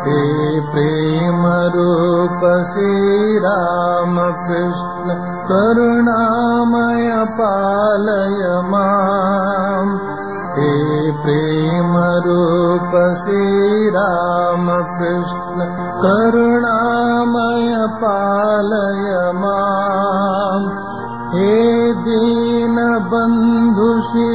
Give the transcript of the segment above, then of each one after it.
हे प्रेम रूप श्रीरामकृष्ण करुणामय पालय माम् हे प्रेम रूप श्रीरामकृष्ण करुणामय पालय माम् हे दीनबन्धु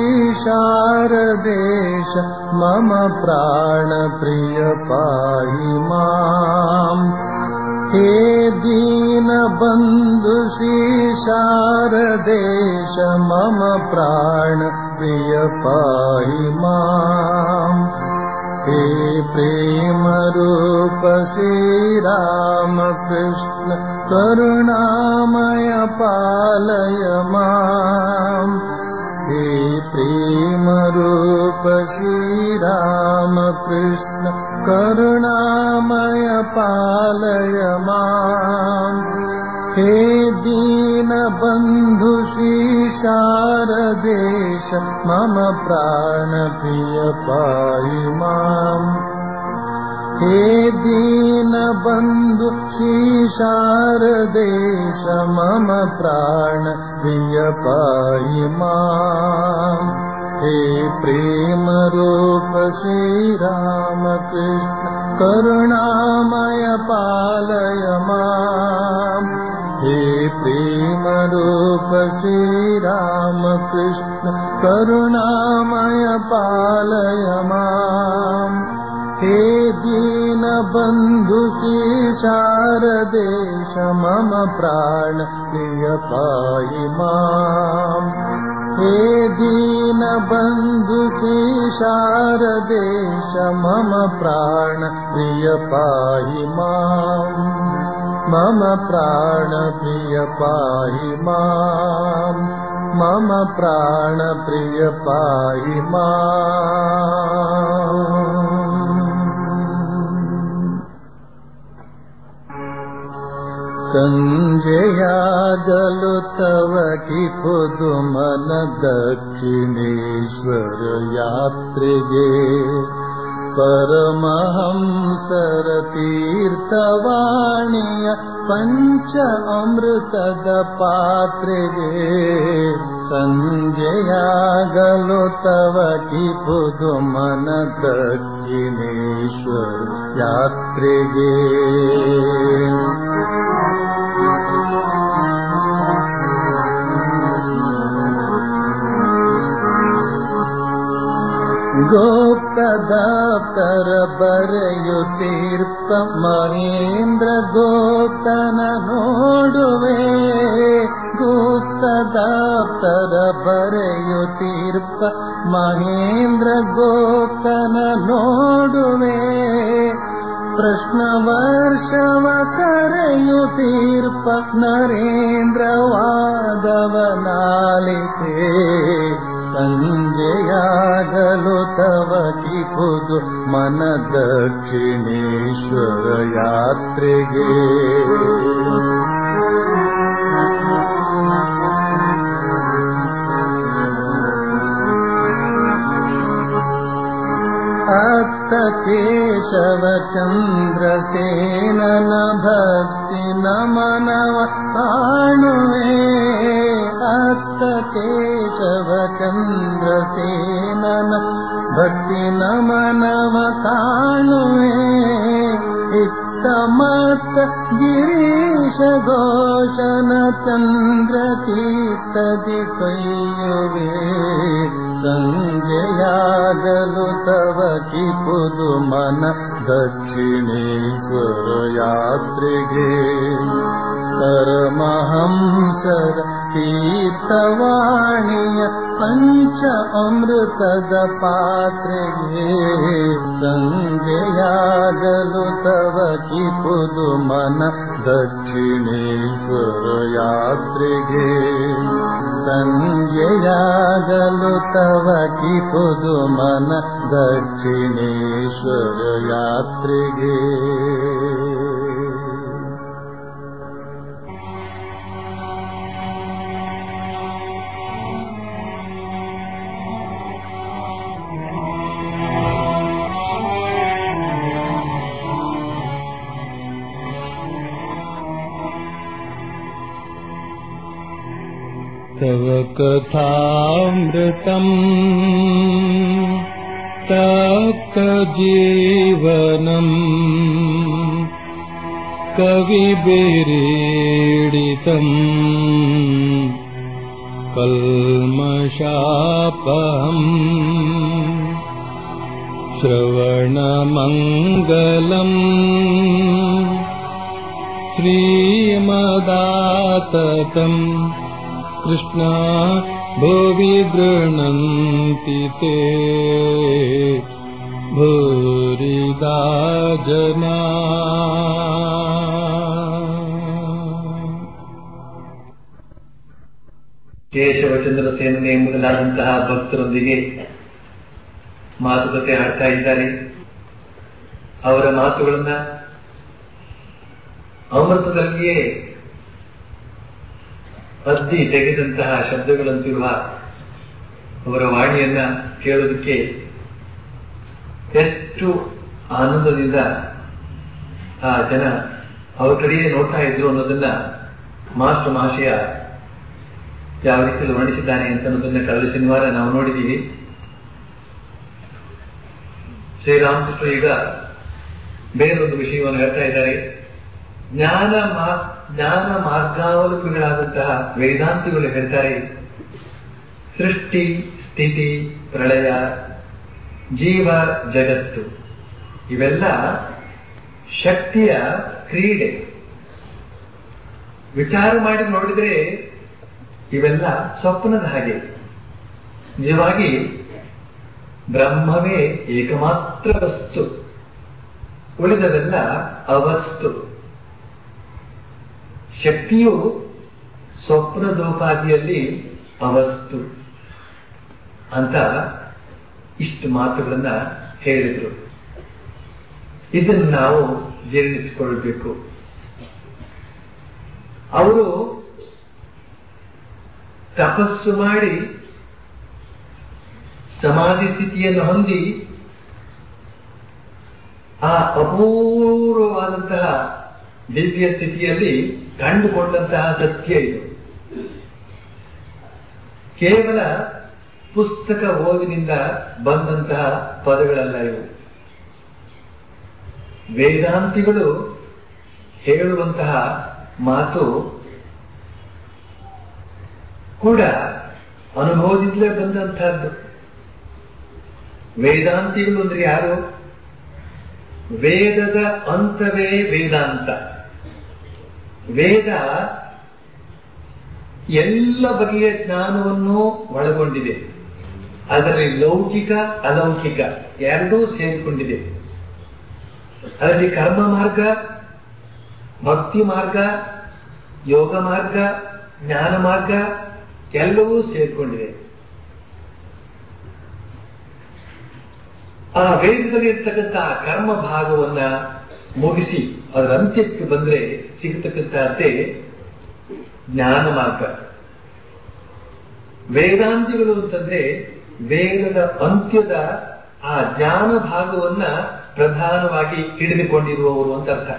शारदेश मम प्राणप्रिय पाहि माम् हे दीनबन्धु शारदेश मम प्राणप्रिय पाहि माम् हे प्रेमरूप श्रीरामकृष्ण करुणामय पालय माम् हे प्रेमरूप श्रीरामकृष्ण करुणामय पालय माम् हे दीनबन्धु शारदेश मम प्राणप्रिय पाहि माम् हे दीनबन्धु शारदेश मम प्राणप्रिय पाहि माम् हे प्रेमरूप श्रीरामकृष्ण करुणामय पालय माम् हे प्रेमरूप श्रीरामकृष्ण करुणामय पालय माम् हे दीनबन्धु शारदेश मम प्राण प्रिय पाहि माम् हे दीनबन्धु शारदेश मम प्राण प्रिय पाहि माम् मम प्राण प्रिय पाहि माम् मम प्राण प्रिय पाहि माम् ಸಂಜೆಯಾಗಲು ತವ ಕಿಪುದು ಮನ ದಕ್ಷಿಣೇಶ್ವರ ಯಾತ್ರೆಗೆ ಪರಮಹಂಸರ ತೀರ್ಥವಾಣಿಯ ಪಂಚ ಅಮೃತದ ಪಾತ್ರೆಗೆ ಸಂಜೆಯಾಗಲು ತವ ಕಿಪುದು ಮನ ದಕ್ಷಿಣೇಶ್ವರ ಯಾತ್ರೆಗೆ ಗೋಪ್ತದಾಪ್ತರ ಬರೆಯುತ್ತೀರ್ಪ ಮಹೇಂದ್ರ ಗೋಪ್ತನ ನೋಡುವೆ ಗುಪ್ತದಾಪ್ತರ ಬರೆಯುತ್ತೀರ್ಪ ಮಹೇಂದ್ರ ಗೋಪ್ತನ ನೋಡುವೆ ಪ್ರಶ್ನ ವರ್ಷವ ಕರೆಯುತ್ತೀರ್ಪ ನರೇಂದ್ರ ವಾದವನಾಲಿತೆ ಸಂಜೆಯಾಗಲು ತವ ಕಿಪುದು ಮನ ದಕ್ಷಿಣೇಶ್ವರ ಯಾತ್ರೆಗೆ ಅತ್ತ ಕೇಶವ ಚಂದ್ರಸೇನನ ಭಕ್ತಿ ನಮನವ ಕಾಣುವೆ ಅತ್ತ ಕೇಶವ ಚಂದ್ರಸೇನನ ಭಕ್ತಿ ನಮನವ ಕಾಣುವೆ ಇತ್ತ ಮತ್ತ ಗಿರೀಶ ಘೋಷನ ಚಂದ್ರ ಚೀತದಿ ಕೈಯುವೆ ಸಂಜೆಯಾಗಲು ತವ ಕಿಪುದು ಮನ ದಕ್ಷಿಣೇಶ್ವರ ಯಾತ್ರೆಗೆ ಪರಮಹಂಸರ ತೀರ್ಥವಾಣಿಯ ಪಂಚ ಅಮೃತದ ಪಾತ್ರೆಗೆ ಸಂಜೆಯಾಗಲು ತವ ಕಿಪುದು ಮನ ದಕ್ಷಿಣೇಶ್ವರ ಯಾತ್ರೆಗೆ ಸಂಜೆಯಾಗಲು ತವ ಕಿಪುದು ಮನ ದಕ್ಷಿಣೇಶ್ವರ ಯಾತ್ರೆಗೆ तव कथामृतम् तप्तजीवनम् कविभिरीडितम् कल्मषापहम् श्रवणमङ्गलम् श्रीमदाततम् कृष्णा भुवि गृह्णन्ति ते भूरिदा जना ಕೇಶವಚಂದ್ರ ಸೇನನೆ ಮೊದಲಾದಂತಹ ಭಕ್ತರೊಂದಿಗೆ ಮಾತುಕತೆ ಆಡ್ತಾ ಇದ್ದಾರೆ ಅವರ ಮಾತುಗಳನ್ನ ಅಮೃತದಲ್ಲಿಯೇ ಅದ್ದಿ ತೆಗೆದಂತಹ ಶಬ್ದಗಳಂತಿರುವ ಅವರ ವಾಣಿಯನ್ನ ಕೇಳೋದಕ್ಕೆ ಎಷ್ಟು ಆನಂದದಿಂದ ಆ ಜನ ಅವರ ಕಡೆಯೇ ನೋಡ್ತಾ ಇದ್ರು ಅನ್ನೋದನ್ನ ಮಾಸ್ಟರ್ ಮಹಾಶಯ ಯಾವ ರೀತಿಯಲ್ಲಿ ವರ್ಣಿಸಿದ್ದಾನೆ ಅಂತ ಅನ್ನೋದನ್ನ ಕಳೆದ ಶನಿವಾರ ನಾವು ನೋಡಿದ್ದೀವಿ ಶ್ರೀರಾಮಕೃಷ್ಣ ಈಗ ಬೇರೊಂದು ವಿಷಯವನ್ನು ಹೇಳ್ತಾ ಇದ್ದಾರೆ ಜ್ಞಾನ ಮಾ- ಜ್ಞಾನ ಮಾರ್ಗಾವಲಂಬಿಗಳಾದಂತಹ ವೇದಾಂತಿಗಳು ಹೇಳ್ತಾರೆ ಸೃಷ್ಟಿ ಸ್ಥಿತಿ ಪ್ರಳಯ ಜೀವ ಜಗತ್ತು ಇವೆಲ್ಲ ಶಕ್ತಿಯ ಕ್ರೀಡೆ ವಿಚಾರ ಮಾಡಿ ನೋಡಿದ್ರೆ ಇವೆಲ್ಲ ಸ್ವಪ್ನದ ಹಾಗೆ ನಿಜವಾಗಿ ಬ್ರಹ್ಮವೇ ಏಕಮಾತ್ರ ವಸ್ತು ಉಳಿದವೆಲ್ಲ ಅವಸ್ತು ಶಕ್ತಿಯು ಸ್ವಪ್ನದೋಪಾದಿಯಲ್ಲಿ ಅವಸ್ತು ಅಂತ ಇಷ್ಟು ಮಾತುಗಳನ್ನ ಹೇಳಿದ್ರು ಇದನ್ನು ನಾವು ಜೀರ್ಣಿಸಿಕೊಳ್ಬೇಕು ಅವರು ತಪಸ್ಸು ಮಾಡಿ ಸಮಾಧಿ ಸ್ಥಿತಿಯನ್ನು ಹೊಂದಿ ಆ ಅಪೂರ್ವವಾದಂತಹ ದಿವ್ಯ ಸ್ಥಿತಿಯಲ್ಲಿ ಕಂಡುಕೊಂಡಂತಹ ಸತ್ಯ ಇದು ಕೇವಲ ಪುಸ್ತಕ ಓದಿನಿಂದ ಬಂದಂತಹ ಪದಗಳಲ್ಲ ಇವು ವೇದಾಂತಿಗಳು ಹೇಳುವಂತಹ ಮಾತು ಕೂಡ ಅನುಭವದಿಂದಲೇ ಬಂದಂತಹದ್ದು ವೇದಾಂತಿಗಳು ಅಂದ್ರೆ ಯಾರು ವೇದದ ಅಂತವೇ ವೇದಾಂತ ವೇದ ಎಲ್ಲ ಬಗೆಯ ಜ್ಞಾನವನ್ನು ಒಳಗೊಂಡಿದೆ ಅದರಲ್ಲಿ ಲೌಕಿಕ ಅಲೌಕಿಕ ಎರಡೂ ಸೇರಿಕೊಂಡಿದೆ ಅದರಲ್ಲಿ ಕರ್ಮ ಮಾರ್ಗ ಭಕ್ತಿ ಮಾರ್ಗ ಯೋಗ ಮಾರ್ಗ ಜ್ಞಾನ ಮಾರ್ಗ ಎಲ್ಲವೂ ಸೇರಿಕೊಂಡಿದೆ ಆ ವೇದದಲ್ಲಿ ಇರ್ತಕ್ಕಂತಹ ಕರ್ಮ ಭಾಗವನ್ನ ಮುಗಿಸಿ ಅದರ ಅಂತ್ಯಕ್ಕೆ ಬಂದ್ರೆ ಸಿಗತಕ್ಕಂತಹದ್ದೇ ಜ್ಞಾನ ಮಾರ್ಗ ವೇದಾಂತಿಗಳು ಅಂತಂದ್ರೆ ವೇದದ ಅಂತ್ಯದ ಆ ಜ್ಞಾನ ಭಾಗವನ್ನ ಪ್ರಧಾನವಾಗಿ ಹಿಡಿದುಕೊಂಡಿರುವವರು ಅಂತ ಅರ್ಥ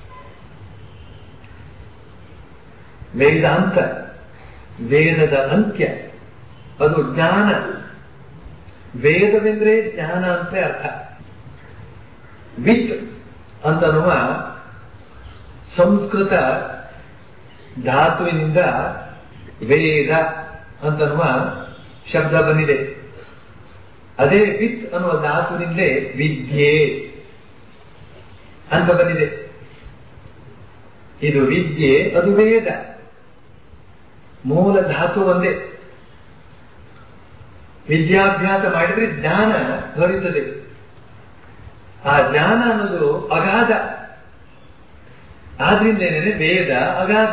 ವೇದಾಂತ ವೇದದ ಅಂತ್ಯ ಅದು ಜ್ಞಾನ ವೇದವೆಂದ್ರೆ ಜ್ಞಾನ ಅಂತ ಅರ್ಥ ವಿತ್ ಅಂತನ್ನುವ ಸಂಸ್ಕೃತ ಧಾತುವಿನಿಂದ ವೇದ ಅಂತನ್ನುವ ಶಬ್ದ ಬಂದಿದೆ ಅದೇ ವಿತ್ ಅನ್ನುವ ಧಾತುವಿನಿಂದಲೇ ವಿದ್ಯೆ ಅಂತ ಬಂದಿದೆ ಇದು ವಿದ್ಯೆ ಅದು ವೇದ ಮೂಲ ಧಾತು ಒಂದೇ ವಿದ್ಯಾಭ್ಯಾಸ ಮಾಡಿದ್ರೆ ಜ್ಞಾನ ದೊರೆಯುತ್ತದೆ ಆ ಜ್ಞಾನ ಅನ್ನೋದು ಅಗಾಧ ಆದ್ರಿಂದ ಏನೇನೆ ವೇದ ಅಗಾಧ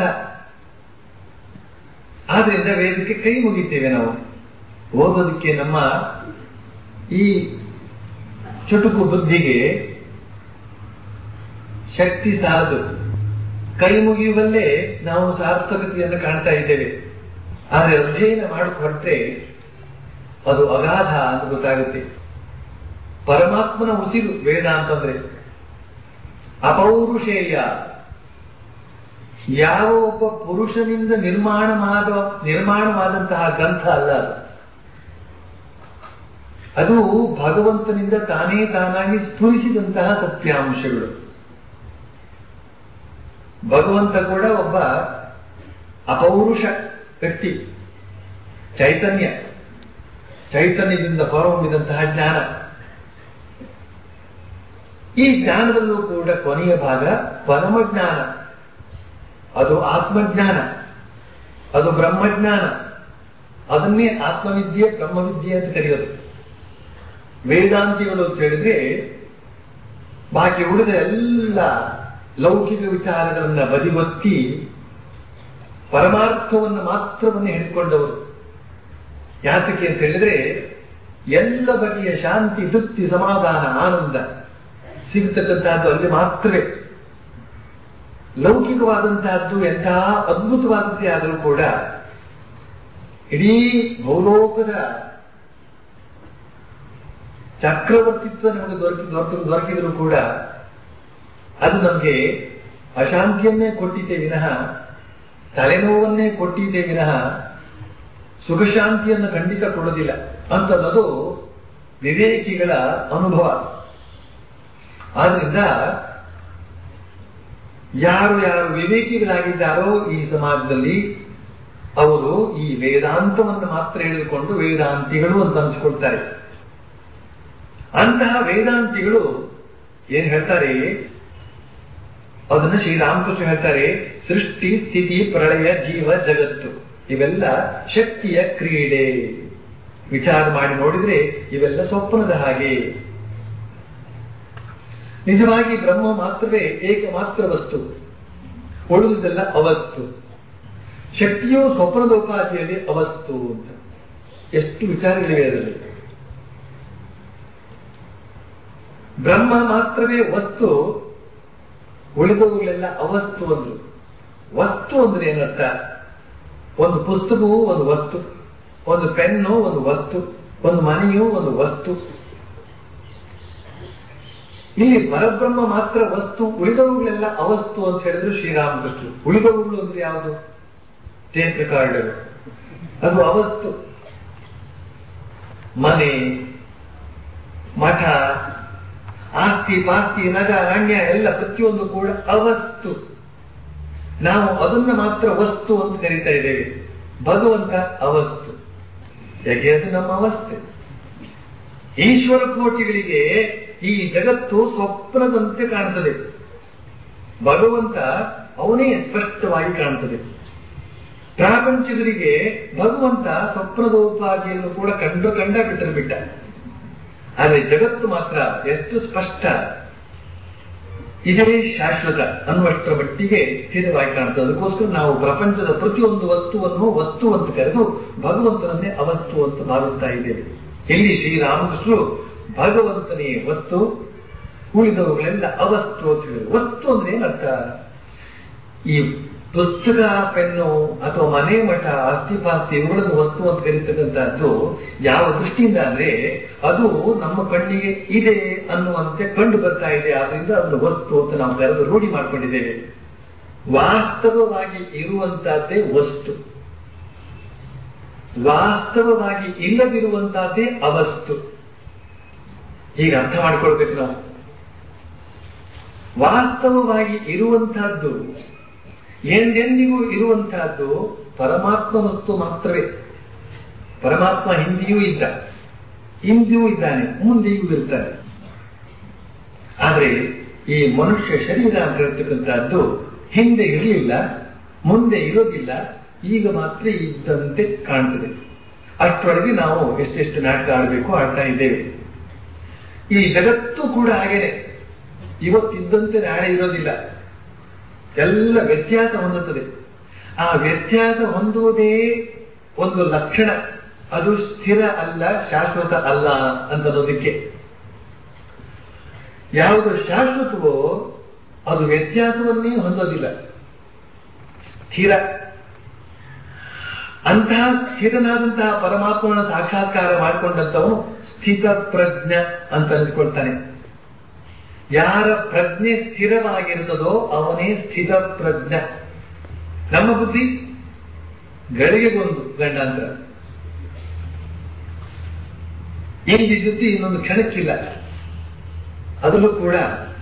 ಆದ್ರಿಂದ ವೇದಕ್ಕೆ ಕೈ ಮುಗಿತೇವೆ ನಾವು ಓದೋದಕ್ಕೆ ನಮ್ಮ ಈ ಚುಟುಕು ಬುದ್ಧಿಗೆ ಶಕ್ತಿ ಸಾಲದು ಕೈ ಮುಗಿಯುವಲ್ಲೇ ನಾವು ಸಾರ್ಥಕತೆಯನ್ನು ಕಾಣ್ತಾ ಇದ್ದೇವೆ ಆದ್ರೆ ಅಧ್ಯಯನ ಮಾಡಿಕೊಟ್ರೆ ಅದು ಅಗಾಧ ಅಂತ ಗೊತ್ತಾಗುತ್ತೆ ಪರಮಾತ್ಮನ ಉಸಿರು ವೇದ ಅಂತಂದ್ರೆ ಅಪೌರುಷೇಯ ಯಾವ ಒಬ್ಬ ಪುರುಷನಿಂದ ನಿರ್ಮಾಣವಾದ ನಿರ್ಮಾಣವಾದಂತಹ ಗ್ರಂಥ ಅಲ್ಲ ಅದು ಅದು ಭಗವಂತನಿಂದ ತಾನೇ ತಾನಾಗಿ ಸ್ಫುರಿಸಿದಂತಹ ಸತ್ಯಾಂಶಗಳು ಭಗವಂತ ಕೂಡ ಒಬ್ಬ ಅಪೌರುಷ ವ್ಯಕ್ತಿ ಚೈತನ್ಯ ಚೈತನ್ಯದಿಂದ ಹೊರಹೊಮ್ಮಿದಂತಹ ಜ್ಞಾನ ಈ ಜ್ಞಾನದಲ್ಲೂ ಕೂಡ ಕೊನೆಯ ಭಾಗ ಪರಮಜ್ಞಾನ ಅದು ಆತ್ಮಜ್ಞಾನ ಅದು ಬ್ರಹ್ಮಜ್ಞಾನ ಅದನ್ನೇ ಆತ್ಮವಿದ್ಯೆ ಬ್ರಹ್ಮವಿದ್ಯೆ ಅಂತ ಕರೆಯೋದು ವೇದಾಂತಿಗಳು ಅಂತ ಹೇಳಿದ್ರೆ ಬಾಕಿ ಉಳಿದ ಎಲ್ಲ ಲೌಕಿಕ ವಿಚಾರಗಳನ್ನ ಬದಿಗೊತ್ತಿ ಪರಮಾರ್ಥವನ್ನು ಮಾತ್ರವನ್ನು ಹಿಡಿದುಕೊಂಡವರು ಯಾತಕ್ಕೆ ಅಂತ ಹೇಳಿದ್ರೆ ಎಲ್ಲ ಬಗೆಯ ಶಾಂತಿ ತೃಪ್ತಿ ಸಮಾಧಾನ ಆನಂದ ಸಿಗತಕ್ಕಂತಹದ್ದು ಅಲ್ಲಿ ಮಾತ್ರವೇ ಲೌಕಿಕವಾದಂತಹದ್ದು ಎಂತಹ ಅದ್ಭುತವಾದದ್ದೇ ಆದರೂ ಕೂಡ ಇಡೀ ಭೌಲೋಕದ ಚಕ್ರವರ್ತಿತ್ವ ನಮಗೆ ದೊರಕಿ ದೊರಕ ದೊರಕಿದರೂ ಕೂಡ ಅದು ನಮಗೆ ಅಶಾಂತಿಯನ್ನೇ ಕೊಟ್ಟಿದೆ ವಿನಃ ತಲೆನೋವನ್ನೇ ಕೊಟ್ಟಿದೆ ವಿನಃ ಸುಖಶಾಂತಿಯನ್ನು ಖಂಡಿತ ಕೊಡೋದಿಲ್ಲ ಅಂತನ್ನೋದು ವಿವೇಕಿಗಳ ಅನುಭವ ಆದ್ರಿಂದ ಯಾರು ಯಾರು ವಿವೇಕಿಗಳಾಗಿದ್ದಾರೋ ಈ ಸಮಾಜದಲ್ಲಿ ಅವರು ಈ ವೇದಾಂತವನ್ನು ಮಾತ್ರ ಹೇಳಿದುಕೊಂಡು ವೇದಾಂತಿಗಳು ಅಂತ ಅನಿಸ್ಕೊಳ್ತಾರೆ ಅಂತಹ ವೇದಾಂತಿಗಳು ಏನ್ ಹೇಳ್ತಾರೆ ಅದನ್ನು ಶ್ರೀರಾಮಕೃಷ್ಣ ಹೇಳ್ತಾರೆ ಸೃಷ್ಟಿ ಸ್ಥಿತಿ ಪ್ರಳಯ ಜೀವ ಜಗತ್ತು ಇವೆಲ್ಲ ಶಕ್ತಿಯ ಕ್ರೀಡೆ ವಿಚಾರ ಮಾಡಿ ನೋಡಿದ್ರೆ ಇವೆಲ್ಲ ಸ್ವಪ್ನದ ಹಾಗೆ ನಿಜವಾಗಿ ಬ್ರಹ್ಮ ಮಾತ್ರವೇ ಏಕಮಾತ್ರ ವಸ್ತು ಉಳಿದುದೆಲ್ಲ ಅವಸ್ತು ಶಕ್ತಿಯು ಸ್ವಪ್ನದೋಪಾದಿಯಲ್ಲಿ ಅವಸ್ತು ಅಂತ ಎಷ್ಟು ವಿಚಾರಗಳಿವೆ ಅದರಲ್ಲಿ ಬ್ರಹ್ಮ ಮಾತ್ರವೇ ವಸ್ತು ಉಳಿದವುಗಳೆಲ್ಲ ಅವಸ್ತು ಅಂದ್ರು ವಸ್ತು ಅಂದ್ರೆ ಏನರ್ಥ ಒಂದು ಪುಸ್ತಕವು ಒಂದು ವಸ್ತು ಒಂದು ಪೆನ್ನು ಒಂದು ವಸ್ತು ಒಂದು ಮನೆಯು ಒಂದು ವಸ್ತು ಇಲ್ಲಿ ಪರಬ್ರಹ್ಮ ಮಾತ್ರ ವಸ್ತು ಉಳಿದವುಗಳೆಲ್ಲ ಅವಸ್ತು ಅಂತ ಹೇಳಿದ್ರು ಶ್ರೀರಾಮಕೃಷ್ಣ ಉಳಿದವುಗಳು ಅಂದ್ರೆ ಯಾವುದು ಟೇಪ್ ರೆಕಾರ್ಡರ್ ಅದು ಅವಸ್ತು ಮನೆ ಮಠ ಆಸ್ತಿ ಪಾಸ್ತಿ ನಗ ಅರಣ್ಯ ಎಲ್ಲ ಪ್ರತಿಯೊಂದು ಕೂಡ ಅವಸ್ತು ನಾವು ಅದನ್ನ ಮಾತ್ರ ವಸ್ತು ಅಂತ ಕರೀತಾ ಇದ್ದೇವೆ ಭಗವಂತ ಅವಸ್ತು ಯಾಕೆ ಅದು ನಮ್ಮ ಅವಸ್ಥೆ ಈಶ್ವರ ಕೋಟಿಗಳಿಗೆ ಈ ಜಗತ್ತು ಸ್ವಪ್ನದಂತೆ ಕಾಣುತ್ತದೆ ಭಗವಂತ ಅವನೇ ಸ್ಪಷ್ಟವಾಗಿ ಕಾಣುತ್ತದೆ ಪ್ರಾಪಂಚಿಕರಿಗೆ ಭಗವಂತ ಸ್ವಪ್ನದೋಪಾದಿಯನ್ನು ಕೂಡ ಕಂಡು ಕಂಡ ಬಿಟ್ಟರು ಬಿಟ್ಟ ಆದರೆ ಜಗತ್ತು ಮಾತ್ರ ಎಷ್ಟು ಸ್ಪಷ್ಟ ಇದೇ ಶಾಶ್ವತ ಅನ್ನುವಷ್ಟರ ಮಟ್ಟಿಗೆ ಸ್ಥಿರವಾಗಿ ಕಾಣುತ್ತದೆ ಅದಕ್ಕೋಸ್ಕರ ನಾವು ಪ್ರಪಂಚದ ಪ್ರತಿಯೊಂದು ವಸ್ತುವನ್ನು ವಸ್ತು ಅಂತ ಕರೆದು ಭಗವಂತನನ್ನೇ ಅವಸ್ತು ಅಂತ ಭಾವಿಸ್ತಾ ಇದ್ದೇವೆ ಇಲ್ಲಿ ಶ್ರೀರಾಮಕೃಷ್ಣರು ಭಗವಂತನೇ ವಸ್ತು ಉಳಿದವುಗಳೆಲ್ಲ ಅವಸ್ತು ಅಂತ ಹೇಳಿದ್ರು ವಸ್ತು ಅಂದ್ರೆ ಏನರ್ಥ ಈ ಪುಸ್ತಕ ಪೆನ್ನು ಅಥವಾ ಮನೆ ಮಠ ಆಸ್ತಿ ಪಾಸ್ತಿ ಇವುಗಳನ್ನು ವಸ್ತು ಅಂತ ಕರೀತಕ್ಕಂಥದ್ದು ಯಾವ ದೃಷ್ಟಿಯಿಂದ ಅಂದ್ರೆ ಅದು ನಮ್ಮ ಕಣ್ಣಿಗೆ ಇದೆ ಅನ್ನುವಂತೆ ಕಂಡು ಬರ್ತಾ ಇದೆ ಆದ್ರಿಂದ ಅದನ್ನು ವಸ್ತು ಅಂತ ನಾವು ಕರೆದು ರೂಢಿ ಮಾಡ್ಕೊಂಡಿದ್ದೇವೆ ವಾಸ್ತವವಾಗಿ ಇರುವಂತಹದ್ದೇ ವಸ್ತು ವಾಸ್ತವವಾಗಿ ಇಲ್ಲದಿರುವಂತಹದ್ದೇ ಅವಸ್ತು ಈಗ ಅರ್ಥ ಮಾಡ್ಕೊಳ್ಬೇಕು ನಾವು ವಾಸ್ತವವಾಗಿ ಇರುವಂತಹದ್ದು ಎಂದೆಂದಿಗೂ ಇರುವಂತಹದ್ದು ಪರಮಾತ್ಮ ವಸ್ತು ಮಾತ್ರವೇ ಪರಮಾತ್ಮ ಹಿಂದಿಯೂ ಇದ್ದ ಹಿಂದಿಯೂ ಇದ್ದಾನೆ ಮುಂದೆಯೂ ಇರ್ತಾನೆ ಆದರೆ ಈ ಮನುಷ್ಯ ಶರೀರ ಅಂತ ಹೇಳ್ತಕ್ಕಂಥದ್ದು ಹಿಂದೆ ಇರಲಿಲ್ಲ ಮುಂದೆ ಇರೋದಿಲ್ಲ ಈಗ ಮಾತ್ರ ಇದ್ದಂತೆ ಕಾಣ್ತದೆ ಅಷ್ಟರೊಳಗೆ ನಾವು ಎಷ್ಟೆಷ್ಟು ನಾಟಕ ಆಡಬೇಕು ಆಡ್ತಾ ಇದ್ದೇವೆ ಈ ಜಗತ್ತು ಕೂಡ ಹಾಗೇನೆ ಇವತ್ತಿದ್ದಂತೆ ನಾಳೆ ಇರೋದಿಲ್ಲ ಎಲ್ಲ ವ್ಯತ್ಯಾಸ ಹೊಂದುತ್ತದೆ ಆ ವ್ಯತ್ಯಾಸ ಹೊಂದುವುದೇ ಒಂದು ಲಕ್ಷಣ ಅದು ಸ್ಥಿರ ಅಲ್ಲ ಶಾಶ್ವತ ಅಲ್ಲ ಅಂತನ್ನೋದಕ್ಕೆ ಯಾವುದು ಶಾಶ್ವತವೋ ಅದು ವ್ಯತ್ಯಾಸವನ್ನೇ ಹೊಂದೋದಿಲ್ಲ ಸ್ಥಿರ ಅಂತಹ ಸ್ಥಿರನಾದಂತಹ ಪರಮಾತ್ಮನ ಸಾಕ್ಷಾತ್ಕಾರ ಮಾಡಿಕೊಂಡಂತವನು ಸ್ಥಿತ ಪ್ರಜ್ಞ ಅಂತ ಅನಿಸ್ಕೊಳ್ತಾನೆ ಯಾರ ಪ್ರಜ್ಞೆ ಸ್ಥಿರವಾಗಿರುತ್ತದೋ ಅವನೇ ಸ್ಥಿತ ಪ್ರಜ್ಞ ನಮ್ಮ ಬುದ್ಧಿ ಗಳಿಗೆಗೊಂದು ಗಂಡಾಂತರ ಇಂದಿದ್ದು ಇನ್ನೊಂದು ಕ್ಷಣಕ್ಕಿಲ್ಲ ಅದರಲ್ಲೂ ಕೂಡ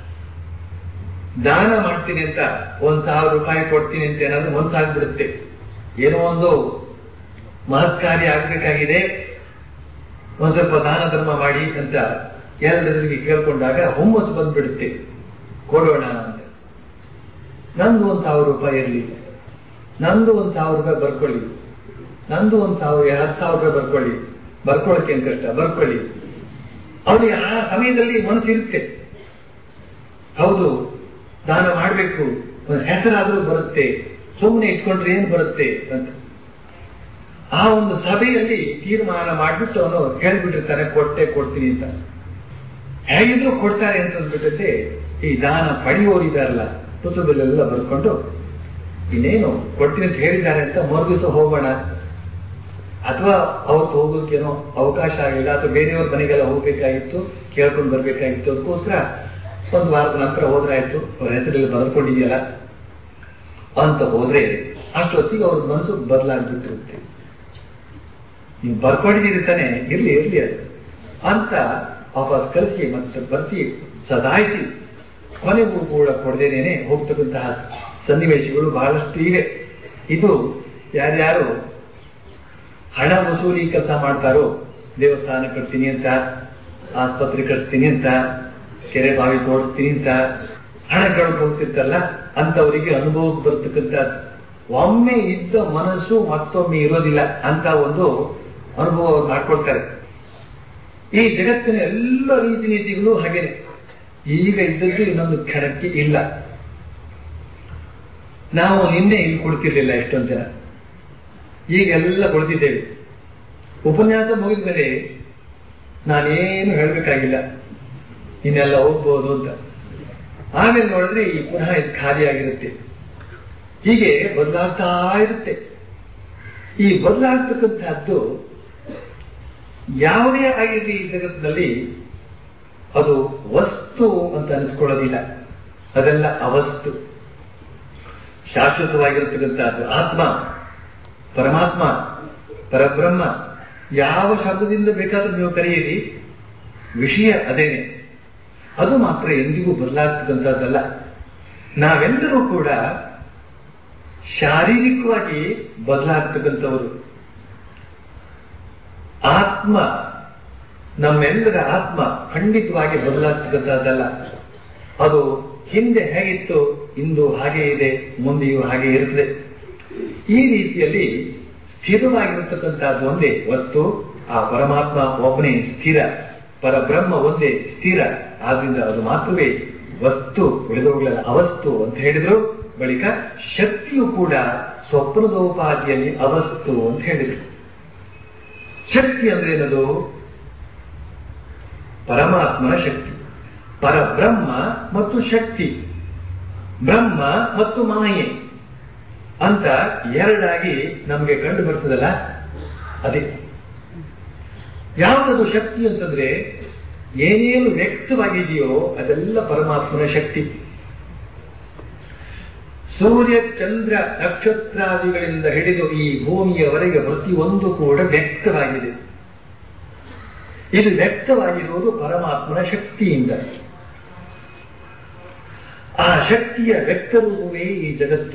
ದಾನ ಮಾಡ್ತೀನಿ ಅಂತ ಒಂದ್ ಸಾವಿರ ರೂಪಾಯಿ ಕೊಡ್ತೀನಿ ಅಂತ ಏನಾದ್ರೂ ಮನ್ಸಾಗ್ಬಿಡುತ್ತೆ ಏನೋ ಒಂದು ಮಹತ್ಕಾರ್ಯ ಆಗ್ಬೇಕಾಗಿದೆ ಒಂದ್ ಸ್ವಲ್ಪ ದಾನ ಧರ್ಮ ಮಾಡಿ ಅಂತ ಎಲ್ಲರಿಗೆ ಕೇಳ್ಕೊಂಡಾಗ ಹುಮ್ಮಸ್ಸು ಬಂದ್ಬಿಡುತ್ತೆ ಕೊಡೋಣ ಅಂತ ನಂದು ಒಂದ್ ಸಾವಿರ ರೂಪಾಯಿ ಇರಲಿ ನಂದು ಒಂದ್ ಸಾವಿರ ರೂಪಾಯಿ ಬರ್ಕೊಳ್ಳಿ ನಂದು ಒಂದ್ ಸಾವಿರ ಹತ್ತು ಸಾವಿರ ರೂಪಾಯಿ ಬರ್ಕೊಳ್ಳಿ ಬರ್ಕೊಳ್ಳೋಕೆ ಏನ್ ಕಷ್ಟ ಬರ್ಕೊಳ್ಳಿ ಅವನಿಗೆ ಆ ಸಮಯದಲ್ಲಿ ಮನಸ್ಸು ಇರುತ್ತೆ ಹೌದು ದಾನ ಮಾಡಬೇಕು ಒಂದು ಹೆಸರಾದ್ರೂ ಬರುತ್ತೆ ಸುಮ್ಮನೆ ಇಟ್ಕೊಂಡ್ರೆ ಏನ್ ಬರುತ್ತೆ ಅಂತ ಆ ಒಂದು ಸಭೆಯಲ್ಲಿ ತೀರ್ಮಾನ ಮಾಡಿಬಿಟ್ಟು ಅವನು ಹೇಳ್ಬಿಟ್ಟಿರ್ತಾನೆ ಕೊಟ್ಟೆ ಕೊಡ್ತೀನಿ ಅಂತ ಹೇಗಿದ್ರು ಕೊಡ್ತಾರೆ ಅಂತ ಅಂದ್ಬಿಟ್ಟೆ ಈ ದಾನ ಪಡೆಯುವವರಿದಾರಲ್ಲ ಪುಸ್ತಕದಲ್ಲೆಲ್ಲ ಬರ್ಕೊಂಡು ಇನ್ನೇನು ಕೊಡ್ತೀನಿ ಅಂತ ಹೇಳಿದ್ದಾರೆ ಅಂತ ಮರುದಿವಸ ಹೋಗೋಣ ಅಥವಾ ಅವತ್ತು ಹೋಗೋದಕ್ಕೇನೋ ಅವಕಾಶ ಆಗಿಲ್ಲ ಅಥವಾ ಬೇರೆಯವ್ರ ಮನೆಗೆಲ್ಲ ಹೋಗ್ಬೇಕಾಗಿತ್ತು ಕೇಳ್ಕೊಂಡು ಬರ್ಬೇಕಾಗಿತ್ತು ಅದಕ್ಕೋಸ್ಕರ ಒಂದು ವಾರದ ನಂತರ ಹೋದ್ರಾಯ್ತು ಅವ್ರ ಹೆಸರಲ್ಲಿ ಬರೆದುಕೊಂಡಿದೆಯಲ್ಲ ಅಂತ ಹೋದ್ರೆ ಅಷ್ಟೊತ್ತಿಗೆ ಅವ್ರ ಮನಸ್ಸು ಬದಲಾಗ್ಬಿಟ್ಟಿರುತ್ತೆ ನೀವು ಬರ್ಕೊಂಡಿದ್ದೀರಿ ತಾನೆ ಇರ್ಲಿ ಇರ್ಲಿ ಅದು ಅಂತ ವಾಪಸ್ ಕಲಿಸಿ ಮತ್ತೆ ಬರ್ಸಿ ಸದಾಯಿಸಿ ಕೊನೆಗೂ ಕೂಡ ಕೊಡದೇನೆ ಹೋಗ್ತಕ್ಕಂತಹ ಸನ್ನಿವೇಶಗಳು ಬಹಳಷ್ಟು ಇವೆ ಇದು ಯಾರ್ಯಾರು ಹಣ ವಸೂಲಿ ಕೆಲಸ ಮಾಡ್ತಾರೋ ದೇವಸ್ಥಾನ ಕಟ್ತೀನಿ ಅಂತ ಆಸ್ಪತ್ರೆ ಕಟ್ತೀನಿ ಅಂತ ಕೆರೆ ಬಾವಿ ತೋಡಿಸ್ತೀನಿ ಅಂತ ಹಣ ಕೇಳಕ್ ಹೋಗ್ತಿರ್ತಲ್ಲ ಅಂತವರಿಗೆ ಅನುಭವಕ್ಕೆ ಬರ್ತಕ್ಕಂಥ ಒಮ್ಮೆ ಇದ್ದ ಮನಸ್ಸು ಮತ್ತೊಮ್ಮೆ ಇರೋದಿಲ್ಲ ಅಂತ ಒಂದು ಅನುಭವ ಅವ್ರು ಮಾಡ್ಕೊಳ್ತಾರೆ ಈ ಜಗತ್ತಿನ ಎಲ್ಲ ರೀತಿ ನೀತಿಗಳು ಹಾಗೇನೆ ಈಗ ಇದ್ದದ್ದು ಇನ್ನೊಂದು ಕ್ಷಣಕ್ಕೆ ಇಲ್ಲ ನಾವು ನಿನ್ನೆ ಇಲ್ಲಿ ಕೊಡ್ತಿರ್ಲಿಲ್ಲ ಎಷ್ಟೊಂದು ಜನ ಈಗ ಎಲ್ಲ ಕೊಡ್ತಿದ್ದೇವೆ ಉಪನ್ಯಾಸ ಮುಗಿದ ಮೇಲೆ ನಾನೇನು ಹೇಳಬೇಕಾಗಿಲ್ಲ ಇನ್ನೆಲ್ಲ ಹೋಗ್ಬೋದು ಅಂತ ಆಮೇಲೆ ನೋಡಿದ್ರೆ ಈ ಪುನಃ ಇದು ಖಾಲಿಯಾಗಿರುತ್ತೆ ಹೀಗೆ ಬದಲಾಗ್ತಾ ಇರುತ್ತೆ ಈ ಬದಲಾಗ್ತಕ್ಕಂತಹದ್ದು ಯಾವುದೇ ಆಗಿರಲಿ ಈ ಜಗತ್ತಿನಲ್ಲಿ ಅದು ವಸ್ತು ಅಂತ ಅನಿಸ್ಕೊಳ್ಳೋದಿಲ್ಲ ಅದೆಲ್ಲ ಅವಸ್ತು ಶಾಶ್ವತವಾಗಿರತಕ್ಕಂಥದ್ದು ಆತ್ಮ ಪರಮಾತ್ಮ ಪರಬ್ರಹ್ಮ ಯಾವ ಶಬ್ದದಿಂದ ಬೇಕಾದ್ರೂ ನೀವು ಕರೆಯಿರಿ ವಿಷಯ ಅದೇನೆ ಅದು ಮಾತ್ರ ಎಂದಿಗೂ ಬದಲಾಗ್ತಕ್ಕಂಥದ್ದಲ್ಲ ನಾವೆಲ್ಲರೂ ಕೂಡ ಶಾರೀರಿಕವಾಗಿ ಬದಲಾಗ್ತಕ್ಕಂಥವರು ಆತ್ಮ ನಮ್ಮೆಲ್ಲರ ಆತ್ಮ ಖಂಡಿತವಾಗಿ ಬದಲಾಗ್ತಕ್ಕಂಥದ್ದಲ್ಲ ಅದು ಹಿಂದೆ ಹೇಗಿತ್ತು ಇಂದು ಹಾಗೆ ಇದೆ ಮುಂದೆಯೂ ಹಾಗೆ ಇರುತ್ತದೆ ಈ ರೀತಿಯಲ್ಲಿ ಸ್ಥಿರವಾಗಿರತಕ್ಕಂಥದ್ದು ಒಂದೇ ವಸ್ತು ಆ ಪರಮಾತ್ಮ ಒಬ್ಬನೇ ಸ್ಥಿರ ಪರಬ್ರಹ್ಮ ಒಂದೇ ಸ್ಥಿರ ಆದ್ರಿಂದ ಅದು ಮಾತ್ರವೇ ವಸ್ತು ಉಳಿದವುಗಳ ಅವಸ್ತು ಅಂತ ಹೇಳಿದ್ರು ಬಳಿಕ ಶಕ್ತಿಯು ಕೂಡ ಸ್ವಪ್ನದೋಪಾದಿಯಲ್ಲಿ ಅವಸ್ತು ಅಂತ ಹೇಳಿದ್ರು ಶಕ್ತಿ ಅಂದ್ರೆ ಏನದು ಪರಮಾತ್ಮನ ಶಕ್ತಿ ಪರಬ್ರಹ್ಮ ಮತ್ತು ಶಕ್ತಿ ಬ್ರಹ್ಮ ಮತ್ತು ಮಾಯೆ ಅಂತ ಎರಡಾಗಿ ನಮಗೆ ಕಂಡು ಬರ್ತದಲ್ಲ ಅದೇ ಯಾವುದದು ಶಕ್ತಿ ಅಂತಂದ್ರೆ ಏನೇನು ವ್ಯಕ್ತವಾಗಿದೆಯೋ ಅದೆಲ್ಲ ಪರಮಾತ್ಮನ ಶಕ್ತಿ ಸೂರ್ಯ ಚಂದ್ರ ನಕ್ಷತ್ರಾದಿಗಳಿಂದ ಹಿಡಿದು ಈ ಭೂಮಿಯವರೆಗೆ ಪ್ರತಿಯೊಂದು ಕೂಡ ವ್ಯಕ್ತವಾಗಿದೆ ಇದು ವ್ಯಕ್ತವಾಗಿರುವುದು ಪರಮಾತ್ಮನ ಶಕ್ತಿಯಿಂದ ಆ ಶಕ್ತಿಯ ವ್ಯಕ್ತರೂಪವೇ ಈ ಜಗತ್ತು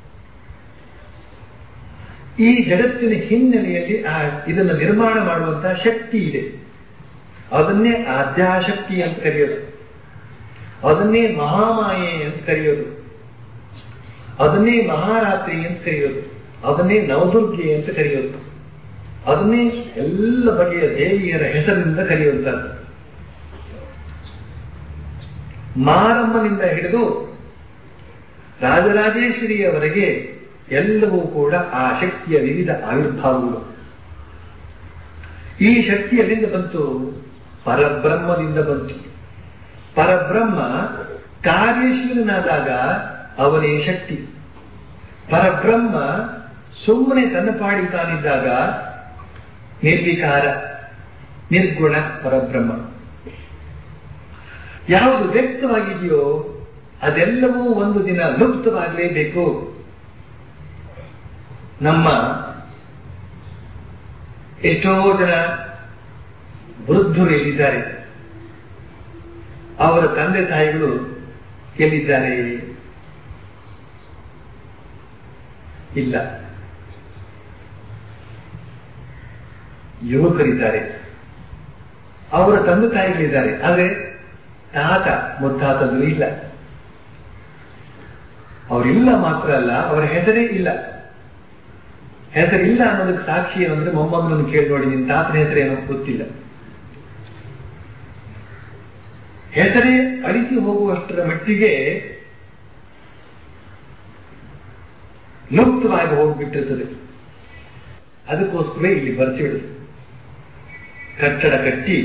ಈ ಜಗತ್ತಿನ ಹಿನ್ನೆಲೆಯಲ್ಲಿ ಆ ಇದನ್ನು ನಿರ್ಮಾಣ ಮಾಡುವಂತಹ ಶಕ್ತಿ ಇದೆ ಅದನ್ನೇ ಆದ್ಯಾಶಕ್ತಿ ಅಂತ ಕರೆಯೋದು ಅದನ್ನೇ ಮಹಾಮಾಯೆ ಅಂತ ಕರೆಯೋದು ಅದನ್ನೇ ಮಹಾರಾತ್ರಿ ಅಂತ ಕರೆಯೋದು ಅದನ್ನೇ ನವದುರ್ಗೆ ಅಂತ ಕರೆಯೋದು ಅದನ್ನೇ ಎಲ್ಲ ಬಗೆಯ ದೇವಿಯರ ಹೆಸರಿನಿಂದ ಕರೆಯುವಂತದ್ದು ಮಾರಮ್ಮನಿಂದ ಹಿಡಿದು ರಾಜರಾಜೇಶ್ವರಿಯವರೆಗೆ ಎಲ್ಲವೂ ಕೂಡ ಆ ಶಕ್ತಿಯ ವಿವಿಧ ಆವಿರ್ಭಾವಗಳು ಈ ಶಕ್ತಿ ಎಲ್ಲಿಂದ ಬಂತು ಪರಬ್ರಹ್ಮದಿಂದ ಬಂತು ಪರಬ್ರಹ್ಮ ಕಾರ್ಯಶೀಲನಾದಾಗ ಅವನೇ ಶಕ್ತಿ ಪರಬ್ರಹ್ಮ ಸುಮ್ಮನೆ ತನ್ನ ಪಾಡಿ ತಾನಿದ್ದಾಗ ನಿರ್ವಿಕಾರ ನಿರ್ಗುಣ ಪರಬ್ರಹ್ಮ ಯಾವುದು ವ್ಯಕ್ತವಾಗಿದೆಯೋ ಅದೆಲ್ಲವೂ ಒಂದು ದಿನ ಲುಪ್ತವಾಗಲೇಬೇಕು ನಮ್ಮ ಎಷ್ಟೋ ಜನ ವೃದ್ಧರು ಎಲ್ಲಿದ್ದಾರೆ ಅವರ ತಂದೆ ತಾಯಿಗಳು ಎಲ್ಲಿದ್ದಾರೆ ಇಲ್ಲ ಯುವಕರಿದ್ದಾರೆ ಅವರ ತಂದೆ ತಾಯಿಗಳಿದ್ದಾರೆ ಆದರೆ ತಾತ ಮುತ್ತಾತಂದ್ರು ಇಲ್ಲ ಅವರಿಲ್ಲ ಮಾತ್ರ ಅಲ್ಲ ಅವರ ಹೆಸರೇ ಇಲ್ಲ ಹೆಸರಿಲ್ಲ ಅನ್ನೋದಕ್ಕೆ ಸಾಕ್ಷಿ ಏನಂದ್ರೆ ಮೊಮ್ಮಗನನ್ನು ಕೇಳಿ ನೋಡಿ ನಿನ್ನ ತಾತನ ಹೆಸರೇನೋ ಗೊತ್ತಿಲ್ಲ ಹೆಸರೇ ಅಳಿಸಿ ಹೋಗುವಷ್ಟರ ಮಟ್ಟಿಗೆ ಲುಪ್ತವಾಗಿ ಹೋಗಿಬಿಟ್ಟಿರ್ತದೆ ಅದಕ್ಕೋಸ್ಕರ ಇಲ್ಲಿ ಬರೆಸಿಬಿಡುದು ಕಟ್ಟಡ ಕಟ್ಟಿ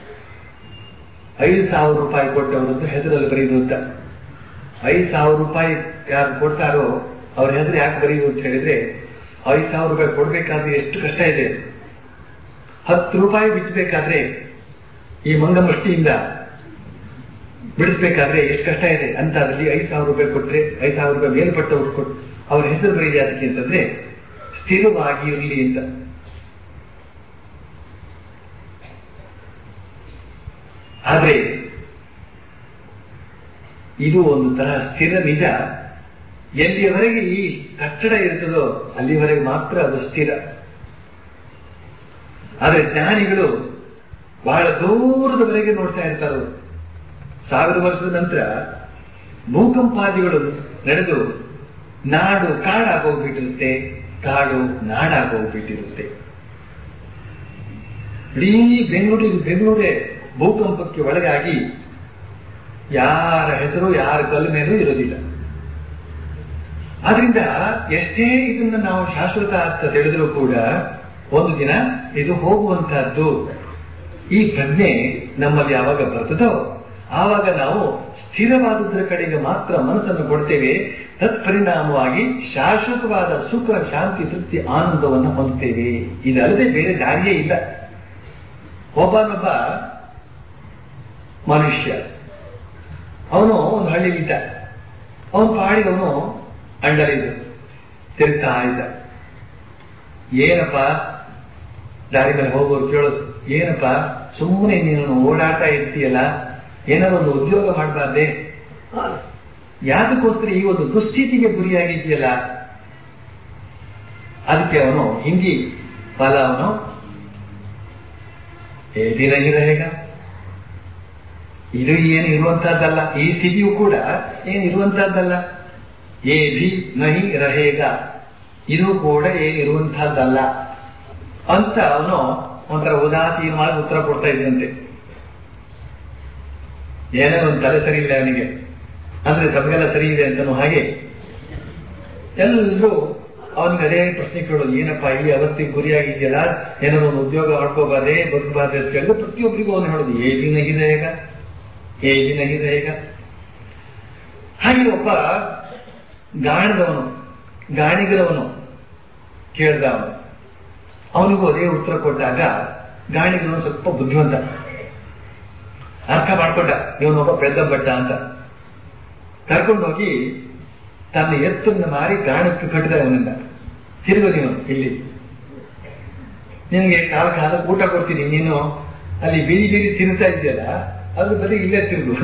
ಐದು ಸಾವಿರ ರೂಪಾಯಿ ಕೊಟ್ಟವರದ್ದು ಹೆಸರಲ್ಲಿ ಬರೆಯುವುದು ಅಂತ ಐದು ಸಾವಿರ ರೂಪಾಯಿ ಯಾರು ಕೊಡ್ತಾರೋ ಅವ್ರ ಹೆಸರು ಯಾಕೆ ಬರೆಯುವುದು ಅಂತ ಹೇಳಿದ್ರೆ ಐದು ಸಾವಿರ ರೂಪಾಯಿ ಕೊಡ್ಬೇಕಾದ್ರೆ ಎಷ್ಟು ಕಷ್ಟ ಇದೆ ಹತ್ತು ರೂಪಾಯಿ ಬಿಚ್ಚಬೇಕಾದ್ರೆ ಈ ಮಂಗಮಷ್ಟಿಯಿಂದ ಬಿಡಿಸ್ಬೇಕಾದ್ರೆ ಎಷ್ಟು ಕಷ್ಟ ಇದೆ ಅಂತ ಅದರಲ್ಲಿ ಐದು ಸಾವಿರ ರೂಪಾಯಿ ಕೊಟ್ರೆ ಐದು ಸಾವಿರ ರೂಪಾಯಿ ಮೇಲ್ಪಟ್ಟವ್ರು ಕೊಟ್ಟು ಅವ್ರ ಹೆಸರು ಬರೀದೆ ಅದಕ್ಕೆ ಅಂತಂದ್ರೆ ಸ್ಥಿರವಾಗಿ ಇರಲಿ ಅಂತ ಆದ್ರೆ ಇದು ಒಂದು ತರಹ ಸ್ಥಿರ ನಿಜ ಎಲ್ಲಿಯವರೆಗೆ ಈ ಕಟ್ಟಡ ಇರ್ತದೋ ಅಲ್ಲಿವರೆಗೆ ಮಾತ್ರ ಅದು ಸ್ಥಿರ ಆದ್ರೆ ಜ್ಞಾನಿಗಳು ಬಹಳ ದೂರದವರೆಗೆ ನೋಡ್ತಾ ಇರ್ತಾರೆ ಅವರು. ಸಾವಿರ ವರ್ಷದ ನಂತರ ಭೂಕಂಪಾದಿಗಳು ನಡೆದು ನಾಡು ಕಾಡಾಗೋಗ್ಬಿಟ್ಟಿರುತ್ತೆ ಕಾಡು ನಾಡಾಗೋಗ್ಬಿಟ್ಟಿರುತ್ತೆ ಇಡೀ ಬೆಂಗಳೂರು ಬೆಂಗಳೂರೇ ಭೂಕಂಪಕ್ಕೆ ಒಳಗಾಗಿ ಯಾರ ಹೆಸರು ಯಾರ ಕಲ್ಲು ಮೇಲೂ ಇರೋದಿಲ್ಲ ಆದ್ರಿಂದ ಎಷ್ಟೇ ಇದನ್ನ ನಾವು ಶಾಶ್ವತ ಅಂತ ತಿಳಿದ್ರೂ ಕೂಡ ಒಂದು ದಿನ ಇದು ಹೋಗುವಂತಹದ್ದು ಈ ಪ್ರಜ್ಞೆ ನಮ್ಮಲ್ಲಿ ಯಾವಾಗ ಬರ್ತದೋ ಆವಾಗ ನಾವು ಸ್ಥಿರವಾದದ್ರ ಕಡೆಗೆ ಮಾತ್ರ ಮನಸ್ಸನ್ನು ಕೊಡ್ತೇವೆ ತತ್ಪರಿಣಾಮವಾಗಿ ಶಾಶ್ವತವಾದ ಸುಖ ಶಾಂತಿ ತೃಪ್ತಿ ಆನಂದವನ್ನು ಹೊಂದುತ್ತೇವೆ ಇದಲ್ಲದೆ ಬೇರೆ ದಾರಿಯೇ ಇಲ್ಲ ಒಬ್ಬನೊಬ್ಬ ಮನುಷ್ಯ ಅವನು ಒಂದು ಹಳ್ಳಿಲಿದ್ದ ಅವನ ಪಾಡಿಗೆ ಅವನು ಅಂಡಲಿದ್ದ ತಿರುಗ್ತಾ ಇದ್ದ ಏನಪ್ಪ ದಾರಿ ಮೇಲೆ ಹೋಗೋರು ಕೇಳೋದು ಏನಪ್ಪ ಸುಮ್ಮನೆ ನೀನು ಓಡಾಡ್ತಾ ಇರ್ತೀಯಲ್ಲ ಏನಾದ್ರು ಒಂದು ಉದ್ಯೋಗ ಮಾಡಬಾರ್ದೆ ಯಾತಕ್ಕೋಸ್ಕರ ಈ ಒಂದು ದುಸ್ಥಿತಿಗೆ ಗುರಿಯಾಗಿದೆಯಲ್ಲ ಅದಕ್ಕೆ ಅವನು ಹಿಂದಿ ಫಲ ಅವನು ಏ ದಿನ ಇರಬೇಕ ಇದು ಏನು ಇರುವಂತಹದ್ದಲ್ಲ ಈ ಸ್ಥಿತಿಯು ಕೂಡ ಏನು ಇರುವಂತಹದ್ದಲ್ಲ ಏ ಭಿ ನಹಿ ರಹೇಗ ಇದು ಕೂಡ ಏನಿರುವಂತಹದ್ದಲ್ಲ ಅಂತ ಅವನು ಒಂಥರ ಉದಾಸೀನವಾಗಿ ಉತ್ತರ ಕೊಡ್ತಾ ಇದ್ದಂತೆ ಏನೋ ಒಂದು ತಲೆ ಸರಿ ಇಲ್ಲ ಅವನಿಗೆ ಅಂದ್ರೆ ತಮಗೆಲ್ಲ ಸರಿ ಇದೆ ಅಂತನೂ ಹಾಗೆ ಎಲ್ಲರೂ ಅವನಿಗೆ ಅದೇ ಪ್ರಶ್ನೆ ಕೇಳೋದು ಏನಪ್ಪ ಈ ಅವಸ್ಥೆಗೆ ಗುರಿಯಾಗಿದೆಯಲ್ಲ ಏನೋ ಒಂದು ಉದ್ಯೋಗ ಮಾಡ್ಕೋಬಾರ್ದೆ ಬದುಕಬಾರ್ದೆ ಅಂತ ಕೇಳಿದ್ರೆ ಪ್ರತಿಯೊಬ್ಬರಿಗೂ ಅವನು ಹೇಳೋದು ಏ ದಿನ ಇದೆ ಈಗ ಏ ದಿನ ಇದೆ ಈಗ ಹಾಗೆ ಒಬ್ಬ ಗಾಣದವನು ಗಾಣಿಗರವನು ಕೇಳ್ದ ಅವನು ಅವನಿಗೂ ಅದೇ ಉತ್ತರ ಕೊಟ್ಟಾಗ ಗಾಣಿಗನು ಸ್ವಲ್ಪ ಬುದ್ಧಿವಂತ ಅರ್ಥ ಮಾಡ್ಕೊಂಡ ಇವನೊಬ್ಬ ಪೆದ್ದ ಭಟ್ಟ ಅಂತ ಕರ್ಕೊಂಡೋಗಿ ತನ್ನ ಎತ್ತನ್ನು ಮಾರಿ ಗಾಣಕ್ಕೆ ಕಟ್ಟಿದ ಅವನನ್ನ ತಿರುಗು ನೀನು ಇಲ್ಲಿ ನಿನಗೆ ಕಾಲ ಕಾಲ ಊಟ ಕೊಡ್ತೀನಿ ನೀನು ಅಲ್ಲಿ ಬೀದಿ ಬೀದಿ ತಿರುಗ್ತಾ ಇದೆಯಲ್ಲ ಅದ್ರ ಬರೀ ಇಲ್ಲೇ ತಿರುಗು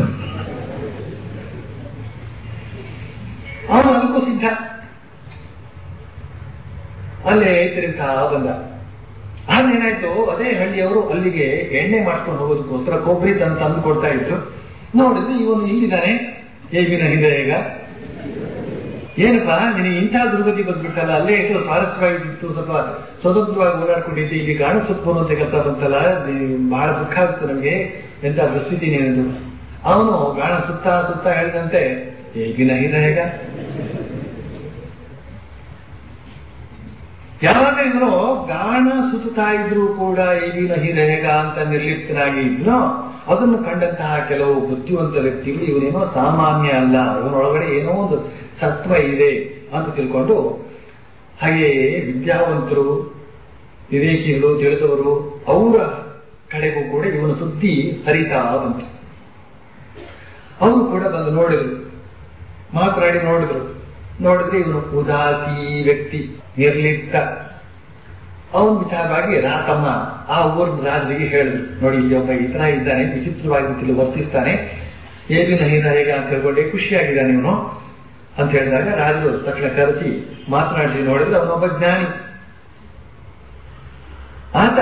ಅವನು ಅದಕ್ಕೂ ಸಿದ್ಧ ಅಲ್ಲೇ ತಿರುಗ್ತಾ ಬಂದ ಆದ್ರೆ ಏನಾಯ್ತು ಅದೇ ಹಳ್ಳಿಯವರು ಅಲ್ಲಿಗೆ ಎಣ್ಣೆ ಮಾಡ್ಕೊಂಡು ಹೋಗೋದಕ್ಕೋಸ್ಕರ ಕೊಬ್ಬರಿ ತಂದು ತಂದು ಕೊಡ್ತಾ ಇದ್ರು ನೋಡಿದ್ರೆ ಇವನು ಇಲ್ಲಿದ್ದಾನೆ ಹೇಗಿನ ಹಿಂದೆ ಈಗ ಏನಪ್ಪಾ ನಿನಗೆ ಇಂಥ ದುರ್ಗತಿ ಬಂದ್ಬಿಟ್ಟಲ್ಲ ಅಲ್ಲೇ ಎಷ್ಟು ಸ್ವಾರಸ್ಯವಾಗಿತ್ತು ಸ್ವಲ್ಪ ಸ್ವತಂತ್ರವಾಗಿ ಓಡಾಡ್ಕೊಂಡಿದ್ದೆ ಇಲ್ಲಿ ಗಾಣ ಸುತ್ತ ಅಂತ ಕೆಲಸ ಬಂತಲ್ಲ ನೀ- ಬಹಳ ದುಃಖ ಆಗುತ್ತೆ ನಮಗೆ ಎಂತ ದುಸ್ಥಿತಿ ನೀನದು ಅವನು ಗಾಣ ಸುತ್ತ ಸುತ್ತ ಹೇಳಿದಂತೆ ಹೇಗಿನ ಹಿಂದೆ ಹೇಗ ಯಾವಾಗ ಇವನು ಗಾಣ ಸುತ್ತಾ ಇದ್ರು ಕೂಡ ಈಗಿನ ಹಿರೇಗ ಅಂತ ನಿರ್ಲಿಪ್ತನಾಗಿ ಇದ್ನೋ ಅದನ್ನು ಕಂಡಂತಹ ಕೆಲವು ಬುದ್ಧಿವಂತ ವ್ಯಕ್ತಿಗಳು ಇವನೇನೋ ಸಾಮಾನ್ಯ ಅಲ್ಲ ಇವನೊಳಗಡೆ ಏನೋ ಒಂದು ಸತ್ವ ಇದೆ ಅಂತ ತಿಳ್ಕೊಂಡು ಹಾಗೆಯೇ ವಿದ್ಯಾವಂತರು ವಿವೇಕಿಗಳು ತಿಳಿದವರು ಅವರ ಕಡೆಗೂ ಕೂಡ ಇವನ ಸುದ್ದಿ ಹರಿತಾ ಬಂತು ಅವರು ಕೂಡ ಬಂದು ನೋಡಿದ್ರು ಮಾತನಾಡಿ ನೋಡಿದ್ರು ನೋಡಿದ್ರೆ ಇವನು ಉದಾಸಿ ವ್ಯಕ್ತಿ ನಿರ್ಲಿಪ್ತ ಅವನ ವಿಚಾರವಾಗಿ ರಾತಮ್ಮ ಆ ಊರಿನ ರಾಜರಿಗೆ ಹೇಳಿದ್ರು ನೋಡಿ ಇಲ್ಲಿ ಒಬ್ಬ ಈತನ ಇದ್ದಾನೆ ವಿಚಿತ್ರವಾಗಿ ರೀತಿಯಲ್ಲಿ ವರ್ತಿಸ್ತಾನೆ ಏನಿನ ಹೀನ ಹೇಗ ಅಂತ ಹೇಳ್ಕೊಂಡೆ ಖುಷಿಯಾಗಿದ್ದಾನೆ ಇವನು ಅಂತ ಹೇಳಿದಾಗ ರಾಜರು ತಕ್ಷಣ ಕರೆಸಿ ಮಾತನಾಡಿಸಿ ನೋಡಿದ್ರೆ ಅವನೊಬ್ಬ ಜ್ಞಾನಿ ಆತ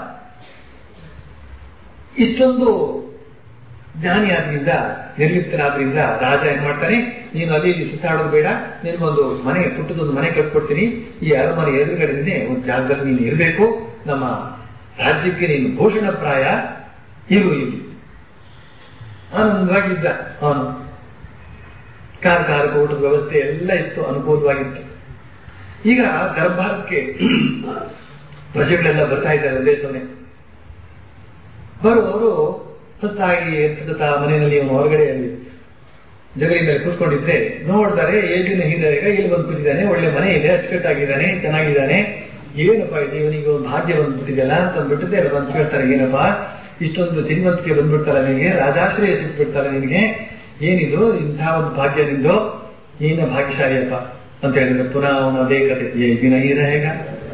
ಇಷ್ಟೊಂದು ಜ್ಞಾನಿ ಆದ್ರಿಂದ ನಿರ್ಲಿಪ್ತನಾದ್ರಿಂದ ರಾಜ ಏನ್ ಮಾಡ್ತಾನೆ ನೀನು ಅಲ್ಲಿ ಇಲ್ಲಿ ಸುತ್ತಾಡೋದು ಬೇಡ ನಿನ್ಗೊಂದು ಮನೆ ಪುಟ್ಟದೊಂದು ಮನೆ ಕಟ್ಕೊಡ್ತೀನಿ ಈ ಅರಮನೆ ಎದುರುಗಡೆನೇ ಒಂದು ಜಾಗದಲ್ಲಿ ನೀನು ಇರಬೇಕು ನಮ್ಮ ರಾಜ್ಯಕ್ಕೆ ನೀನು ಭೂಷಣ ಪ್ರಾಯ ಇರು ಇಲ್ಲಿ ಆನಂದವಾಗಿದ್ದ ಅವನು ಕಾರ್ ಕಾರ್ ಊಟದ ವ್ಯವಸ್ಥೆ ಎಲ್ಲ ಇತ್ತು ಅನುಕೂಲವಾಗಿತ್ತು ಈಗ ದರ್ಬಾರಕ್ಕೆ ಪ್ರಜೆಗಳೆಲ್ಲ ಬರ್ತಾ ಇದ್ದಾರೆ ಒಂದೇ ಸಮಯ ಬರುವವರು ಹೊಸದಾಗಿ ಎತ್ತದ ಮನೆಯಲ್ಲಿ ಅವನು ಹೊರಗಡೆ ಜಗಲಿ ಮೇಲೆ ಕೂತ್ಕೊಂಡಿದ್ರೆ ನೋಡ್ತಾರೆ ಏಜಿನ ಹಿಂದೆಗ ಇಲ್ಲಿ ಬಂದು ಕೂತಿದ್ದಾನೆ ಒಳ್ಳೆ ಮನೆ ಇದೆ ಅಚ್ಚುಕಟ್ಟಾಗಿದ್ದಾನೆ ಚೆನ್ನಾಗಿದ್ದಾನೆ ಏನಪ್ಪ ಇದು ಇವನಿಗೆ ಒಂದು ಭಾಗ್ಯ ಬಂದ್ಬಿಟ್ಟಿದೆಯಲ್ಲ ಅಂತ ಅಂದ್ಬಿಟ್ಟಿದೆ ಎಲ್ಲ ಬಂದು ಕೇಳ್ತಾರೆ ಏನಪ್ಪ ಇಷ್ಟೊಂದು ತಿನ್ವಂತಿಗೆ ಬಂದ್ಬಿಡ್ತಾರ ನಿನಗೆ ರಾಜಾಶ್ರಯ ಸಿಕ್ಬಿಡ್ತಾರ ನಿನಗೆ ಏನಿದು ಇಂಥ ಒಂದು ಭಾಗ್ಯ ನಿಂದು ನೀನ ಭಾಗ್ಯಶಾಲಿಯಪ್ಪ ಅಂತ ಹೇಳಿದ್ರೆ ಪುನಃ ಅವನ ಅದೇ ಕತೆ ಏಜಿನ ಹೀರ ಹೇಗ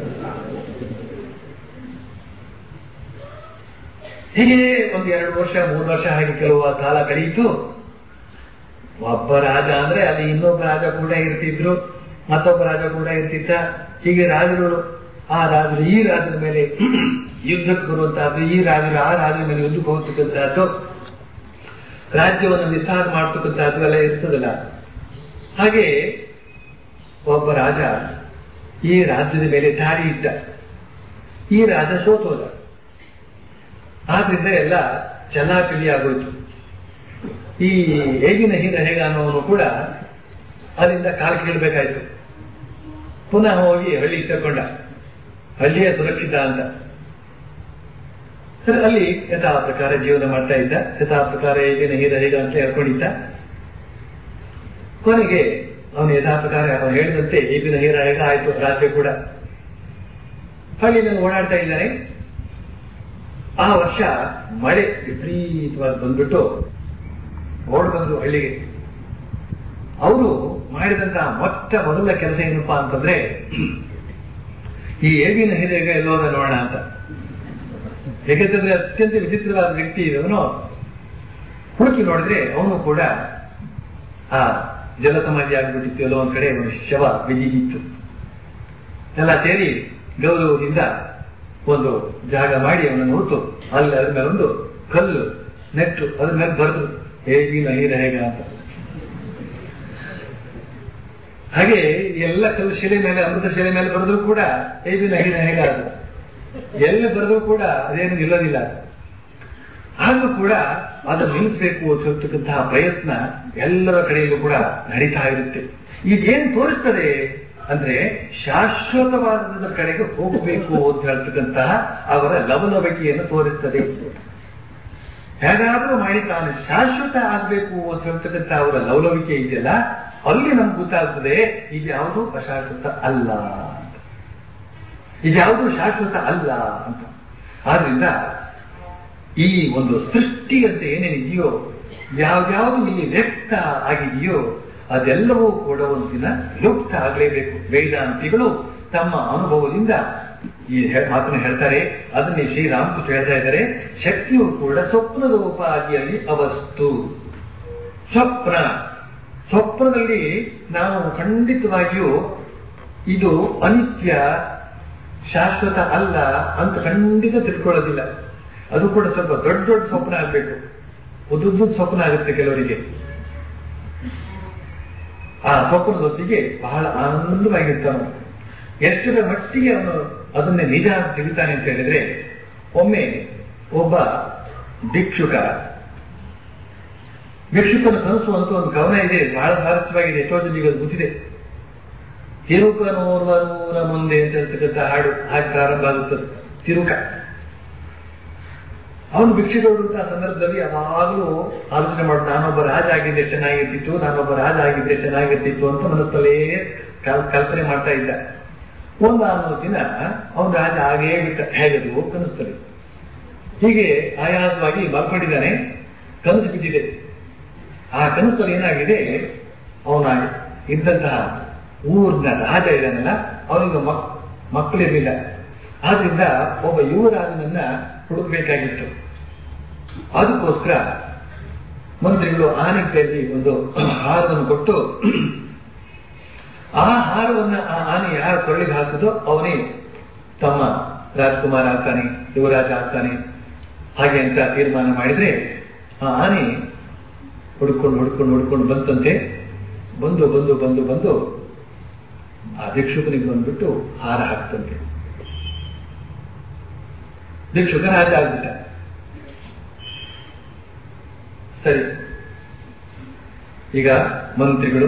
ಹೀಗೆ ಒಂದು ಎರಡು ವರ್ಷ ಮೂರು ವರ್ಷ ಹಾಗೆ ಕೆಲವು ಕಾಲ ಕಳೆಯಿತು ಒಬ್ಬ ರಾಜ ಅಂದ್ರೆ ಅಲ್ಲಿ ಇನ್ನೊಬ್ಬ ರಾಜ ಕೂಡ ಇರ್ತಿದ್ರು ಮತ್ತೊಬ್ಬ ರಾಜ ಕೂಡ ಇರ್ತಿದ್ದ ಹೀಗೆ ರಾಜರು ಆ ರಾಜರು ಈ ರಾಜರ ಮೇಲೆ ಯುದ್ಧಕ್ಕೆ ಬರುವಂತಹದ್ದು ಈ ರಾಜರು ಆ ರಾಜರ ಮೇಲೆ ಯುದ್ಧಕ್ಕೆ ಹೋಗ್ತಕ್ಕಂತಹದ್ದು ರಾಜ್ಯವನ್ನು ವಿಸ್ತಾರ ಮಾಡ್ತಕ್ಕಂತಹದ್ದು ಎಲ್ಲ ಇರ್ತದಲ್ಲ ಹಾಗೆ ಒಬ್ಬ ರಾಜ ಈ ರಾಜ್ಯದ ಮೇಲೆ ದಾರಿ ಇದ್ದ ಈ ರಾಜ ಸೋತೋದ ಆದ್ರಿಂದ ಎಲ್ಲ ಚಲಾಪಿಲಿ ಆಗೋಯ್ತು ಈ ಹೇಗಿನ ಹೀನ ಹೇಗ ಅನ್ನೋನು ಕೂಡ ಅಲ್ಲಿಂದ ಕಾಲು ಕೀಳ್ಬೇಕಾಯ್ತು ಪುನಃ ಹೋಗಿ ಹಳ್ಳಿ ತಗೊಂಡ ಹಳ್ಳಿಯ ಸುರಕ್ಷಿತ ಅಂತ ಸರಿ ಅಲ್ಲಿ ಯಥಾ ಪ್ರಕಾರ ಜೀವನ ಮಾಡ್ತಾ ಇದ್ದ ಯಥಾ ಪ್ರಕಾರ ಹೇಗಿನ ಹೀರ ಹೇಗ ಅಂತ ಹೇಳ್ಕೊಂಡಿದ್ದ ಕೊನೆಗೆ ಅವನು ಯಥಾ ಪ್ರಕಾರ ಅವನು ಹೇಳಿದಂತೆ ಹೇಗಿನ ಹೀರ ಹೇಗ ಆಯ್ತು ರಾಜ್ಯ ಕೂಡ ಹಳ್ಳಿನಲ್ಲಿ ಓಡಾಡ್ತಾ ಇದ್ದಾನೆ ಆ ವರ್ಷ ಮಳೆ ವಿಪರೀತವಾಗಿ ಬಂದ್ಬಿಟ್ಟು ಓಡ್ ಬಂದ್ರು ಹಳ್ಳಿಗೆ ಅವರು ಮಾಡಿದಂತಹ ಮೊಟ್ಟ ಮೊದಲ ಕೆಲಸ ಏನಪ್ಪಾ ಅಂತಂದ್ರೆ ಈ ಏಬಿನ ಹಿರಿಯಗ ಎಲ್ಲೋದ ನೋಡೋಣ ಅಂತ ಹೇಗೆಂತಂದ್ರೆ ಅತ್ಯಂತ ವಿಚಿತ್ರವಾದ ವ್ಯಕ್ತಿ ಇವನು ಹುಡುಕಿ ನೋಡಿದ್ರೆ ಅವನು ಕೂಡ ಆ ಜಲಸಮಾಧಿ ಆಗ್ಬಿಟ್ಟಿತ್ತು ಎಲ್ಲೋ ಒಂದ್ ಕಡೆ ಒಂದು ಶವ ಬಿದ್ದಿತ್ತು ಎಲ್ಲ ಸೇರಿ ಗೌರವದಿಂದ ಒಂದು ಜಾಗ ಮಾಡಿ ಅವನನ್ನು ಹುಟ್ಟು ಅಲ್ಲಿ ಅದ್ರ ಮೇಲೆ ಒಂದು ಕಲ್ಲು ನೆಟ್ಟು ಅದ್ರ ಮೇಲೆ ಬರೆದು ಹೇಗಿನ ಹೀರ ಹೇಗ ಅಂತ ಹಾಗೆ ಎಲ್ಲ ಕಲ್ಲು ಶಿಲೆ ಮೇಲೆ ಅಮೃತ ಶಿಲೆ ಮೇಲೆ ಬರೆದ್ರು ಕೂಡ ಹೇಗಿನ ಹೀರ ಹೇಗ ಅದು ಎಲ್ಲಿ ಬರೆದ್ರು ಕೂಡ ಅದೇನು ನಿಲ್ಲೋದಿಲ್ಲ ಆದ್ರೂ ಕೂಡ ಅದನ್ನು ನಿಲ್ಲಿಸಬೇಕು ಅಂತ ಹೇಳ್ತಕ್ಕಂತಹ ಪ್ರಯತ್ನ ಎಲ್ಲರ ಕಡೆಯಲ್ಲೂ ಕೂಡ ನಡೀತಾ ಇರುತ್ತೆ ಇದೇನು ತೋರಿಸ್ತದೆ ಅಂದ್ರೆ ಶಾಶ್ವತವಾದ ಕಡೆಗೆ ಹೋಗಬೇಕು ಅಂತ ಹೇಳ್ತಕ್ಕಂತಹ ಅವರ ಲವಲವಿಕೆಯನ್ನು ತೋರಿಸ್ತದೆ ಹೇಗಾದ್ರೂ ಮಾಡಿ ತಾನು ಶಾಶ್ವತ ಆಗ್ಬೇಕು ಅಂತ ಹೇಳ್ತಕ್ಕಂಥ ಅವರ ಲವಲವಿಕೆ ಇದೆಯಲ್ಲ ಅಲ್ಲಿ ನಮ್ಗೆ ಗೊತ್ತಾಗ್ತದೆ ಇದು ಯಾವುದು ಅಶಾಶ್ವತ ಅಲ್ಲ ಅಂತ ಇದ್ಯಾವುದು ಶಾಶ್ವತ ಅಲ್ಲ ಅಂತ ಆದ್ರಿಂದ ಈ ಒಂದು ಸೃಷ್ಟಿ ಅಂತ ಏನೇನಿದೆಯೋ ಯಾವ್ಯಾವುದು ಇಲ್ಲಿ ವ್ಯಕ್ತ ಆಗಿದೆಯೋ ಅದೆಲ್ಲವೂ ಕೂಡ ಒಂದು ದಿನ ಲುಪ್ತ ಆಗಲೇಬೇಕು ವೇದಾಂತಿಗಳು ತಮ್ಮ ಅನುಭವದಿಂದ ಈ ಮಾತನ್ನು ಹೇಳ್ತಾರೆ ಅದನ್ನೇ ಶ್ರೀರಾಮಕೃಷ್ಣ ಹೇಳ್ತಾ ಇದ್ದಾರೆ ಶಕ್ತಿಯು ಕೂಡ ಸ್ವಪ್ನದ ಉಪಾದಿಯಲ್ಲಿ ಅವಸ್ತು ಸ್ವಪ್ನ ಸ್ವಪ್ನದಲ್ಲಿ ನಾವು ಖಂಡಿತವಾಗಿಯೂ ಇದು ಅನಿತ್ಯ ಶಾಶ್ವತ ಅಲ್ಲ ಅಂತ ಖಂಡಿತ ತಿಳ್ಕೊಳ್ಳೋದಿಲ್ಲ ಅದು ಕೂಡ ಸ್ವಲ್ಪ ದೊಡ್ಡ ದೊಡ್ಡ ಸ್ವಪ್ನ ಆಗ್ಬೇಕು ಉದ್ದುದ್ದ ಸ್ವಪ್ನ ಆಗುತ್ತೆ ಕೆಲವರಿಗೆ ಆ ಸ್ವಪ್ನದೊತ್ತಿಗೆ ಬಹಳ ಆನಂದವಾಗಿರ್ತಾನೆ ಎಷ್ಟರ ಮಟ್ಟಿಗೆ ಅವನು ಅದನ್ನೇ ನಿಜ ಅಂತ ತಿಳಿತಾನೆ ಅಂತ ಹೇಳಿದ್ರೆ ಒಮ್ಮೆ ಒಬ್ಬ ಭಿಕ್ಷುಕ ಭಿಕ್ಷುಕನ ಕನಸು ಅಂತ ಒಂದು ಕವನ ಇದೆ ಬಹಳ ಸ್ವಾರಸ್ಯವಾಗಿದೆ ಎಷ್ಟೋ ಜನರಿಗೆ ಅದು ಗೊತ್ತಿದೆ ತಿರುಕನೋರ್ವನೂರ ಮುಂದೆ ಅಂತ ಹೇಳ್ತಕ್ಕಂಥ ಹಾಡು ಹಾಗೆ ಪ್ರಾರಂಭ ಆಗುತ್ತದೆ ತಿರುಕ ಅವನು ಭಿಕ್ಷೆಗೊಳ್ಳುವಂತಹ ಸಂದರ್ಭದಲ್ಲಿ ಯಾವಾಗಲೂ ಆಲೋಚನೆ ಮಾಡು ನಾನೊಬ್ಬ ರಾಜ ಆಗಿದ್ದೆ ಚೆನ್ನಾಗಿರ್ತಿತ್ತು ನಾನೊಬ್ಬ ರಾಜ ಆಗಿದ್ರೆ ಚೆನ್ನಾಗಿರ್ತಿತ್ತು ಅಂತ ಮನಸ್ಸಲ್ಲೇ ಕಲ್ಪನೆ ಮಾಡ್ತಾ ಇದ್ದ ಒಂದಾನು ದಿನ ಅವನ ರಾಜ ಹಾಗೇ ಬಿಟ್ಟ ಹೇಗದು ಕನಸ್ತದೆ ಹೀಗೆ ಆಯಾಸವಾಗಿ ಮಲ್ಕೊಂಡಿದ್ದಾನೆ ಕನಸು ಬಿದ್ದಿದೆ ಆ ಕನಸಲ್ಲಿ ಏನಾಗಿದೆ ಅವನ ಇದ್ದಂತಹ ಊರಿನ ರಾಜ ಇದ್ದಾನಲ್ಲ ಅವನಿಗೆ ಮಕ್ ಮಕ್ಕಳಿರಲಿಲ್ಲ ಆದ್ರಿಂದ ಒಬ್ಬ ಯುವರಾಜನನ್ನ ಹುಡುಕ್ಬೇಕಾಗಿತ್ತು ಅದಕ್ಕೋಸ್ಕರ ಮಂತ್ರಿಗಳು ಆನೆ ಕೈಯಲ್ಲಿ ಒಂದು ಹಾರವನ್ನು ಕೊಟ್ಟು ಆ ಹಾರವನ್ನ ಆ ಆನೆ ಯಾರು ಕೊಳ್ಳಿಗೆ ಹಾಕಿದೋ ಅವನೇ ತಮ್ಮ ರಾಜ್ಕುಮಾರ ಆಗ್ತಾನೆ ಯುವರಾಜ ಆಗ್ತಾನೆ ಹಾಗೆ ಅಂತ ತೀರ್ಮಾನ ಮಾಡಿದ್ರೆ ಆ ಆನೆ ಹುಡ್ಕೊಂಡು ಹುಡ್ಕೊಂಡು ಹುಡ್ಕೊಂಡು ಬಂತಂತೆ ಬಂದು ಬಂದು ಬಂದು ಬಂದು ಆ ಭಿಕ್ಷುಕನಿಗೆ ಬಂದ್ಬಿಟ್ಟು ಹಾರ ಹಾಕ್ತಂತೆ ಭಿಕ್ಷುಕ ರಾಜ ಆಗ್ಬಿಟ್ಟ ಸರಿ ಈಗ ಮಂತ್ರಿಗಳು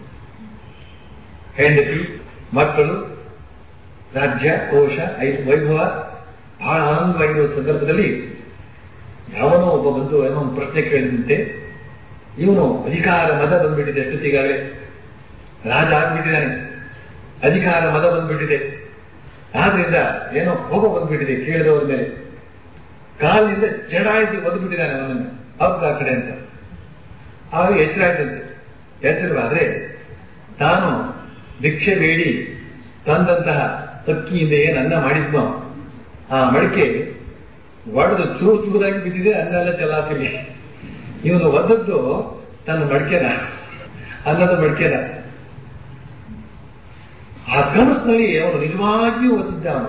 ಹೆಂಡತಿ ಮಕ್ಕಳು ರಾಜ್ಯ ಕೋಶ ಐ- ವೈಭವ ಬಹಳ ಆನಂದವಾಗಿರುವ ಸಂದರ್ಭದಲ್ಲಿ ಯಾವನೋ ಒಬ್ಬ ಬಂದು ಏನೋ ಒಂದು ಪ್ರಶ್ನೆ ಕೇಳಿದಂತೆ ಇವನು ಅಧಿಕಾರ ಮದ ಬಂದ್ಬಿಟ್ಟಿದೆ ಅಷ್ಟೊತ್ತಿಗಾಗಲೇ ರಾಜ ಆಗ್ಬಿಟ್ಟಿದ್ದಾನೆ ಅಧಿಕಾರ ಮದ ಬಂದ್ಬಿಟ್ಟಿದೆ ಆದ್ರಿಂದ ಏನೋ ಕೋಪ ಬಂದ್ಬಿಟ್ಟಿದೆ ಕೇಳಿದವರ ಮೇಲೆ ಕಾಲಿನಿಂದ ಜಡಾಯಿಸಿ ಒದ್ಬಿಟ್ಟಿದ್ದಾನೆ ಅವನನ್ನು ಅವ್ರ ಆ ಕಡೆ ಅಂತ ಆಗ ಎಚ್ಚರ ಆಯ್ತಂತೆ ಎಚ್ಚರವಾದ್ರೆ ತಾನು ಭಿಕ್ಷೆ ಬೇಡಿ ತಂದಂತಹ ಅಕ್ಕಿಯಿಂದ ಏನು ಅನ್ನ ಮಾಡಿದ್ನೋ ಆ ಮಡಿಕೆ ಒಡೆದು ಚೂರು ಚೂರಾಗಿ ಬಿದ್ದಿದೆ ಅನ್ನ ಎಲ್ಲ ಚಲಾತಿಲಿ ಇವನು ಒದ್ದದ್ದು ತನ್ನ ಮಡಿಕೆನ ಅನ್ನದ ಮಡಿಕೆನ ಆ ಕನಸಿನಲ್ಲಿ ಅವನು ನಿಜವಾಗಿಯೂ ಓದಿದ್ದ ಅವನು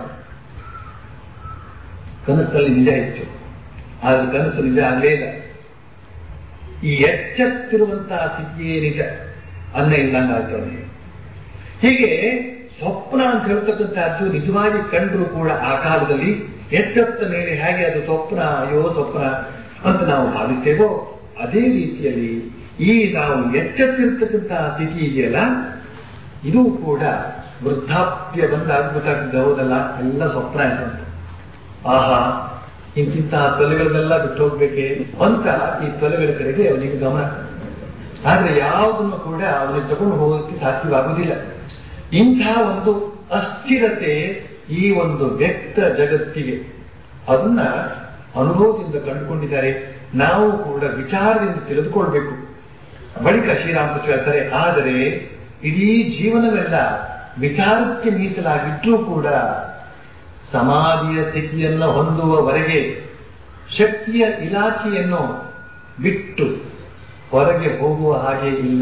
ಕನಸಿನಲ್ಲಿ ನಿಜ ಇತ್ತು ಆದ್ರೆ ಕನಸು ನಿಜ ಆಗಲೇ ಇಲ್ಲ ಈ ಎಚ್ಚತ್ತಿರುವಂತಹ ಸ್ಥಿತಿಯೇ ನಿಜ ಅನ್ನ ಇಲ್ಲಂಗಾಯ್ತು ಅವನಿಗೆ ಹೀಗೆ ಸ್ವಪ್ನ ಅಂತ ಹೇಳ್ತಕ್ಕಂಥದ್ದು ನಿಜವಾಗಿ ಕಂಡರೂ ಕೂಡ ಆ ಕಾಲದಲ್ಲಿ ಎಚ್ಚತ್ತ ಮೇಲೆ ಹೇಗೆ ಅದು ಸ್ವಪ್ನ ಅಯ್ಯೋ ಸ್ವಪ್ನ ಅಂತ ನಾವು ಭಾವಿಸ್ತೇವೋ ಅದೇ ರೀತಿಯಲ್ಲಿ ಈ ನಾವು ಎಚ್ಚತ್ತಿರ್ತಕ್ಕಂತಹ ಸ್ಥಿತಿ ಇದೆಯಲ್ಲ ಇದು ಕೂಡ ವೃದ್ಧಾಪ್ಯ ಬಂದಾಗ ಗೊತ್ತಾಗ್ತದೆ ಹೌದಲ್ಲ ಎಲ್ಲ ಸ್ವಪ್ನ ಆಯ್ತು ಅಂತ ಆಹಾ ಇಂತಿಂತಹ ತೊಲೆಗಳನ್ನೆಲ್ಲ ಬಿಟ್ಟು ಹೋಗ್ಬೇಕೆ ಅಂತ ಈ ತೊಲೆಗಳ ಕಡೆಗೆ ಅವನಿಗೆ ಗಮನ ಆದ್ರೆ ಯಾವುದನ್ನು ಕೂಡ ಅವನಿಗೆ ತಗೊಂಡು ಹೋಗೋದಕ್ಕೆ ಸಾಧ್ಯವಾಗುವುದಿಲ್ಲ ಇಂಥ ಒಂದು ಅಸ್ಥಿರತೆ ಈ ಒಂದು ವ್ಯಕ್ತ ಜಗತ್ತಿಗೆ ಅದನ್ನ ಅನುಭವದಿಂದ ಕಂಡುಕೊಂಡಿದ್ದಾರೆ ನಾವು ಕೂಡ ವಿಚಾರದಿಂದ ತಿಳಿದುಕೊಳ್ಬೇಕು ಬಳಿಕ ಶ್ರೀರಾಮಕೃಷ್ಣ ಹೇಳ್ತಾರೆ ಆದರೆ ಇಡೀ ಜೀವನವೆಲ್ಲ ವಿಚಾರಕ್ಕೆ ಮೀಸಲಾಗಿದ್ರೂ ಕೂಡ ಸಮಾಧಿಯ ಸ್ಥಿತಿಯನ್ನು ಹೊಂದುವವರೆಗೆ ಶಕ್ತಿಯ ಇಲಾಖೆಯನ್ನು ಬಿಟ್ಟು ಹೊರಗೆ ಹೋಗುವ ಹಾಗೆ ಇಲ್ಲ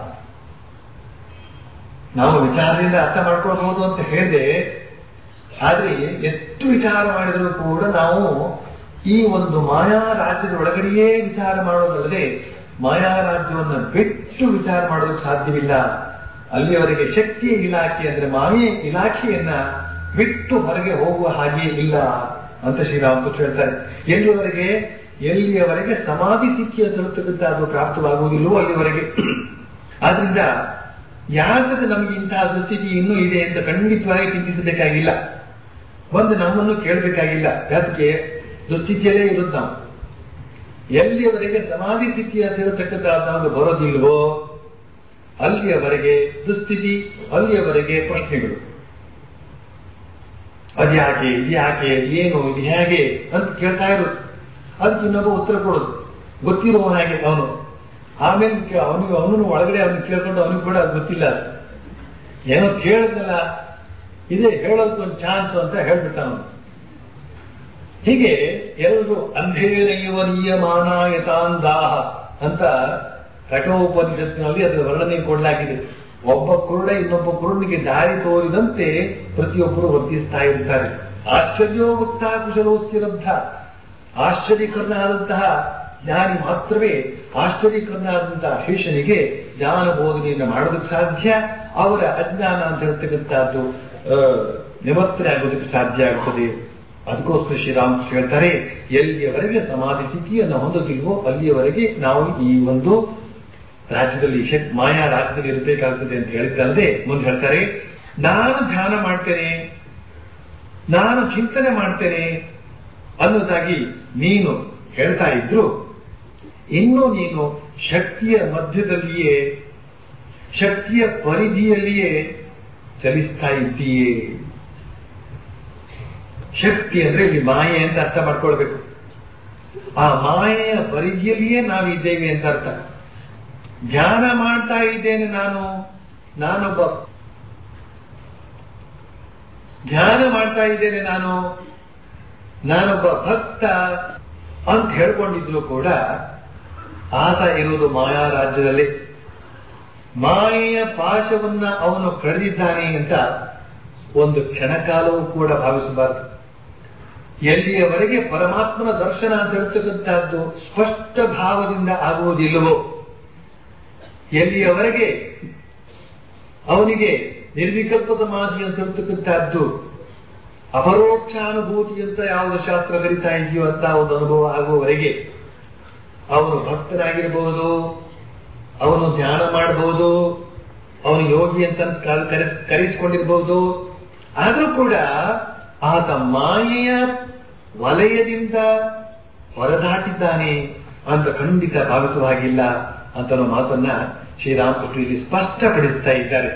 ನಾವು ವಿಚಾರದಿಂದ ಅರ್ಥ ಮಾಡ್ಕೊಳ್ಬಹುದು ಅಂತ ಹೇಳಿದೆ ಆದ್ರೆ ಎಷ್ಟು ವಿಚಾರ ಮಾಡಿದರೂ ಕೂಡ ನಾವು ಈ ಒಂದು ಮಾಯಾ ರಾಜ್ಯದ ಒಳಗಡೆಯೇ ವಿಚಾರ ಮಾಡೋದಲ್ಲದೆ ಮಾಯಾ ರಾಜ್ಯವನ್ನು ಬಿಟ್ಟು ವಿಚಾರ ಮಾಡೋದಕ್ಕೆ ಸಾಧ್ಯವಿಲ್ಲ ಅಲ್ಲಿಯವರೆಗೆ ಶಕ್ತಿಯ ಇಲಾಖೆ ಅಂದ್ರೆ ಮಾಯೆ ಇಲಾಖೆಯನ್ನ ಬಿಟ್ಟು ಹೊರಗೆ ಹೋಗುವ ಹಾಗೆ ಇಲ್ಲ ಅಂತ ಶ್ರೀರಾಮಕೃಷ್ಣ ಹೇಳ್ತಾರೆ ಎಲ್ಲಿಯವರೆಗೆ ಎಲ್ಲಿಯವರೆಗೆ ಸಮಾಧಿ ಸ್ಥಿತಿಯ ತಲುಪತಕ್ಕಂಥ ಅದು ಪ್ರಾಪ್ತವಾಗುವುದಿಲ್ಲವೋ ಅಲ್ಲಿವರೆಗೆ ಆದ್ರಿಂದ ಯಾಕಂದ್ರೆ ನಮಗೆ ಇಂತಹ ದುಸ್ಥಿತಿ ಇನ್ನೂ ಇದೆ ಅಂತ ಖಂಡಿತವಾಗಿ ಚಿಂತಿಸಬೇಕಾಗಿಲ್ಲ ಒಂದು ನಮ್ಮನ್ನು ಕೇಳಬೇಕಾಗಿಲ್ಲ ಯಾಕೆ ದುಸ್ಥಿತಿಯಲ್ಲೇ ಇರೋದು ನಾವು ಎಲ್ಲಿಯವರೆಗೆ ಸಮಾಧಿ ಸ್ಥಿತಿಯ ತಿರತಕ್ಕಂಥ ನಮಗೆ ಬರೋದಿಲ್ವೋ ಅಲ್ಲಿಯವರೆಗೆ ದುಸ್ಥಿತಿ ಅಲ್ಲಿಯವರೆಗೆ ಪ್ರಶ್ನೆಗಳು ಅದ್ಯಾಕೆ ಇದ್ಯಾಕೆ ಏನು ಇದು ಹೇಗೆ ಅಂತ ಕೇಳ್ತಾ ಇರೋದು ಅದಕ್ಕೆ ಇನ್ನೊಬ್ಬ ಉತ್ತರ ಕೊಡೋದು ಗೊತ್ತಿರುವ ಹಾಗೆ ಅವನು ಆಮೇಲೆ ಅವನಿಗೆ ಅವನು ಒಳಗಡೆ ಅವನು ಕೇಳ್ಕೊಂಡು ಅವನಿಗೆ ಕೂಡ ಅದು ಗೊತ್ತಿಲ್ಲ ಅದು ಏನೋ ಕೇಳಿದ್ನಲ್ಲ ಇದೇ ಹೇಳೋದಕ್ಕೊಂದು ಚಾನ್ಸ್ ಅಂತ ಹೇಳ್ಬಿಟ್ಟ ಅವನು ಹೀಗೆ ಎಲ್ಲರೂ ಅಂಧೇನೈವ ನಿಯಮಾನಾಯತಾಂದಾಹ ಅಂತ ಕಠೋಪನಿಷತ್ತಿನಲ್ಲಿ ಅದರ ವರ್ಣನೆ ಕೊಡಲಾಗಿದೆ ಒಬ್ಬ ಕುರುಡ ಇನ್ನೊಬ್ಬ ಕುರುಡನಿಗೆ ದಾರಿ ತೋರಿದಂತೆ ಪ್ರತಿಯೊಬ್ಬರು ವರ್ತಿಸ್ತಾ ಇರ್ತಾರೆ ಆಶ್ಚರ್ಯೋ ಭಕ್ತ ಕುಶಲೋಸ್ತಿರಬ್ಧ ಆಶ್ಚರ್ಯಕರನಾದಂತಹ ಜ್ಞಾನಿ ಮಾತ್ರವೇ ಆಶ್ಚರ್ಯಕರನಾದಂತಹ ಶೇಷನಿಗೆ ಜ್ಞಾನ ಬೋಧನೆಯನ್ನು ಮಾಡೋದಕ್ಕೆ ಸಾಧ್ಯ ಅವರ ಅಜ್ಞಾನ ಅಂತ ಹೇಳ್ತಕ್ಕಂಥದ್ದು ಆ, ನಿವರ್ತನೆ ಆಗೋದಕ್ಕೆ ಸಾಧ್ಯ ಆಗ್ತದೆ ಅದಕ್ಕೋಸ್ಕರ ಶ್ರೀರಾಮಕೃಷ್ಣ ಹೇಳ್ತಾರೆ ಎಲ್ಲಿಯವರೆಗೆ ಸಮಾಧಿ ಸ್ಥಿತಿಯನ್ನು ಹೊಂದುತ್ತಿಲ್ವೋ ಅಲ್ಲಿಯವರೆಗೆ ನಾವು ಈ ಒಂದು ರಾಜ್ಯದಲ್ಲಿ ಶಕ್ ಮಾಯಾ ರಾಜ್ಯದಲ್ಲಿ ಇರಬೇಕಾಗ್ತದೆ ಅಂತ ಹೇಳಿದ್ದಲ್ಲದೆ ಮುಂದೆ ಹೇಳ್ತಾರೆ ನಾನು ಧ್ಯಾನ ಮಾಡ್ತೇನೆ ನಾನು ಚಿಂತನೆ ಮಾಡ್ತೇನೆ ಅನ್ನೋದಾಗಿ ನೀನು ಹೇಳ್ತಾ ಇದ್ರು ಇನ್ನು ನೀನು ಶಕ್ತಿಯ ಮಧ್ಯದಲ್ಲಿಯೇ ಶಕ್ತಿಯ ಪರಿಧಿಯಲ್ಲಿಯೇ ಚಲಿಸ್ತಾ ಇದ್ದೀಯೇ ಶಕ್ತಿ ಅಂದ್ರೆ ಇಲ್ಲಿ ಮಾಯೆ ಅಂತ ಅರ್ಥ ಮಾಡ್ಕೊಳ್ಬೇಕು ಆ ಮಾಯೆಯ ಪರಿಧಿಯಲ್ಲಿಯೇ ನಾವಿದ್ದೇವೆ ಅಂತ ಅರ್ಥ ಧ್ಯಾನ ಮಾಡ್ತಾ ಇದ್ದೇನೆ ನಾನು ನಾನೊಬ್ಬ ಧ್ಯಾನ ಮಾಡ್ತಾ ಇದ್ದೇನೆ ನಾನು ನಾನೊಬ್ಬ ಭಕ್ತ ಅಂತ ಹೇಳ್ಕೊಂಡಿದ್ರು ಕೂಡ ಆತ ಇರುವುದು ಮಾಯಾ ರಾಜ್ಯದಲ್ಲಿ ಮಾಯೆಯ ಪಾಶವನ್ನ ಅವನು ಕಳೆದಿದ್ದಾನೆ ಅಂತ ಒಂದು ಕ್ಷಣಕಾಲವೂ ಕೂಡ ಭಾವಿಸಬಾರದು ಎಲ್ಲಿಯವರೆಗೆ ಪರಮಾತ್ಮನ ದರ್ಶನ ಅಂತ ಹೇಳ್ತಕ್ಕಂಥದ್ದು ಸ್ಪಷ್ಟ ಭಾವದಿಂದ ಆಗುವುದಿಲ್ಲವೋ ಎಲ್ಲಿಯವರೆಗೆ ಅವನಿಗೆ ನಿರ್ವಿಕಲ್ಪ ಸಮಾಧಿ ಅಂತ ಹೇಳ್ತಕ್ಕಂಥದ್ದು ಅಪರೋಕ್ಷಾನುಭೂತಿ ಅಂತ ಯಾವುದು ಶಾಸ್ತ್ರ ಕರಿತಾ ಇದೆಯೋ ಅಂತ ಒಂದು ಅನುಭವ ಆಗುವವರೆಗೆ ಅವನು ಭಕ್ತನಾಗಿರಬಹುದು ಅವನು ಧ್ಯಾನ ಮಾಡಬಹುದು ಅವನು ಯೋಗಿ ಅಂತ ಕರೆ- ಕರೆಸಿಕೊಂಡಿರಬಹುದು ಆದರೂ ಕೂಡ ಆತ ಮಾಯೆಯ ವಲಯದಿಂದ ಹೊರದಾಟಿದ್ದಾನೆ ಅಂತ ಖಂಡಿತ ಭಾವಿಸುವ ಹಾಗಿಲ್ಲ ಅಂತ ಅನ್ನೋ ಮಾತನ್ನ ಶ್ರೀರಾಮಕೃಷ್ಣ ಇಲ್ಲಿ ಸ್ಪಷ್ಟಪಡಿಸ್ತಾ ಇದ್ದಾರೆ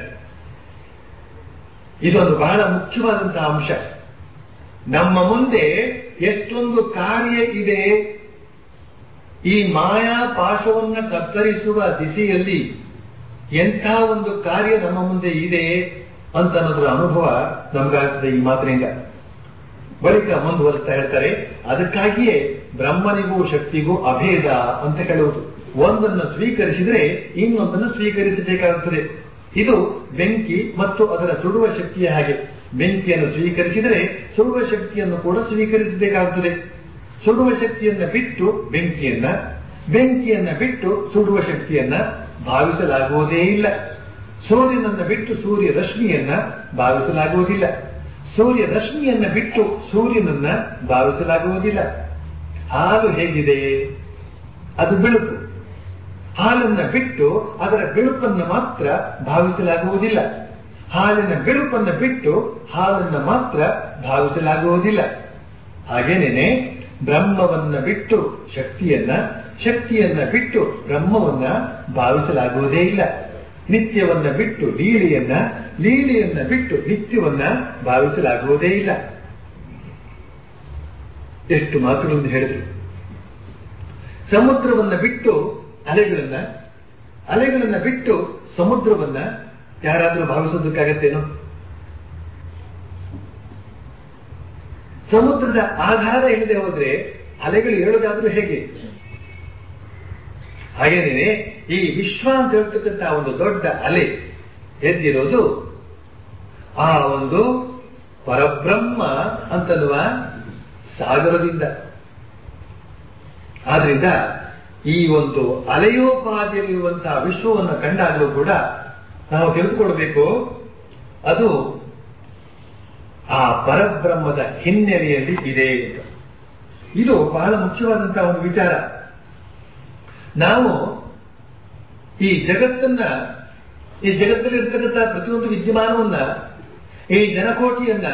ಇದೊಂದು ಬಹಳ ಮುಖ್ಯವಾದಂತಹ ಅಂಶ ನಮ್ಮ ಮುಂದೆ ಎಷ್ಟೊಂದು ಕಾರ್ಯ ಇದೆ ಈ ಮಾಯಾ ಪಾಶವನ್ನ ಕತ್ತರಿಸುವ ದಿಸೆಯಲ್ಲಿ ಎಂಥ ಒಂದು ಕಾರ್ಯ ನಮ್ಮ ಮುಂದೆ ಇದೆ ಅಂತ ಅನ್ನೋದ್ರ ಅನುಭವ ನಮಗಾಗ್ತದೆ ಈ ಮಾತಿನಿಂದ ಬಳಿಕ ಮುಂದುವರಿಸ್ತಾ ಹೇಳ್ತಾರೆ ಅದಕ್ಕಾಗಿಯೇ ಬ್ರಹ್ಮನಿಗೂ ಶಕ್ತಿಗೂ ಅಭೇದ ಅಂತ ಹೇಳುವುದು ಒಂದನ್ನು ಸ್ವೀಕರಿಸಿದ್ರೆ ಇನ್ನೊಂದನ್ನು ಸ್ವೀಕರಿಸಬೇಕಾಗುತ್ತದೆ ಇದು ಬೆಂಕಿ ಮತ್ತು ಅದರ ಸುಡುವ ಶಕ್ತಿಯ ಹಾಗೆ ಬೆಂಕಿಯನ್ನು ಸ್ವೀಕರಿಸಿದರೆ ಸುಡುವ ಶಕ್ತಿಯನ್ನು ಕೂಡ ಸ್ವೀಕರಿಸಬೇಕಾಗುತ್ತದೆ ಸುಡುವ ಶಕ್ತಿಯನ್ನ ಬಿಟ್ಟು ಬೆಂಕಿಯನ್ನ ಬೆಂಕಿಯನ್ನ ಬಿಟ್ಟು ಸುಡುವ ಶಕ್ತಿಯನ್ನ ಭಾವಿಸಲಾಗುವುದೇ ಇಲ್ಲ ಸೂರ್ಯನನ್ನ ಬಿಟ್ಟು ಸೂರ್ಯ ರಶ್ಮಿಯನ್ನ ಭಾವಿಸಲಾಗುವುದಿಲ್ಲ ಸೂರ್ಯ ರಶ್ಮಿಯನ್ನ ಬಿಟ್ಟು ಸೂರ್ಯನನ್ನ ಭಾವಿಸಲಾಗುವುದಿಲ್ಲ ಹಾಲು ಹೇಗಿದೆ ಅದು ಬೆಳಕು ಹಾಲನ್ನ ಬಿಟ್ಟು ಅದರ ಬೆಳುಪನ್ನು ಮಾತ್ರ ಭಾವಿಸಲಾಗುವುದಿಲ್ಲ ಹಾಲಿನ ಬೆಳುಪನ್ನು ಬಿಟ್ಟು ಹಾಲನ್ನ ಮಾತ್ರ ಭಾವಿಸಲಾಗುವುದಿಲ್ಲ ಹಾಗೇನೇನೆ ಬ್ರಹ್ಮವನ್ನ ಬಿಟ್ಟು ಶಕ್ತಿಯನ್ನ ಶಕ್ತಿಯನ್ನ ಬಿಟ್ಟು ಬ್ರಹ್ಮವನ್ನ ಭಾವಿಸಲಾಗುವುದೇ ಇಲ್ಲ ನಿತ್ಯವನ್ನ ಬಿಟ್ಟು ಲೀಲೆಯನ್ನ ಲೀಲೆಯನ್ನ ಬಿಟ್ಟು ನಿತ್ಯವನ್ನ ಭಾವಿಸಲಾಗುವುದೇ ಇಲ್ಲ ಎಷ್ಟು ಮಾತುಗಳನ್ನು ಹೇಳಿದ್ರು ಸಮುದ್ರವನ್ನ ಬಿಟ್ಟು ಅಲೆಗಳನ್ನ ಅಲೆಗಳನ್ನ ಬಿಟ್ಟು ಸಮುದ್ರವನ್ನ ಯಾರಾದ್ರೂ ಭಾವಿಸೋದಕ್ಕಾಗತ್ತೇನೋ ಸಮುದ್ರದ ಆಧಾರ ಇಲ್ಲದೆ ಹೋದ್ರೆ ಅಲೆಗಳು ಏಳೋದಾದ್ರೂ ಹೇಗೆ ಹಾಗೇನೇ ಈ ವಿಶ್ವ ಅಂತ ಹೇಳ್ತಕ್ಕಂಥ ಒಂದು ದೊಡ್ಡ ಅಲೆ ಎದ್ದಿರೋದು ಆ ಒಂದು ಪರಬ್ರಹ್ಮ ಅಂತನ್ನುವ ಸಾಗರದಿಂದ ಆದ್ರಿಂದ ಈ ಒಂದು ಅಲೆಯೋಪಾದಿಯಲ್ಲಿರುವಂತಹ ವಿಶ್ವವನ್ನು ಕಂಡಾಗಲೂ ಕೂಡ ನಾವು ತಿಳಿದುಕೊಳ್ಬೇಕು ಅದು ಆ ಪರಬ್ರಹ್ಮದ ಹಿನ್ನೆಲೆಯಲ್ಲಿ ಇದೆ ಅಂತ ಇದು ಬಹಳ ಮುಖ್ಯವಾದಂತಹ ಒಂದು ವಿಚಾರ ನಾವು ಈ ಜಗತ್ತನ್ನ ಈ ಜಗತ್ತಲ್ಲಿ ಇರ್ತಕ್ಕಂಥ ಪ್ರತಿಯೊಂದು ವಿದ್ಯಮಾನವನ್ನ ಈ ಜನಕೋಟಿಯನ್ನ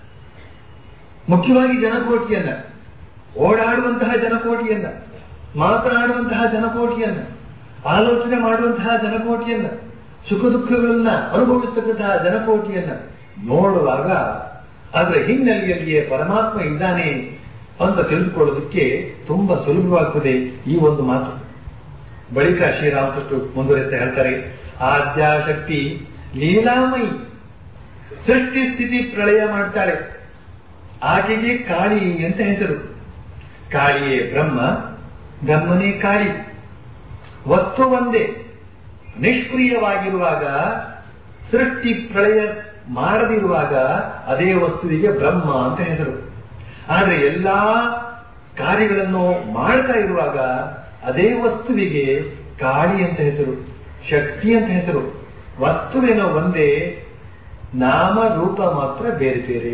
ಮುಖ್ಯವಾಗಿ ಜನಕೋಟಿಯನ್ನ ಓಡಾಡುವಂತಹ ಜನಕೋಟಿಯನ್ನ ಮಾತನಾಡುವಂತಹ ಜನಕೋಟಿಯನ್ನ ಆಲೋಚನೆ ಮಾಡುವಂತಹ ಜನಕೋಟಿಯನ್ನ ಸುಖ ದುಃಖಗಳನ್ನ ಅನುಭವಿಸ್ತಕ್ಕಂತಹ ಜನಕೋಟಿಯನ್ನ ನೋಡುವಾಗ ಅದರ ಹಿನ್ನೆಲೆಯಲ್ಲಿಯೇ ಪರಮಾತ್ಮ ಇದ್ದಾನೆ ಅಂತ ತಿಳಿದುಕೊಳ್ಳೋದಕ್ಕೆ ತುಂಬಾ ಸುಲಭವಾಗ್ತದೆ ಈ ಒಂದು ಮಾತು ಬಳಿಕ ಶ್ರೀರಾಮಕೃಷ್ಣ ಮುಂದುವರಿಸ್ತಾ ಹೇಳ್ತಾರೆ ಆದ್ಯಾಶಕ್ತಿ ಲೀಲಾಮಯಿ ಸೃಷ್ಟಿ ಸ್ಥಿತಿ ಪ್ರಳಯ ಮಾಡ್ತಾಳೆ ಆಕೆಗೆ ಕಾಳಿ ಅಂತ ಹೆಸರು ಕಾಳಿಯೇ ಬ್ರಹ್ಮ ಬ್ರಹ್ಮನೇ ಕಾಳಿ ವಸ್ತು ಒಂದೇ ನಿಷ್ಕ್ರಿಯವಾಗಿರುವಾಗ ಸೃಷ್ಟಿ ಪ್ರಳಯ ಮಾಡದಿರುವಾಗ ಅದೇ ವಸ್ತುವಿಗೆ ಬ್ರಹ್ಮ ಅಂತ ಹೆಸರು ಆದ್ರೆ ಎಲ್ಲಾ ಕಾರ್ಯಗಳನ್ನು ಮಾಡ್ತಾ ಇರುವಾಗ ಅದೇ ವಸ್ತುವಿಗೆ ಕಾಳಿ ಅಂತ ಹೆಸರು ಶಕ್ತಿ ಅಂತ ಹೆಸರು ವಸ್ತುವೇನೋ ಒಂದೇ ನಾಮ ರೂಪ ಮಾತ್ರ ಬೇರೆ ಬೇರೆ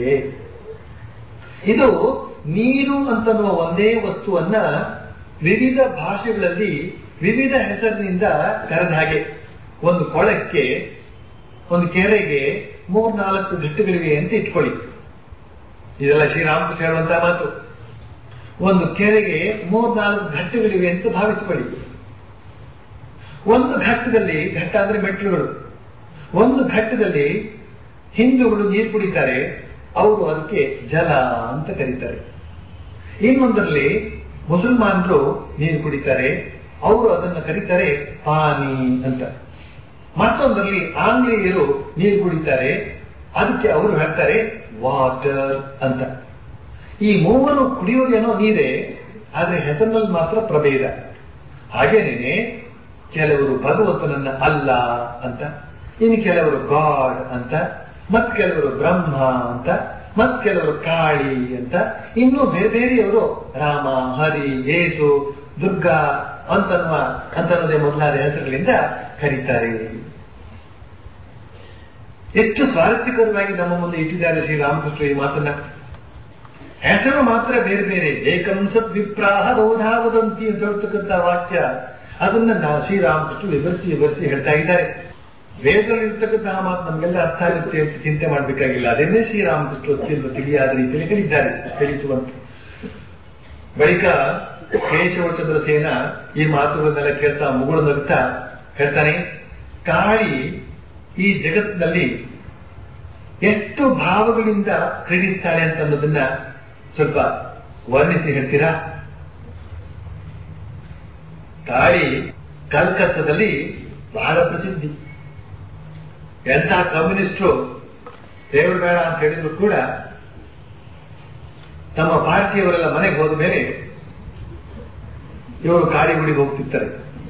ಇದು ನೀರು ಅಂತನ್ನುವ ಒಂದೇ ವಸ್ತುವನ್ನ ವಿವಿಧ ಭಾಷೆಗಳಲ್ಲಿ ವಿವಿಧ ಹೆಸರಿನಿಂದ ಕರೆದ ಹಾಗೆ ಒಂದು ಕೊಳಕ್ಕೆ ಒಂದು ಕೆರೆಗೆ ಮೂರ್ನಾಲ್ಕು ಘಟ್ಟಗಳಿವೆ ಅಂತ ಇಟ್ಕೊಳ್ಳಿ ಇದೆಲ್ಲ ಶ್ರೀರಾಮಕೃಷ್ಣ ಹೇಳುವಂತಹ ಮಾತು ಒಂದು ಕೆರೆಗೆ ಮೂರ್ನಾಲ್ಕು ಘಟ್ಟಗಳಿವೆ ಅಂತ ಭಾವಿಸಿಕೊಳ್ಳಿ ಒಂದು ಘಟ್ಟದಲ್ಲಿ ಘಟ್ಟ ಅಂದ್ರೆ ಮೆಟ್ಲುಗಳು ಒಂದು ಘಟ್ಟದಲ್ಲಿ ಹಿಂದೂಗಳು ನೀರು ಕುಡಿತಾರೆ ಅವರು ಅದಕ್ಕೆ ಜಲ ಅಂತ ಕರೀತಾರೆ ಇನ್ನೊಂದರಲ್ಲಿ ಮುಸಲ್ಮಾನರು ನೀರು ಕುಡಿತಾರೆ ಅವರು ಅದನ್ನು ಕರೀತಾರೆ ಪಾನಿ ಅಂತ ಮತ್ತೊಂದರಲ್ಲಿ ಆಂಗ್ಲೇಯರು ನೀರು ಕುಡಿತಾರೆ ಅದಕ್ಕೆ ಅವರು ಹೇಳ್ತಾರೆ ವಾಟರ್ ಅಂತ ಈ ಮೂವರು ಕುಡಿಯೋದೇನೋ ನೀರೇ ಆದ್ರೆ ಹೆಸರಿನಲ್ಲಿ ಮಾತ್ರ ಪ್ರಭೇದ ಹಾಗೇನೇನೆ ಕೆಲವರು ಭಗವಂತನನ್ನ ಅಲ್ಲ ಅಂತ ಇನ್ನು ಕೆಲವರು ಗಾಡ್ ಅಂತ ಮತ್ ಕೆಲವರು ಬ್ರಹ್ಮ ಅಂತ ಮತ್ ಕೆಲವರು ಕಾಳಿ ಅಂತ ಇನ್ನು ಬೇರೆ ಬೇರೆಯವರು ರಾಮ ಹರಿ ಯೇಸು ದುರ್ಗಾ ಅಂತನ್ನುವ ಅಂತನ್ನೋದೇ ಮೊದಲಾದ ಹೆಸರುಗಳಿಂದ ಕರೀತಾರೆ ಎಷ್ಟು ಸ್ವಾರಸ್ಯಕರವಾಗಿ ನಮ್ಮ ಮುಂದೆ ಇಟ್ಟಿದ್ದಾರೆ ಶ್ರೀರಾಮಕೃಷ್ಣ ಈ ಮಾತನ್ನ ಹೆಸರು ಮಾತ್ರ ಬೇರೆ ಬೇರೆ ಏಕಂ ಸತ್ ವಿಪ್ರಾಹ ಬಹುಧಾ ವದಂತಿ ಅಂತ ಹೇಳ್ತಕ್ಕಂಥ ವಾಕ್ಯ ಅದನ್ನ ನಾವು ಶ್ರೀರಾಮಕೃಷ್ಣ ವಿವರಿಸಿ ವಿವರಿಸಿ ಹೇಳ್ತಾ ಇದ್ದಾರೆ ವೇದದಲ್ಲಿ ಇರ್ತಕ್ಕಂತಹ ಮಾತು ನಮಗೆಲ್ಲ ಅರ್ಥ ಆಗುತ್ತೆ ಅಂತ ಚಿಂತೆ ಮಾಡಬೇಕಾಗಿಲ್ಲ ಅದನ್ನೇ ಶ್ರೀರಾಮಕೃಷ್ಣ ಅತ್ಯಂತ ತಿಳಿಯಾದ ರೀತಿಯಲ್ಲಿ ಹೇಳಿದ್ದಾರೆ ತಿಳಿಸುವಂತೆ ಬಳಿಕ ಕೇಶವಚಂದ್ರ ಸೇನ ಈ ಮಾತುಗಳನ್ನೆಲ್ಲ ಕೇಳ್ತಾ ಮುಗುಳು ನಗ್ತಾ ಹೇಳ್ತಾನೆ ಕಾಳಿ ಈ ಜಗತ್ತಿನಲ್ಲಿ ಎಷ್ಟು ಭಾವಗಳಿಂದ ಕ್ರೀಡಿಸ್ತಾಳೆ ಅಂತ ಅನ್ನೋದನ್ನ ಸ್ವಲ್ಪ ವರ್ಣಿಸಿ ಹೇಳ್ತೀರಾ ಕಾಳಿ ಕಲ್ಕತ್ತದಲ್ಲಿ ಬಹಳ ಪ್ರಸಿದ್ಧಿ ಎಂಥ ಕಮ್ಯುನಿಸ್ಟರು ದೇವರು ಬೇಡ ಅಂತ ಹೇಳಿದ್ರು ಕೂಡ ತಮ್ಮ ಪಾರ್ಟಿಯವರೆಲ್ಲ ಮನೆಗೆ ಹೋದ ಮೇಲೆ ಇವರು ಕಾಳಿ ಗುಡಿಗೆ ಹೋಗ್ತಿರ್ತಾರೆ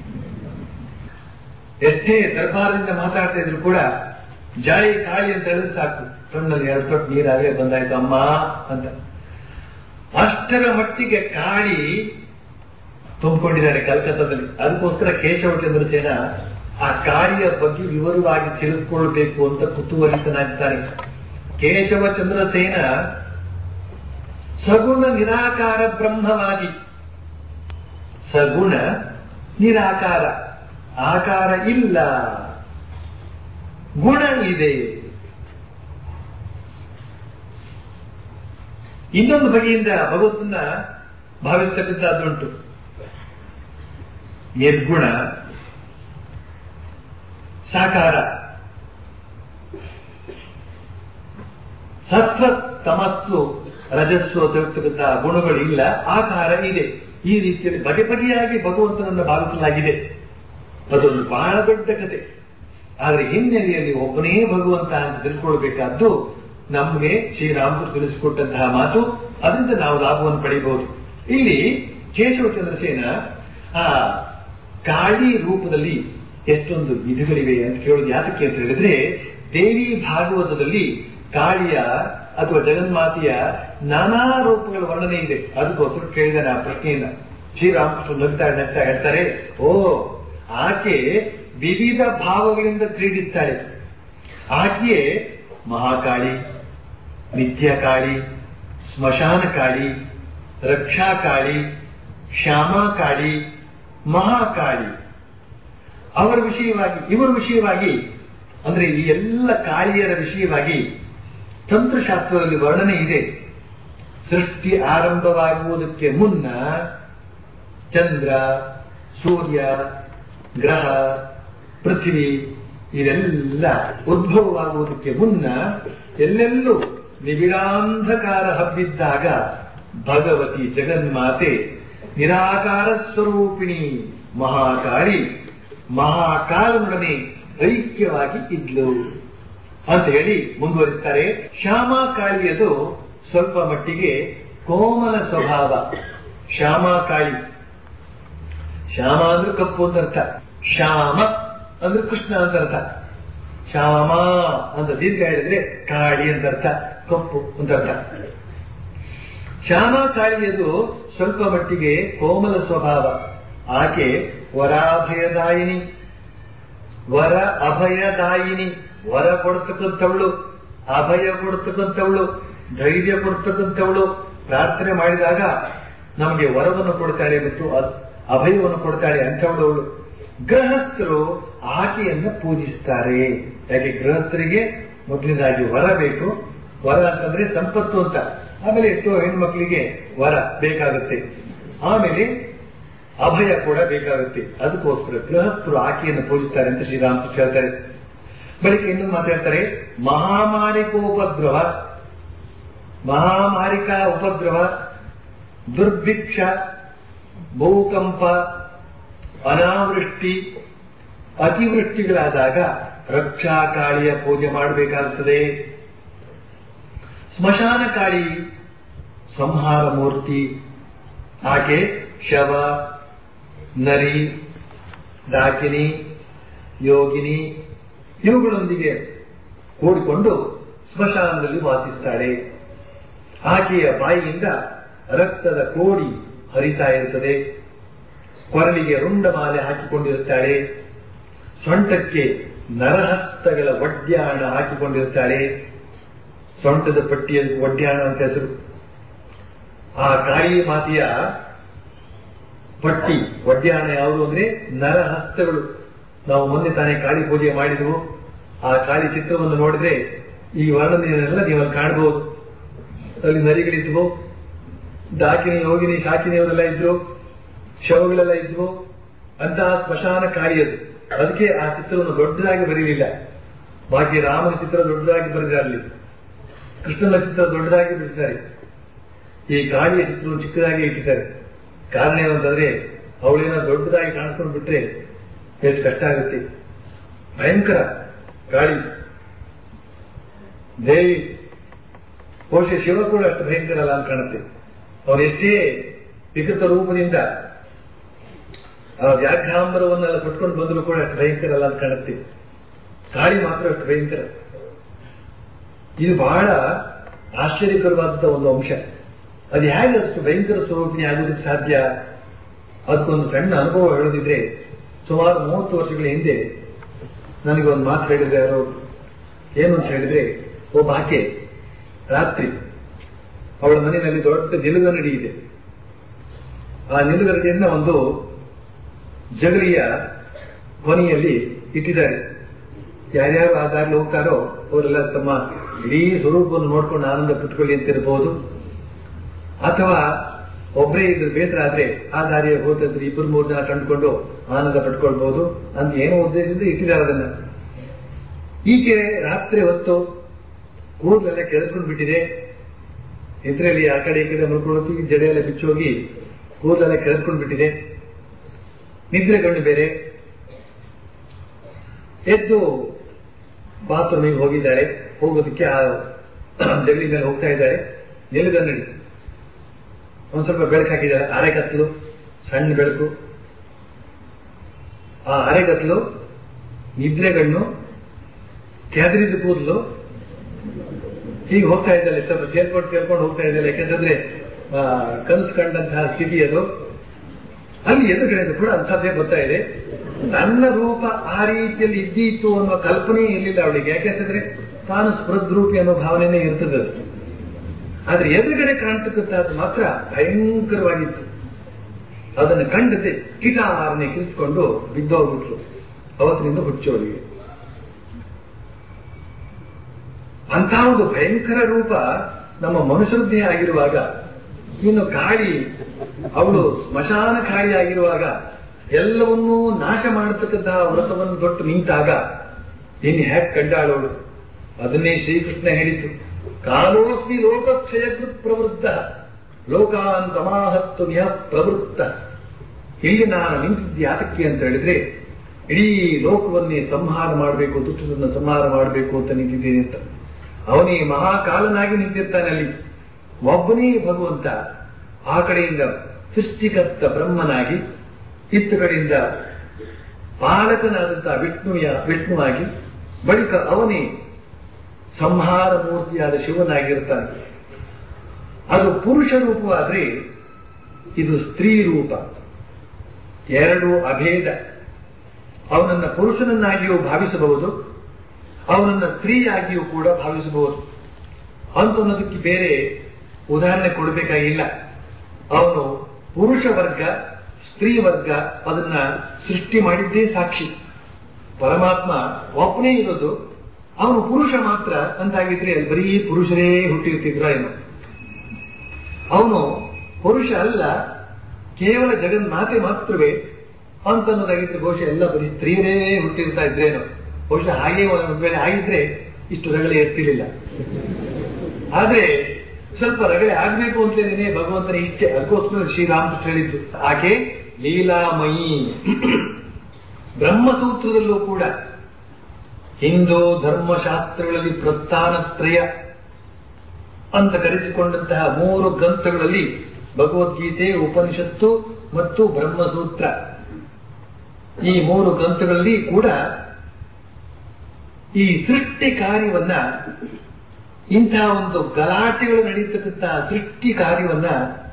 ಎಷ್ಟೇ ದರ್ಬಾರದಿಂದ ಮಾತಾಡ್ತಾ ಇದ್ರು ಕೂಡ ಜಾಯಿ ಕಾಳಿ ಅಂತ ಹೇಳಿದ್ರೆ ಸಾಕು ಕಣ್ಣಲ್ಲಿ ಎರಡು ತೊಟ್ಟು ನೀರಾಗಲೇ ಬಂದಾಯ್ತು ಅಮ್ಮ ಅಂತ ಅಷ್ಟರ ಮಟ್ಟಿಗೆ ಕಾಳಿ ತುಂಬಿಕೊಂಡಿದ್ದಾರೆ ಕಲ್ಕತ್ತಾದಲ್ಲಿ ಅದಕ್ಕೋಸ್ಕರ ಕೇಶವ ಚಂದ್ರಸೇನ ಆ ಕಾಳಿಯ ಬಗ್ಗೆ ವಿವರವಾಗಿ ತಿಳಿದುಕೊಳ್ಳಬೇಕು ಅಂತ ಕುತೂಹಲಿತನಾಗಿದ್ದಾನೆ ಕೇಶವ ಚಂದ್ರಸೇನ ಸಗುಣ ನಿರಾಕಾರ ಬ್ರಹ್ಮವಾಗಿ ಸಗುಣ ನಿರಾಕಾರ ಆಕಾರ ಇಲ್ಲ ಗುಣ ಇದೆ ಇನ್ನೊಂದು ಬಗೆಯಿಂದ ಭಗವಂತನ ಭಾವಿಸ್ತಕ್ಕಂಥದ್ದುಂಟು ನಿರ್ಗುಣ ಸಾಕಾರ ಸತ್ವ ತಮಸ್ಸು ರಜಸ್ಸು ಅಂತ ಹೇಳ್ತಕ್ಕಂತಹ ಗುಣಗಳು ಇಲ್ಲ ಆಕಾರ ಇದೆ ಈ ರೀತಿಯಲ್ಲಿ ಬಗೆ ಬಗೆಯಾಗಿ ಭಗವಂತನನ್ನು ಭಾವಿಸಲಾಗಿದೆ ಅದೊಂದು ಬಹಳ ದೊಡ್ಡ ಕತೆ ಆದ್ರೆ ಹಿನ್ನೆಲೆಯಲ್ಲಿ ಒಬ್ಬನೇ ಭಗವಂತ ಅಂತ ತಿಳ್ಕೊಳ್ಬೇಕಾದ್ದು ನಮಗೆ ಶ್ರೀರಾಮಕೃಷ್ಣ ತಿಳಿಸಿಕೊಟ್ಟಂತಹ ಮಾತು ಅದರಿಂದ ನಾವು ಲಾಭವನ್ನು ಪಡೆಯಬಹುದು ಇಲ್ಲಿ ಕೇಶವ ಚಂದ್ರಸೇನ ಆ ಕಾಳಿ ರೂಪದಲ್ಲಿ ಎಷ್ಟೊಂದು ವಿಧಗಳಿವೆ ಅಂತ ಕೇಳೋದು ಯಾತಕ್ಕೆ ಅಂತ ಹೇಳಿದ್ರೆ ದೇವಿ ಭಾಗವತದಲ್ಲಿ ಕಾಳಿಯ ಅಥವಾ ಜಗನ್ಮಾತೆಯ ನಾನಾ ರೂಪಗಳ ವರ್ಣನೆ ಇದೆ ಅದಕ್ಕೋಸ್ಕರ ಕೇಳಿದಾನೆ ಆ ಪ್ರಶ್ನೆಯನ್ನ ಶ್ರೀರಾಮಕೃಷ್ಣ ನಗ್ತಾ ನಗ್ತಾ ಹೇಳ್ತಾರೆ ಓ ಆಕೆ ವಿವಿಧ ಭಾವಗಳಿಂದ ಕ್ರೀಡಿಸ್ತಾಳೆ ಆಕೆಯೇ ಮಹಾಕಾಳಿ ನಿತ್ಯಕಾಳಿ ಸ್ಮಶಾನ ಕಾಳಿ ರಕ್ಷಾಕಾಳಿ ಶ್ಯಾಮಾಕಾಳಿ ಮಹಾಕಾಳಿ ಅವರ ವಿಷಯವಾಗಿ ಇವರ ವಿಷಯವಾಗಿ ಅಂದ್ರೆ ಈ ಎಲ್ಲ ಕಾಳಿಯರ ವಿಷಯವಾಗಿ ತಂತ್ರಶಾಸ್ತ್ರದಲ್ಲಿ ವರ್ಣನೆ ಇದೆ ಸೃಷ್ಟಿ ಆರಂಭವಾಗುವುದಕ್ಕೆ ಮುನ್ನ ಚಂದ್ರ ಸೂರ್ಯ ಗ್ರಹ ಪೃಥ್ವಿ ಇದೆಲ್ಲ ಉದ್ಭವವಾಗುವುದಕ್ಕೆ ಮುನ್ನ ಎಲ್ಲೆಲ್ಲೂ ನಿಬಿಡಾಂಧಕಾರ ಹಬ್ಬಿದ್ದಾಗ ಭಗವತಿ ಜಗನ್ಮಾತೆ ನಿರಾಕಾರ ಸ್ವರೂಪಿಣಿ ಮಹಾಕಾಳಿ ಮಹಾಕಾಲನೊಡನೆ ಐಕ್ಯವಾಗಿ ಇದ್ಲು ಅಂತ ಹೇಳಿ ಮುಂದುವರಿಸ್ತಾರೆ ಶ್ಯಾಮ ಕಾಳಿಯದು ಸ್ವಲ್ಪ ಮಟ್ಟಿಗೆ ಕೋಮಲ ಸ್ವಭಾವ ಶ್ಯಾಮ ಕಾಳಿ ಶ್ಯಾಮ ಅಂದ್ರೆ ಕಪ್ಪು ಅಂತ ಅರ್ಥ ಶ್ಯಾಮ ಅಂದ್ರೆ ಕೃಷ್ಣ ಅಂತ ಅರ್ಥ ಶ್ಯಾಮ ಅಂತ ದೀರ್ಘ ಹೇಳಿದ್ರೆ ಕಾಳಿ ಅಂತ ಅರ್ಥ ಕಪ್ಪು ಅಂತ ಅರ್ಥ ಶ್ಯಾಮ ಕಾಳಿಯದು ಸ್ವಲ್ಪ ಮಟ್ಟಿಗೆ ಕೋಮಲ ಸ್ವಭಾವ ಆಕೆ ವರಾಭಯದಾಯಿನಿ ವರ ಅಭಯದಾಯಿನಿ ವರ ಕೊಡ್ತಕ್ಕಂಥವಳು ಅಭಯ ಕೊಡ್ತಕ್ಕಂಥವಳು ಧೈರ್ಯ ಕೊಡ್ತಕ್ಕಂಥವಳು ಪ್ರಾರ್ಥನೆ ಮಾಡಿದಾಗ ನಮಗೆ ವರವನ್ನು ಕೊಡ್ತಾಳೆ ಮತ್ತು ಅಭಯವನ್ನು ಕೊಡ್ತಾಳೆ ಅಂಥವಳು ಗೃಹಸ್ಥರು ಆಕೆಯನ್ನು ಪೂಜಿಸ್ತಾರೆ ಯಾಕೆ ಗೃಹಸ್ಥರಿಗೆ ಮೊದಲಿನಾಗಿ ವರ ಬೇಕು ವರ ಅಂತಂದ್ರೆ ಸಂಪತ್ತು ಅಂತ ಆಮೇಲೆ ಎಷ್ಟೋ ಹೆಣ್ಮಕ್ಳಿಗೆ ವರ ಬೇಕಾಗುತ್ತೆ ಆಮೇಲೆ ಅಭಯ ಕೂಡ ಬೇಕಾಗುತ್ತೆ ಅದಕ್ಕೋಸ್ಕರ ಗೃಹಸ್ಥರು ಆಕೆಯನ್ನು ಪೂಜಿಸ್ತಾರೆ ಅಂತ ಶ್ರೀರಾಮಕೃಷ್ಣ ಹೇಳ್ತಾರೆ ಬಳಿಕ ಇನ್ನೊಂದು ಮಾತಾಡ್ತಾರೆ ಮಹಾಮಾರಿಕೋಪದ್ರವ ಮಹಾಮಾರಿಕಾ ಉಪದ್ರವ ದುರ್ಭಿಕ್ಷ ಭೂಕಂಪ ಅನಾವೃಷ್ಟಿ ಅತಿವೃಷ್ಟಿಗಳಾದಾಗ ರಕ್ಷಾ ಕಾಳಿಯ ಪೂಜೆ ಮಾಡಬೇಕಾಗುತ್ತದೆ ಸ್ಮಶಾನ ಕಾಳಿ ಸಂಹಾರ ಮೂರ್ತಿ ಆಕೆ ಶವ ನರಿ ಡಾಕಿನಿ ಯೋಗಿನಿ ಇವುಗಳೊಂದಿಗೆ ಕೂಡಿಕೊಂಡು ಸ್ಮಶಾನದಲ್ಲಿ ವಾಸಿಸ್ತಾಳೆ ಆಕೆಯ ಬಾಯಿಯಿಂದ ರಕ್ತದ ಕೋಡಿ ಹರಿತಾ ಇರುತ್ತದೆ ಕೊರಳಿಗೆ ರುಂಡಮಾಲೆ ಹಾಕಿಕೊಂಡಿರುತ್ತಾಳೆ ಸೊಂಟಕ್ಕೆ ನರಹಸ್ತಗಳ ಒಡ್ಯಾಣ ಹಾಕಿಕೊಂಡಿರುತ್ತಾಳೆ ಸೊಂಟದ ಪಟ್ಟಿಯ ಒಡ್ಯಾಣ ಅಂತ ಹೆಸರು ಆ ಕಾಳಿ ಮಾತೆಯ ಪಟ್ಟಿ ಒಡ್ಯಾಣ ಯಾವುದು ಅಂದ್ರೆ ನರಹಸ್ತಗಳು ನಾವು ಮೊನ್ನೆ ತಾನೇ ಕಾಳಿ ಪೂಜೆ ಮಾಡಿದವು ಆ ಕಾಳಿ ಚಿತ್ರವನ್ನು ನೋಡಿದ್ರೆ ಈ ವರ್ಣನೆಯನ್ನೆಲ್ಲ ನೀವು ಅಲ್ಲಿ ಕಾಣಬಹುದು ಅಲ್ಲಿ ನರಿಗಳಿದ್ವು ಡಾಕಿನಿ ಯೋಗಿನಿ ಶಾಕಿನಿ ಅವರೆಲ್ಲ ಇದ್ರು ಶವಗಳೆಲ್ಲ ಇದ್ವು ಅಂತಹ ಸ್ಮಶಾನ ಕಾಳಿಯದು ಅದಕ್ಕೆ ಆ ಚಿತ್ರವನ್ನು ದೊಡ್ಡದಾಗಿ ಬರೀಲಿಲ್ಲ ಬಾಕಿ ರಾಮನ ಚಿತ್ರ ದೊಡ್ಡದಾಗಿ ಬರೆದಿದ್ದಾರೆ ಅಲ್ಲಿ ಕೃಷ್ಣನ ಚಿತ್ರ ದೊಡ್ಡದಾಗಿ ಬಿಡಿಸಿದ್ದಾರೆ ಈ ಕಾಳಿಯ ಚಿತ್ರವನ್ನು ಚಿಕ್ಕದಾಗಿ ಇಟ್ಟಿದ್ದಾರೆ ಕಾರಣ ಏನು ಅಂತಂದ್ರೆ ಅವಳೇನೋ ದೊಡ್ಡದಾಗಿ ಕಾಣಿಸ್ಕೊಂಡು ಬಿಟ್ರೆ ಎಷ್ಟು ಕಷ್ಟ ಆಗುತ್ತೆ ಭಯಂಕರ ಕಾಳಿ ದೇವಿ ಬಹುಶಃ ಶಿವ ಕೂಡ ಅಷ್ಟು ಭಯಂಕರ ಅಲ್ಲ ಅಂತ ಕಾಣುತ್ತೆ ಅವನು ಎಷ್ಟೇ ವಿಕೃತ ರೂಪದಿಂದ ಆ ವ್ಯಾಘ್ರಾಂಬರವನ್ನೆಲ್ಲ ಕೊಟ್ಕೊಂಡು ಬಂದರೂ ಕೂಡ ಅಷ್ಟು ಭಯಂಕರ ಅಲ್ಲ ಅಂತ ಕಾಣುತ್ತೆ ಕಾಳಿ ಮಾತ್ರ ಅಷ್ಟು ಭಯಂಕರ ಇದು ಬಹಳ ಆಶ್ಚರ್ಯಕರವಾದಂತಹ ಒಂದು ಅಂಶ ಅದು ಹೇಗೆ ಅಷ್ಟು ಭಯಂಕರ ಸ್ವರೂಪಿಣಿ ಆಗೋದಕ್ಕೆ ಸಾಧ್ಯ ಅದಕ್ಕೊಂದು ಸಣ್ಣ ಅನುಭವ ಹೇಳೋದಿದ್ರೆ ಸುಮಾರು ಮೂವತ್ತು ವರ್ಷಗಳ ಹಿಂದೆ ನನಗೆ ಒಂದು ಮಾತು ಹೇಳಿದ್ರೆ ಯಾರೋ ಏನು ಅಂತ ಹೇಳಿದ್ರೆ ಒಬ್ಬ ಆಕೆ ರಾತ್ರಿ ಅವಳ ಮನೆಯಲ್ಲಿ ದೊಡ್ಡ ನಿಲುಗರಡಿ ಇದೆ ಆ ನಿಲುಗರಡಿಯನ್ನ ಒಂದು ಜಗಲಿಯ ಕೊನೆಯಲ್ಲಿ ಇಟ್ಟಿದ್ದಾರೆ ಯಾರ್ಯಾರು ಆ ದಾರಿಲಿ ಹೋಗ್ತಾರೋ ಅವರೆಲ್ಲ ತಮ್ಮ ಇಡೀ ಸ್ವರೂಪವನ್ನು ನೋಡ್ಕೊಂಡು ಆನಂದ ಪಟ್ಕೊಳ್ಳಿ ಅಂತಿರಬಹುದು ಅಥವಾ ಒಬ್ಬರೇ ಇದ್ರ ಬೇಸರ ಆದ್ರೆ ಆ ದಾರಿಯ ಹೋದ್ರೆ ಇಬ್ಬರು ಮೂರು ಜನ ಕಂಡುಕೊಂಡು ಆನಂದ ಪಟ್ಕೊಳ್ಬಹುದು ಅಂತ ಏನೋ ಉದ್ದೇಶದಿಂದ ಇಟ್ಟಿದ್ದಾರೆ ಅದನ್ನ ಈಕೆ ರಾತ್ರಿ ಹೊತ್ತು ಕೂದಲೆಲ್ಲ ಕೆಳಸ್ಕೊಂಡು ಬಿಟ್ಟಿದೆ ಇದರಲ್ಲಿ ಆ ಕಡೆ ಈ ಕಡೆ ಮಲ್ಕೊಳ್ಳೋತಿ ಜಡೆ ಎಲ್ಲ ಬಿಚ್ಚೋಗಿ ಕೂದಲೆಲ್ಲ ಕೆಳಸ್ಕೊಂಡು ಬಿಟ್ಟಿದೆ ನಿದ್ರೆ ಗಂಡು ಬೇರೆ ಎದ್ದು ಬಾತ್ರೂಮಿಗೆ ಹೋಗಿದ್ದಾಳೆ ಹೋಗೋದಕ್ಕೆ ಆ ಜಗಲಿ ಮೇಲೆ ಹೋಗ್ತಾ ಇದ್ದಾಳೆ ನಿಲುಗನ್ನಡಿ ಒಂದ್ ಸ್ವಲ್ಪ ಬೆಳಕು ಹಾಕಿದ್ದಾರೆ ಅರೆಗತ್ತಲು ಸಣ್ಣ ಬೆಳಕು ಆ ಅರೆಗತ್ತಲು ನಿದ್ರೆಗಣ್ಣು ಕೆದರಿದ ಕೂದಲು ಹೀಗೆ ಹೋಗ್ತಾ ಇದ್ದಾಳೆ ಸ್ವಲ್ಪ ಸೇರ್ಕೊಂಡು ಸೇರ್ಕೊಂಡು ಹೋಗ್ತಾ ಇದ್ದಾಳೆ ಯಾಕೆಂತಂದ್ರೆ ಆ, ಕನಸು ಕಂಡಂತಹ ಸ್ಥಿತಿ ಅದು ಅಲ್ಲಿ ಎದುರುಗಡೆ ಕೂಡ ಅಂಥದ್ದೇ ಬರ್ತಾ ಇದೆ ನನ್ನ ರೂಪ ಆ ರೀತಿಯಲ್ಲಿ ಇದ್ದೀತು ಅನ್ನೋ ಕಲ್ಪನೆ ಇರಲಿಲ್ಲ ಅವಳಿಗೆ ಯಾಕೆಂತಂದ್ರೆ ತಾನು ಸ್ಪೃದ್ರೂಪಿ ಅನ್ನೋ ಭಾವನೆನೇ ಇರ್ತದೆ ಅದು. ಆದ್ರೆ ಎದುರುಗಡೆ ಕಾಣ್ತಕ್ಕಂಥದ್ದು ಮಾತ್ರ ಭಯಂಕರವಾಗಿತ್ತು ಅದನ್ನು ಕಂಡದೆ ಕಿಟಾರನೆ ಕಿರಿಸಿಕೊಂಡು ಬಿದ್ದೋಗ್ಬಿಟ್ರು ಅವತ್ತಿನಿಂದ ಹುಚ್ಚೋಳಿಗೆ ಅಂತ ಒಂದು ಭಯಂಕರ ರೂಪ ನಮ್ಮ ಮನುಷ್ಯರದ್ದೇ ಆಗಿರುವಾಗ ಇನ್ನು ಕಾಳಿ ಅವಳು ಸ್ಮಶಾನ ಕಾಳಿ ಆಗಿರುವಾಗ ಎಲ್ಲವನ್ನೂ ನಾಶ ಮಾಡತಕ್ಕಂತಹ ವ್ರತವನ್ನು ತೊಟ್ಟು ನಿಂತಾಗ ಇನ್ನು ಹ್ಯಾಕ್ ಕಂಡಾಳವಳು ಅದನ್ನೇ ಶ್ರೀಕೃಷ್ಣ ಹೇಳಿತು ಕಾಲೋಸ್ಮಿ ಲೋಕಕ್ಷಯಕೃತ್ ಪ್ರವೃದ್ಧ ಲೋಕಾನ್ ಸಮಾಹತ್ತು ನಿಹ ಪ್ರವೃತ್ತ ಇಲ್ಲಿ ನಾನು ನಿಂತಿದ್ದೆ ಯಾತಕ್ಕೆ ಅಂತ ಹೇಳಿದ್ರೆ ಇಡೀ ಲೋಕವನ್ನೇ ಸಂಹಾರ ಮಾಡಬೇಕು ದುಷ್ಟರನ್ನು ಸಂಹಾರ ಮಾಡಬೇಕು ಅಂತ ನಿಂತಿದ್ದೇನೆ ಅಂತ ಅವನೇ ಮಹಾಕಾಲನಾಗಿ ನಿಂತಿರ್ತಾನೆ ಅಲ್ಲಿ ಒಬ್ಬನೇ ಭಗವಂತ ಆ ಕಡೆಯಿಂದ ಸೃಷ್ಟಿಕರ್ತ ಬ್ರಹ್ಮನಾಗಿ ಇತ್ತ ಕಡೆಯಿಂದ ಪಾಲಕನಾದಂತಹ ವಿಷ್ಣುಯ ವಿಷ್ಣುವಾಗಿ ಬಳಿಕ ಅವನೇ ಸಂಹಾರ ಮೂರ್ತಿಯಾದ ಶಿವನಾಗಿರ್ತಾನೆ ಅದು ಪುರುಷ ರೂಪವಾದ್ರೆ ಇದು ಸ್ತ್ರೀ ರೂಪ ಎರಡು ಅಭೇದ ಅವನನ್ನ ಪುರುಷನನ್ನಾಗಿಯೂ ಭಾವಿಸಬಹುದು ಅವನನ್ನ ಸ್ತ್ರೀಯಾಗಿಯೂ ಕೂಡ ಭಾವಿಸಬಹುದು ಅಂತನ್ನೋದಕ್ಕೆ ಬೇರೆ ಉದಾಹರಣೆ ಕೊಡಬೇಕಾಗಿಲ್ಲ ಅವನು ಪುರುಷ ವರ್ಗ ಸ್ತ್ರೀ ವರ್ಗ ಅದನ್ನ ಸೃಷ್ಟಿ ಮಾಡಿದ್ದೇ ಸಾಕ್ಷಿ ಪರಮಾತ್ಮ ಒಬ್ಬನೇ ಇರೋದು ಅವನು ಪುರುಷ ಮಾತ್ರ ಅಂತಾಗಿದ್ರೆ ಅಲ್ಲಿ ಬರೀ ಪುರುಷರೇ ಹುಟ್ಟಿರ್ತಿದ್ರ ಏನು ಅವನು ಪುರುಷ ಅಲ್ಲ ಕೇವಲ ಜಗನ್ಮಾತೆ ಮಾತ್ರವೇ ಅಂತನ್ನೋದಾಗಿದ್ರೆ ಬಹುಶಃ ಎಲ್ಲ ಬರೀ ಸ್ತ್ರೀಯರೇ ಹುಟ್ಟಿರ್ತಾ ಇದ್ರೇನು ಬಹುಶಃ ಹಾಗೆ ಒಂದು ವೇಳೆ ಆಗಿದ್ರೆ ಇಷ್ಟು ರಗಳೆ ಇರ್ತಿರ್ಲಿಲ್ಲ ಆದ್ರೆ ಸ್ವಲ್ಪ ರಗಳೆ ಆಗ್ಬೇಕು ಅಂತೇನೆ ಭಗವಂತನ ಇಷ್ಟೇ ಅದಕ್ಕೋಸ್ಕರ ಶ್ರೀರಾಮಕೃಷ್ಣ ಹೇಳಿದ್ದು ಆಕೆ ಲೀಲಾಮಯಿ ಬ್ರಹ್ಮಸೂತ್ರದಲ್ಲೂ ಕೂಡ ಹಿಂದೂ ಧರ್ಮಶಾಸ್ತ್ರಗಳಲ್ಲಿ ಪ್ರಸ್ಥಾನತ್ರಯ ಅಂತ ಕರೆಸಿಕೊಂಡಂತಹ ಮೂರು ಗ್ರಂಥಗಳಲ್ಲಿ ಭಗವದ್ಗೀತೆ ಉಪನಿಷತ್ತು ಮತ್ತು ಬ್ರಹ್ಮಸೂತ್ರ ಈ ಮೂರು ಗ್ರಂಥಗಳಲ್ಲಿ ಕೂಡ ಈ ಸೃಷ್ಟಿ ಕಾರ್ಯವನ್ನ ಇಂತಹ ಒಂದು ಗಲಾಟೆಗಳು ನಡೀತಕ್ಕಂತಹ ಸೃಷ್ಟಿ ಕಾರ್ಯವನ್ನ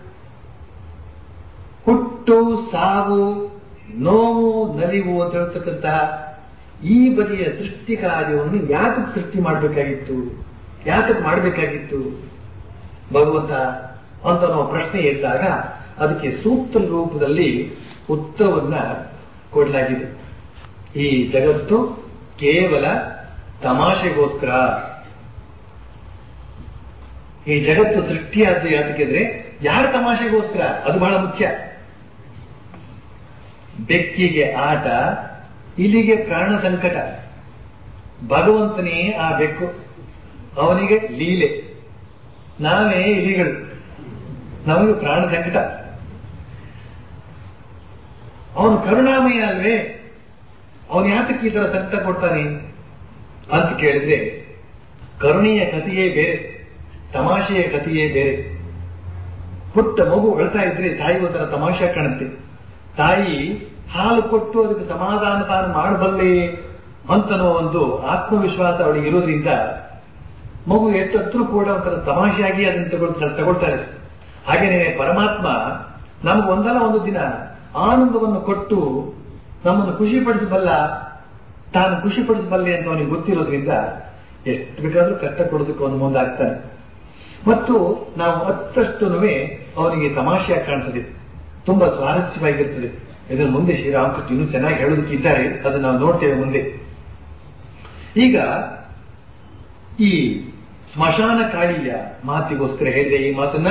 ಹುಟ್ಟು ಸಾವು ನೋವು ನಲಿವು ಅಂತ ಹೇಳ್ತಕ್ಕಂತಹ ಈ ಬಗೆಯ ಸೃಷ್ಟಿ ಕಾರ್ಯವನ್ನು ಯಾತಕ್ಕೆ ಸೃಷ್ಟಿ ಮಾಡಬೇಕಾಗಿತ್ತು ಯಾತಕ್ಕೆ ಮಾಡಬೇಕಾಗಿತ್ತು ಭಗವಂತ ಅಂತ ನಾವು ಪ್ರಶ್ನೆ ಎದ್ದಾಗ ಅದಕ್ಕೆ ಸೂಕ್ತ ರೂಪದಲ್ಲಿ ಉತ್ತರವನ್ನ ಕೊಡಲಾಗಿದೆ ಈ ಜಗತ್ತು ಕೇವಲ ತಮಾಷೆಗೋಸ್ಕರ ಈ ಜಗತ್ತು ಸೃಷ್ಟಿಯಾದ ಯಾತಕ್ಕೆಂದ್ರೆ ಯಾರ ತಮಾಷೆಗೋಸ್ಕರ ಅದು ಬಹಳ ಮುಖ್ಯ ಬೆಕ್ಕಿಗೆ ಆಟ ಇಲಿಗೆ ಪ್ರಾಣ ಸಂಕಟ ಭಗವಂತನೇ ಆ ಬೆಕ್ಕು ಅವನಿಗೆ ಲೀಲೆ ನಾವೇ ಇಲಿಗಳು ನಮಗೆ ಪ್ರಾಣ ಸಂಕಟ ಅವನು ಕರುಣಾಮಯ ಅಲ್ವೇ ಅವನು ಯಾತಕ್ಕೆ ಈ ತರ ಸಂಕಟ ಕೊಡ್ತಾನೆ ಅಂತ ಕೇಳಿದ್ರೆ ಕರುಣೆಯ ಕಥೆಯೇ ಬೇರೆ ತಮಾಷೆಯ ಕಥೆಯೇ ಬೇರೆ ಪುಟ್ಟ ಮಗು ಅಳ್ತಾ ಇದ್ರೆ ತಾಯಿ ಒಂಥರ ತಮಾಷೆ ಕಾಣುತ್ತೆ ತಾಯಿ ಹಾಲು ಕೊಟ್ಟು ಅದಕ್ಕೆ ಸಮಾಧಾನ ತಾನು ಮಾಡಬಲ್ಲೆ ಅಂತನೋ ಒಂದು ಆತ್ಮವಿಶ್ವಾಸ ಅವಳಿಗೆ ಇರೋದ್ರಿಂದ ಮಗು ಎಷ್ಟೊತ್ತರೂ ಕೂಡ ಒಂಥರ ತಮಾಷೆಯಾಗಿ ಅದನ್ನು ತಗೊಳ್ತಾರೆ ತಗೊಳ್ತಾರೆ ಹಾಗೇನೆ ಪರಮಾತ್ಮ ನಮ್ಗೆ ಒಂದಲ್ಲ ಒಂದು ದಿನ ಆನಂದವನ್ನು ಕೊಟ್ಟು ನಮ್ಮನ್ನು ಖುಷಿಪಡಿಸಬಲ್ಲ ತಾನು ಖುಷಿಪಡಿಸಬಲ್ಲೆ ಅಂತ ಅವನಿಗೆ ಗೊತ್ತಿರೋದ್ರಿಂದ ಎಷ್ಟು ಬೇಕಾದ್ರೂ ಕಷ್ಟ ಕೊಡೋದಕ್ಕೆ ಅವನು ಮುಂದಾಗ್ತಾನೆ ಮತ್ತು ನಾವು ಹತ್ತಷ್ಟು ಅವನಿಗೆ ತಮಾಷೆಯಾಗಿ ಕಾಣಿಸ್ತದೆ ತುಂಬಾ ಸ್ವಾರಸ್ಯವಾಗಿರ್ತದೆ ಇದರ ಮುಂದೆ ಶ್ರೀರಾಮಕೃಷ್ಣ ಇನ್ನೂ ಚೆನ್ನಾಗಿ ಹೇಳೋದಕ್ಕೆ ಇದ್ದಾರೆ ಅದನ್ನು ನಾವು ನೋಡ್ತೇವೆ ಮುಂದೆ ಈಗ ಈ ಸ್ಮಶಾನ ಕಾಳಿಯ ಮಾತಿಗೋಸ್ಕರ ಹೇಳಿದೆ ಈ ಮಾತನ್ನ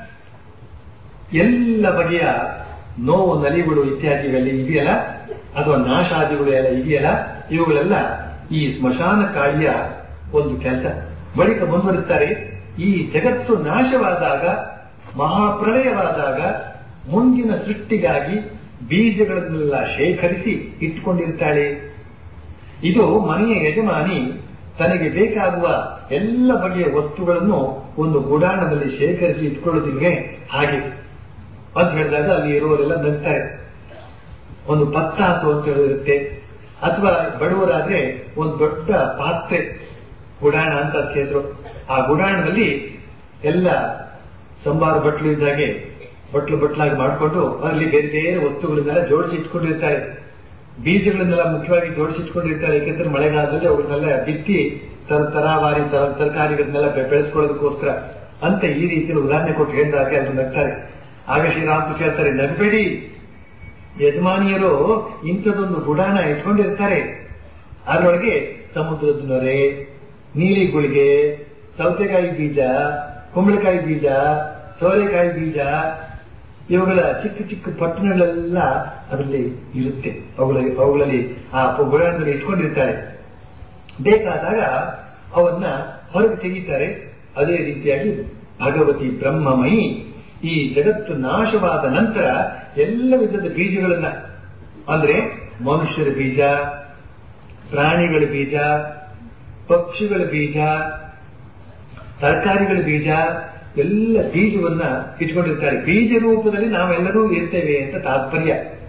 ಎಲ್ಲ ಬಗೆಯ ನೋವು ನಲಿಗಳು ಇತ್ಯಾದಿಗಳಲ್ಲಿ ಇದೆಯಲ್ಲ ಅಥವಾ ನಾಶಾದಿಗಳು ಎಲ್ಲ ಇದೆಯಲ್ಲ ಇವುಗಳೆಲ್ಲ ಈ ಸ್ಮಶಾನ ಕಾಳಿಯ ಒಂದು ಕೆಲಸ ಬಳಿಕ ಮುಂದುವರಿಸ್ತಾರೆ ಈ ಜಗತ್ತು ನಾಶವಾದಾಗ ಮಹಾಪ್ರಳಯವಾದಾಗ ಮುಂದಿನ ಸೃಷ್ಟಿಗಾಗಿ ಬೀಜಗಳನ್ನೆಲ್ಲ ಶೇಖರಿಸಿ ಇಟ್ಟುಕೊಂಡಿರ್ತಾಳೆ ಇದು ಮನೆಯ ಯಜಮಾನಿ ತನಗೆ ಬೇಕಾಗುವ ಎಲ್ಲ ಬಗೆಯ ವಸ್ತುಗಳನ್ನು ಒಂದು ಗುಡಾಣದಲ್ಲಿ ಶೇಖರಿಸಿ ಇಟ್ಕೊಳ್ಳೋದಿಲ್ವೇ ಹಾಗೆ ಅಂತ ಹೇಳಿದಾಗ ಅಲ್ಲಿ ಇರುವವರೆಲ್ಲ ನಗ್ತಾರೆ ಒಂದು ಪತ್ತಾಸು ಅಂತ ಹೇಳಿರುತ್ತೆ ಅಥವಾ ಬಡವರಾದ್ರೆ ಒಂದು ದೊಡ್ಡ ಪಾತ್ರೆ ಗುಡಾಣ ಅಂತ ಅದಕ್ಕೆ ಹೆಸರು ಆ ಗುಡಾಣದಲ್ಲಿ ಎಲ್ಲ ಸಂಬಾರ ಬಟ್ಲು ಇದ್ದಾಗೆ ಬಟ್ಲು ಬಟ್ಲಾಗಿ ಮಾಡಿಕೊಂಡು ಅಲ್ಲಿ ಬೇರೆ ಬೇರೆ ವಸ್ತುಗಳನ್ನೆಲ್ಲ ಜೋಡಿಸಿ ಇಟ್ಕೊಂಡಿರ್ತಾರೆ ಬೀಜಗಳನ್ನೆಲ್ಲ ಮುಖ್ಯವಾಗಿ ಜೋಡಿಸಿ ಇಟ್ಕೊಂಡಿರ್ತಾರೆ ಯಾಕೆಂದ್ರೆ ಮಳೆಗಾಲದಲ್ಲಿ ಅವ್ರನ್ನೆಲ್ಲ ಬಿತ್ತಿ ತರ ತರಾವಾರಿ ತರ ತರಕಾರಿಗಳನ್ನೆಲ್ಲ ಬೆಳೆಸ್ಕೊಳ್ಳೋದಕ್ಕೋಸ್ಕರ ಅಂತ ಈ ರೀತಿಯಲ್ಲಿ ಉದಾಹರಣೆ ಕೊಟ್ಟು ಹೇಳಿದಾಗ ಅದು ನಗ್ತಾರೆ ಆಗ ಶ್ರೀರಾಮಕೃಷ್ಣ ಹೇಳ್ತಾರೆ ನಗಬೇಡಿ ಯಜಮಾನಿಯರು ಇಂಥದೊಂದು ಗುಡಾಣ ಇಟ್ಕೊಂಡಿರ್ತಾರೆ ಅದರೊಳಗೆ ಸಮುದ್ರದ ನೊರೆ ನೀಲಿ ಗುಳಿಗೆ ಸೌತೆಕಾಯಿ ಬೀಜ ಕುಂಬಳಕಾಯಿ ಬೀಜ ಸೋರೆಕಾಯಿ ಬೀಜ ಇವುಗಳ ಚಿಕ್ಕ ಚಿಕ್ಕ ಪಟ್ಟಣಗಳೆಲ್ಲ ಅದರಲ್ಲಿ ಇರುತ್ತೆ ಅವುಗಳಲ್ಲಿ ಅವುಗಳಲ್ಲಿ ಆ ಗುಡಾಣದಲ್ಲಿ ಇಟ್ಕೊಂಡಿರ್ತಾರೆ ಬೇಕಾದಾಗ ಅವನ್ನ ಹೊರಗೆ ತೆಗಿತಾರೆ ಅದೇ ರೀತಿಯಾಗಿ ಭಗವತಿ ಬ್ರಹ್ಮಮಯಿ ಈ ಜಗತ್ತು ನಾಶವಾದ ನಂತರ ಎಲ್ಲ ವಿಧದ ಬೀಜಗಳನ್ನ ಅಂದ್ರೆ ಮನುಷ್ಯರ ಬೀಜ ಪ್ರಾಣಿಗಳ ಬೀಜ ಪಕ್ಷಿಗಳ ಬೀಜ ತರಕಾರಿಗಳ ಬೀಜ ಎಲ್ಲ ಬೀಜವನ್ನ ಇಟ್ಕೊಂಡಿರ್ತಾರೆ ಬೀಜ ರೂಪದಲ್ಲಿ ನಾವೆಲ್ಲರೂ ಇರ್ತೇವೆ ಅಂತ ತಾತ್ಪರ್ಯ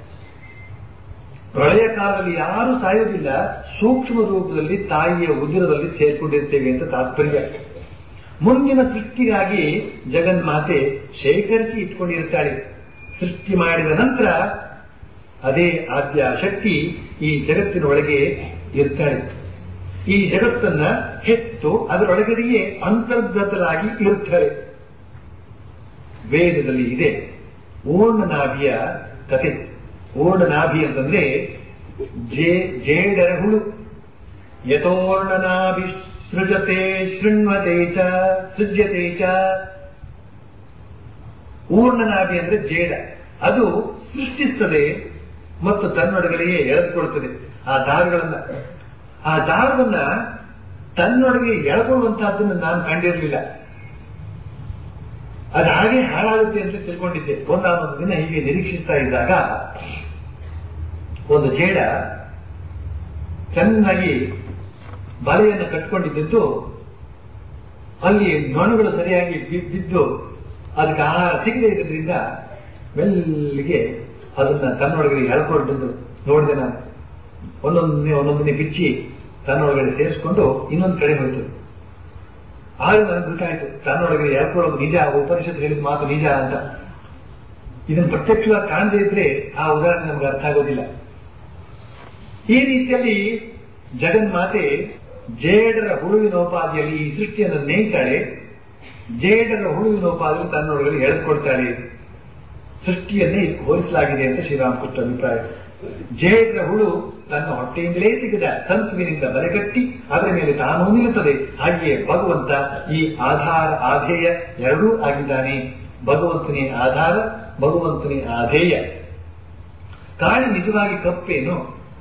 ಪ್ರಳಯ ಕಾಲದಲ್ಲಿ ಯಾರು ಸಾಯೋದಿಲ್ಲ ಸೂಕ್ಷ್ಮ ರೂಪದಲ್ಲಿ ತಾಯಿಯ ಉದಿರದಲ್ಲಿ ಸೇರ್ಕೊಂಡಿರ್ತೇವೆ ಅಂತ ತಾತ್ಪರ್ಯ ಮುಂದಿನ ಸೃಷ್ಟಿಗಾಗಿ ಜಗನ್ಮಾತೆ ಶೇಖರಿಸಿ ಇಟ್ಕೊಂಡಿರ್ತಾಳೆ ಸೃಷ್ಟಿ ಮಾಡಿದ ನಂತರ ಅದೇ ಆದ್ಯ ಶಕ್ತಿ ಈ ಜಗತ್ತಿನ ಒಳಗೆ ಇರ್ತಾಳೆ ಈ ಜಗತ್ತನ್ನ ಹೆತ್ತು ಅದರೊಳಗಡೆಯೇ ಅಂತರ್ಗತರಾಗಿ ಇರುತ್ತಾರೆ ವೇದದಲ್ಲಿ ಇದೆ ಓರ್ಣನಾಭಿಯ ಕತೆ ಓರ್ಣನಾಭಿ ಅಂತಂದ್ರೆ ಜೇ ಜೇಡರ ಹುಳು ಯಥೋರ್ಣನಾಭಿ ಸೃಜತೆ ಶೃಣ್ವತೆ ಚ ಸೃಜ್ಯತೆ ಚ ಊರ್ಣನಾಭಿ ಅಂದ್ರೆ ಜೇಡ ಅದು ಸೃಷ್ಟಿಸ್ತದೆ ಮತ್ತು ತನ್ನೊಳಗಡೆಯೇ ಎಳೆದುಕೊಳ್ತದೆ ಆ ದಾರಗಳನ್ನ ಆ ದಾರವನ್ನ ತನ್ನೊಳಗೆ ಎಳ್ಕೊಳ್ಳುವಂತಹದ್ದನ್ನು ನಾನು ಕಂಡಿರಲಿಲ್ಲ ಅದು ಹಾಗೆ ಹಾಳಾಗುತ್ತೆ ಅಂತ ತಿಳ್ಕೊಂಡಿದ್ದೆ ಒಂದಾನೊಂದು ದಿನ ಹೀಗೆ ನಿರೀಕ್ಷಿಸ್ತಾ ಇದ್ದಾಗ ಒಂದು ಜೇಡ ಚೆನ್ನಾಗಿ ಬಲೆಯನ್ನು ಕಟ್ಕೊಂಡಿದ್ದು ಅಲ್ಲಿ ನೊಣಗಳು ಸರಿಯಾಗಿ ಬಿ- ಬಿದ್ದು ಅದಕ್ಕೆ ಆಹಾರ ಸಿಗದೆ ಇರೋದ್ರಿಂದ ಮೆಲ್ಲಿಗೆ ಅದನ್ನ ತನ್ನೊಳಗಡೆ ಎಳ್ಕೊಂಡು ನೋಡಿದೆ ನಾನು ಒಂದೊಂದನೇ ಒಂದೊಂದನೇ ಬಿಚ್ಚಿ ತನ್ನೊಳಗಡೆ ಸೇರಿಸ್ಕೊಂಡು ಇನ್ನೊಂದು ಕಡೆ ಹೋಯ್ತು ಆಗ ನನಗೆ ಗೊತ್ತಾಯ್ತು ತನ್ನೊಳಗಡೆ ಎಳ್ಕೊಳ್ಳೋದು ನಿಜ ಉಪನಿಷತ್ ಹೇಳಿದ ಮಾತು ನಿಜ ಅಂತ ಇದನ್ನು ಪ್ರತ್ಯಕ್ಷವಾಗಿ ಕಾಣದೇ ಇದ್ರೆ ಆ ಉದಾಹರಣೆ ನಮ್ಗೆ ಅರ್ಥ ಆಗೋದಿಲ್ಲ ಈ ರೀತಿಯಲ್ಲಿ ಜಗನ್ಮಾತೆ ಜೇಡರ ಹುಳುವಿನೋಪಾದಿಯಲ್ಲಿ ಈ ಸೃಷ್ಟಿಯನ್ನು ನೇಯ್ತಾಳೆ ಜೇಡರ ಹುಳುವಿನೋಪಾದಿಯಲ್ಲಿ ತನ್ನೊಳಗಡೆ ಎಳೆದುಕೊಳ್ತಾಳೆ ಸೃಷ್ಟಿಯನ್ನೇ ಹೋಲಿಸಲಾಗಿದೆ ಅಂತ ಶ್ರೀರಾಮಕೃಷ್ಣ ಅಭಿಪ್ರಾಯ ಜೇಡರ ಹುಳು ತನ್ನ ಹೊಟ್ಟೆಯಿಂದಲೇ ತೆಗೆದ ತಂತುವಿನಿಂದ ಬಲೆಗಟ್ಟಿ ಅದರ ಮೇಲೆ ತಾನೂ ನಿಲ್ಲುತ್ತದೆ ಹಾಗೆಯೇ ಭಗವಂತ ಈ ಆಧಾರ ಆಧೇಯ ಎರಡೂ ಆಗಿದ್ದಾನೆ ಭಗವಂತನೇ ಆಧಾರ ಭಗವಂತನೇ ಆಧೇಯ ಕಾಳಿ ನಿಜವಾಗಿ ಕಪ್ಪೇನು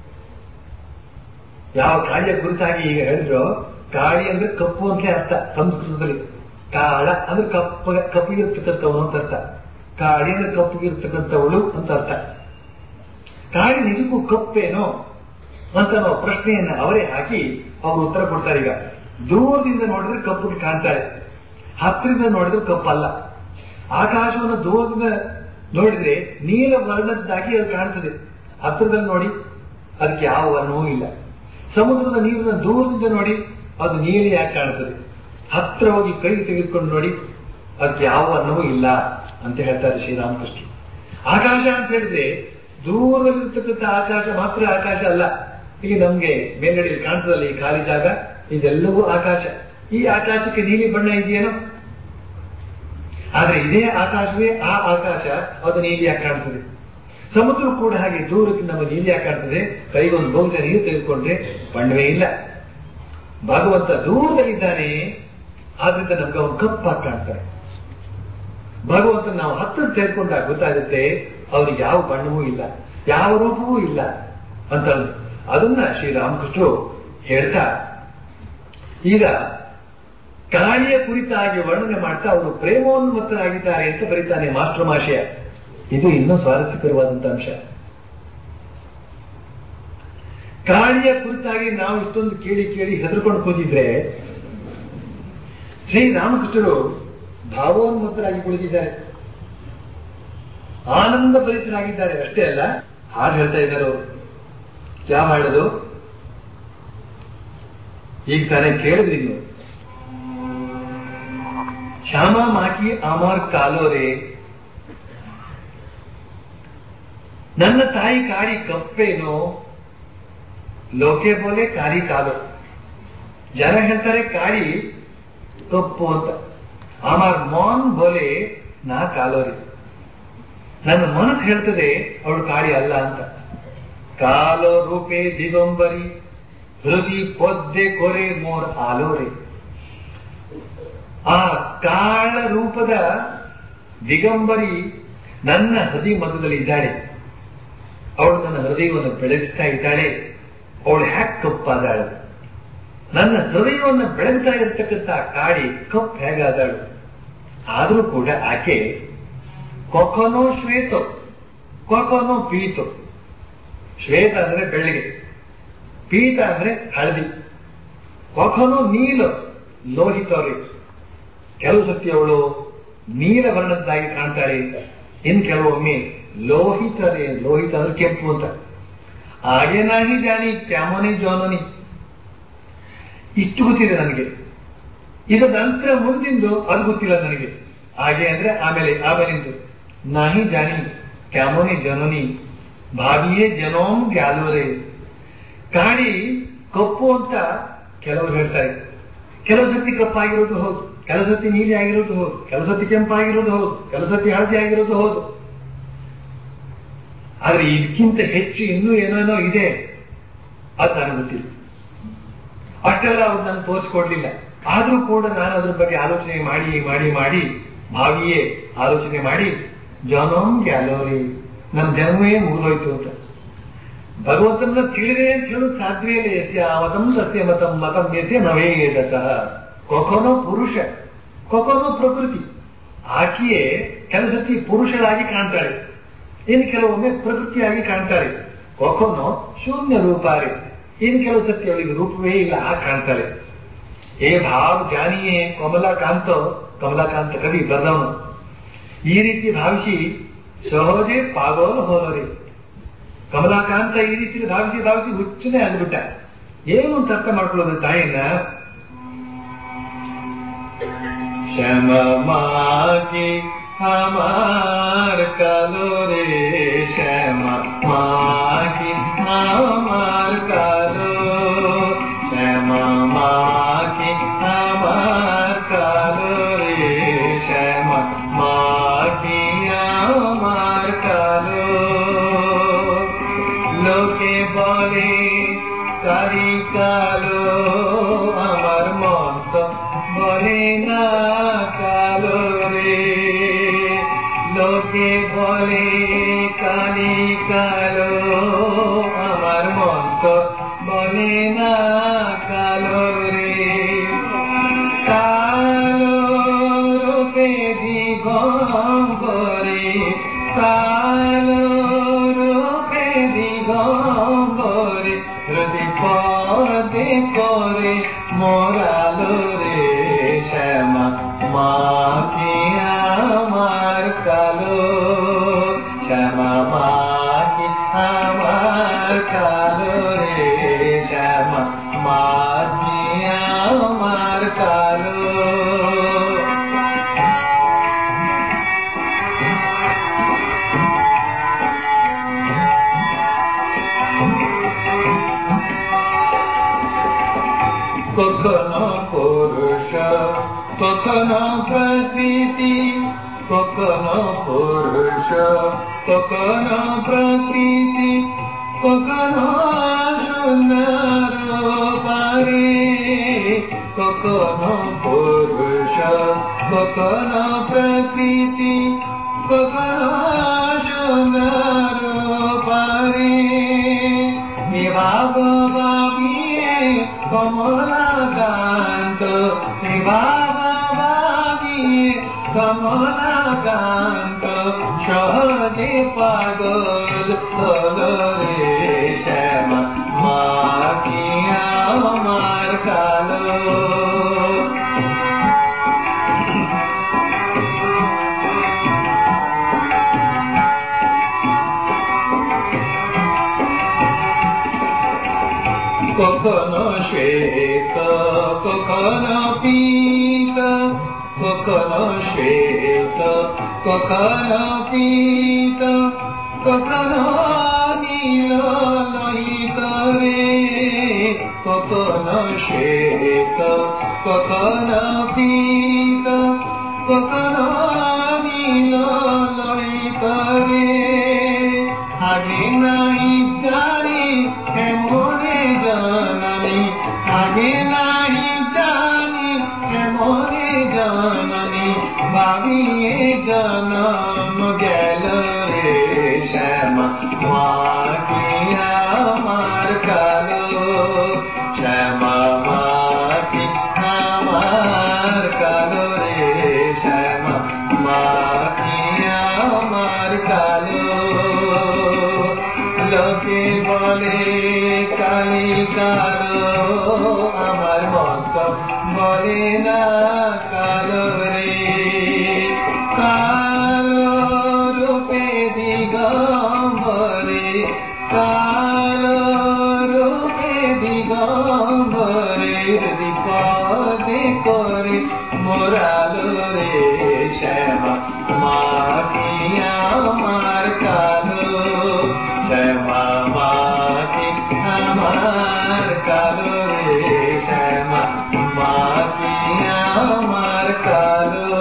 ಯಾವ ಕಾಳಿಯ ಕುರಿತಾಗಿ ಈಗ ಹೇಳಿದ್ರು ಕಾಳಿ ಅಂದ್ರೆ ಕಪ್ಪು ಅಂತಲೇ ಅರ್ಥ ಸಂಸ್ಕೃತದಲ್ಲಿ ಕಾಳ ಅಂದ್ರೆ ಕಪ್ಪ ಕಪ್ಪಿಗಿರ್ತಕ್ಕಂಥವನು ಅಂತ ಅರ್ಥ ಕಾಳಿ ಅಂದ್ರೆ ಕಪ್ಪಗಿರ್ತಕ್ಕಂಥವಳು ಅಂತ ಅರ್ಥ ಕಾಳಿ ನಿಜಕ್ಕೂ ಕಪ್ಪೇನೋ ಅಂತ ನಾವು ಪ್ರಶ್ನೆಯನ್ನ ಅವರೇ ಹಾಕಿ ಅವರು ಉತ್ತರ ಕೊಡ್ತಾರೆ ಈಗ ದೂರದಿಂದ ನೋಡಿದ್ರೆ ಕಪ್ಪು ಕಾಣ್ತಾರೆ ಹತ್ತಿರದಿಂದ ನೋಡಿದ್ರೆ ಕಪ್ಪಲ್ಲ ಆಕಾಶವನ್ನು ದೂರದಿಂದ ನೋಡಿದ್ರೆ ನೀಲ ವರ್ಣದ್ದಾಗಿ ಅದು ಕಾಣ್ತದೆ ಹತ್ತಿರದಲ್ಲಿ ನೋಡಿ ಅದಕ್ಕೆ ಯಾವ ವರ್ಣವೂ ಇಲ್ಲ ಸಮುದ್ರದ ನೀರನ್ನ ದೂರದಿಂದ ನೋಡಿ ಅದು ನೀಲಿಯಾಗಿ ಕಾಣುತ್ತದೆ ಹತ್ರ ಹೋಗಿ ಕೈ ತೆಗೆದುಕೊಂಡು ನೋಡಿ ಅದಕ್ಕೆ ಯಾವ ವರ್ಣವೂ ಇಲ್ಲ ಅಂತ ಹೇಳ್ತಾರೆ ಶ್ರೀರಾಮಕೃಷ್ಣ ಆಕಾಶ ಅಂತ ಹೇಳಿದ್ರೆ ದೂರದಲ್ಲಿರ್ತಕ್ಕಂಥ ಆಕಾಶ ಮಾತ್ರ ಆಕಾಶ ಅಲ್ಲ ಇಲ್ಲಿ ನಮ್ಗೆ ಮೇಲ್ಗಡೆ ಕಾಣ್ತದಲ್ಲ ಈ ಖಾಲಿ ಜಾಗ ಇದೆಲ್ಲವೂ ಆಕಾಶ ಈ ಆಕಾಶಕ್ಕೆ ನೀಲಿ ಬಣ್ಣ ಇದೆಯೇನೋ ಆದ್ರೆ ಇದೇ ಆಕಾಶವೇ ಆ ಆಕಾಶ ಅದು ನೀಲಿಯಾಗಿ ಕಾಣ್ತದೆ ಸಮುದ್ರ ಕೂಡ ಹಾಗೆ ದೂರಕ್ಕೆ ನಮ್ಮ ನೀಲಿಯಾಗಿ ಕಾಣ್ತದೆ ಕೈಗೊಂದು ಬಹುಶ ನೀರು ತೆಗೆದುಕೊಂಡ್ರೆ ಬಣ್ಣವೇ ಇಲ್ಲ ಭಗವಂತ ದೂರದಲ್ಲಿದ್ದಾನೆ ಆದ್ರಿಂದ ನಮ್ಗೆ ಅವನು ಕಪ್ಪಾಗಿ ಕಾಣ್ತಾರೆ ಭಗವಂತ ನಾವು ಹತ್ತಿರ ತೆಗೆದುಕೊಂಡಾಗ ಗೊತ್ತಾಗುತ್ತೆ ಅವ್ರಿಗೆ ಯಾವ ಬಣ್ಣವೂ ಇಲ್ಲ ಯಾವ ರೂಪವೂ ಇಲ್ಲ ಅಂತ ಅದನ್ನ ಶ್ರೀರಾಮಕೃಷ್ಣರು ಹೇಳ್ತಾ ಈಗ ಕಾಳಿಯ ಕುರಿತಾಗಿ ವರ್ಣನೆ ಮಾಡ್ತಾ ಅವರು ಪ್ರೇಮೋನ್ಮತ್ತರಾಗಿದ್ದಾರೆ ಅಂತ ಬರೀತಾನೆ ಮಾಸ್ಟರ್ ಮಾಶಯ ಇದು ಇನ್ನೂ ಸ್ವಾರಸ್ಯಕರವಾದಂತ ಅಂಶ ಕಾಳಿಯ ಕುರಿತಾಗಿ ನಾವು ಇಷ್ಟೊಂದು ಕೇಳಿ ಕೇಳಿ ಹೆದರ್ಕೊಂಡು ಕೂತಿದ್ರೆ ಶ್ರೀರಾಮಕೃಷ್ಣರು ಭಾವೋನ್ಮತ್ತರಾಗಿ ಕುಳಿತಿದ್ದಾರೆ ಆನಂದ ಭರಿತರಾಗಿದ್ದಾರೆ ಅಷ್ಟೇ ಅಲ್ಲ ಹಾಡು ಹೇಳ್ತಾ ಇದ್ದಾರೆ ಅವರು ಯಾವ ಹಾಡೋದು ಈಗ ತಾನೇ ಕೇಳಿದ್ರಿ ನೀವು ಶ್ಯಾಮ ಮಾಕಿ ಅಮರ್ ಕಾಲೋರೆ ನನ್ನ ತಾಯಿ ಕಾಳಿ ಕಪ್ಪೇನೋ ಲೋಕೆ ಬೋಲೆ ಕಾಳಿ ಕಾಲು ಜನ ಹೇಳ್ತಾರೆ ಕಾಳಿ ಕಪ್ಪು ಅಂತ ಅಮರ್ ಮಾನ್ ಬೋಲೆ ನಾ ಕಾಲೋರಿ ನನ್ನ ಮನಸ್ಸು ಹೇಳ್ತದೆ ಅವಳು ಕಾಳಿ ಅಲ್ಲ ಅಂತ ಕಾಲೋ ರೂಪೆ ದಿಗಂಬರಿ ಹೃದಯ ಪೊದ್ದೆ ಕೊರೆ ಮೋರ್ ಆಲೋರೆ ಆ ಕಾಳ ರೂಪದ ದಿಗಂಬರಿ ನನ್ನ ಹೃದಯ ಮಧ್ಯದಲ್ಲಿ ಇದ್ದಾಳೆ ಅವಳು ನನ್ನ ಹೃದಯವನ್ನು ಬೆಳಗಿಸ್ತಾ ಇದ್ದಾಳೆ ಅವಳು ಹ್ಯಾಕ್ ಕಪ್ಪಾದಾಳು ನನ್ನ ಹೃದಯವನ್ನು ಬೆಳಗ್ತಾ ಇರತಕ್ಕಂಥ ಕಾಡಿ ಕಪ್ ಹೇಗಾದಳು ಆದರೂ ಕೂಡ ಆಕೆ ಕೊಕೊನೋ ಶ್ವೇತ ಕೊಕೊನೋ ಪೀತು ಶ್ವೇತ ಅಂದ್ರೆ ಬೆಳ್ಳಿಗೆ ಪೀತ ಅಂದ್ರೆ ಹಳದಿ ಕೊಕೊನೋ ನೀಲು ಲೋಹಿತವ್ರಿ ಕೆಲವು ಸತಿ ಅವಳು ನೀಲ ವರ್ಣದ್ದಾಗಿ ಕಾಣ್ತಾಳೆ ಇನ್ ಕೆಲವೊಮ್ಮೆ ಲೋಹಿತರೇ ಲೋಹಿತ ಅಂದ್ರೆ ಕೆಂಪು ಅಂತ ಹಾಗೆ ನಾಹಿ ಜಾನಿ ಕ್ಯಾಮೋನಿ ಜೋನೋನಿ ಇಷ್ಟು ಗೊತ್ತಿದೆ ನನಗೆ ಇದರ ನಂತರ ಮುಂದಿಂದು ಅದು ಗೊತ್ತಿಲ್ಲ ನನಗೆ ಹಾಗೆ ಅಂದ್ರೆ ಆಮೇಲೆ ಆಮೇಲಿಂದು ನಾಹಿ ಜಾನಿ ಕ್ಯಾಮೋನಿ ಜನೋನಿ ಭಾವಿಯೇ ಜನೋಂ ಗ್ಯಾಲೋರೆ ಕಾಡಿ ಕಪ್ಪು ಅಂತ ಕೆಲವರು ಹೇಳ್ತಾರೆ ಕೆಲವು ಸತಿ ಕಪ್ಪಾಗಿರೋದು ಹೌದು ಕೆಲವು ಸತಿ ನೀಲಿ ಆಗಿರೋದು ಹೌದು ಕೆಲವು ಸತಿ ಕೆಂಪಾಗಿರೋದು ಹೌದು ಕೆಲವು ಸತಿ ಹಳದಿ ಆಗಿರೋದು ಹೌದು ಆದ್ರೆ ಇದಕ್ಕಿಂತ ಹೆಚ್ಚು ಇನ್ನೂ ಏನೇನೋ ಇದೆ ಅದು ನನಗೆ ಗೊತ್ತಿಲ್ಲ ಅಷ್ಟೆಲ್ಲ ಅವ್ರು ನಾನು ತೋರಿಸ್ಕೊಡ್ಲಿಲ್ಲ ಆದ್ರೂ ಕೂಡ ನಾನು ಅದ್ರ ಬಗ್ಗೆ ಆಲೋಚನೆ ಮಾಡಿ ಮಾಡಿ ಮಾಡಿ ಭಾವಿಯೇ ಆಲೋಚನೆ ಮಾಡಿ ಜನೋಂ ಗ್ಯಾಲೋರಿ ನನ್ನ ಜನ್ಮವೇ ಮುಗಿದೋಯ್ತು ಅಂತ ಭಗವಂತನ ತಿಳಿದೆ ಅಂತ ಹೇಳೋದು ಸಾಧ್ಯವೇ ಇಲ್ಲ ಯಸ್ಯ ಮತಂ ಸಸ್ಯ ಮತಂ ಮತಂ ಯಸ್ಯ ನವೇದ ಸಹ ಕೊಕೊನೋ ಪುರುಷ ಕೊಕೊನೋ ಪ್ರಕೃತಿ ಆಕೆಯೇ ಕೆಲವು ಸತಿ ಪುರುಷರಾಗಿ ಕಾಣ್ತಾಳೆ ಇನ್ನು ಕೆಲವೊಮ್ಮೆ ಪ್ರಕೃತಿಯಾಗಿ ಕಾಣ್ತಾಳೆ ಕೊಕೊನೋ ಶೂನ್ಯ ರೂಪಾರಿ ಇನ್ನು ಕೆಲವು ಸತಿ ಅವಳಿಗೆ ರೂಪವೇ ಇಲ್ಲ ಆ ಕಾಣ್ತಾಳೆ ಏ ಭಾವ ಜಾನಿಯೇ ಕಮಲಾಕಾಂತ ಕಮಲಾಕಾಂತ ಕವಿ ಬರೆದವನು ಈ ರೀತಿ ಭಾವಿಸಿ ಸಹಜೆ ಪಾಗೋಲು ಹೋಲರಿ ಕಮಲಾಕಾಂತ ಈ ರೀತಿ ಭಾವಿಸಿ ಭಾವಿಸಿ ಹುಚ್ಚನೆ ಅಂದ್ಬಿಟ್ಟ ಏನು ಅಂತ ಅರ್ಥ ಮಾಡ್ಕೊಳ್ಳೋದು ತಾಯಿನ श्याम माँ हमार कालो रे श्याम माँ की हमार कालो श्याम माँ की हमार कालो रे श्याम माँ की हमार कालो লোকে বলে কারি কালো আমার মন তো বলে না কালো রে লোকে বলে কালি কালো আমার মন তো বলে না কালো রে কালো রূপে দিগম্বরে কালো রূপে দিগম্বরে হৃদি পদে করে মোরালো রে শ্যামা মা কি আমার কালো শ্যামা মা কি আমার কালো রে শ্যামা মা কি আমার কালো কখনো পুরুষ কখনো প্রকৃতি কখনো পুরুষ কখনো প্রকৃতি কখনো সুন্দর পারে কখনো পুরুষ কখনো প্রকৃতি কখনো সুন্দর পারে বাবা বাবিয়ে কমলা গান্ত বাবা বাবিয়ে কমলা গান্ত সহজে পাগল হলো রে শ্যামা মা কি আমার কালো কখনো শ্বেত কখনো পীত কখনো শ্বেত কখনো পীত কখনো নীল লোহিত রে কখনো শ্বেত কখনো পীত কখনো নীল লোহিত রে আগে নাই জানি কেমনে জানানি আগে নাই জানি কেমনে জানানি ভাবিয়ে জনম গেল রে শ্যামা মা কি আমার কালো শ্যামা মা কি আমার কালো রে শ্যামা মা কি আমার কালো লোকে বলে কালি কালো আমার মত বলে না কালো রে কালো রূপে দিগম্বরে কালো রূপে দিগম্বরে বিপদে করে মোরালো রে শ্যামা মা কি আমার কালো শ্যামা মা কি আমার কালো রে শ্যামা মা কি আমার কালো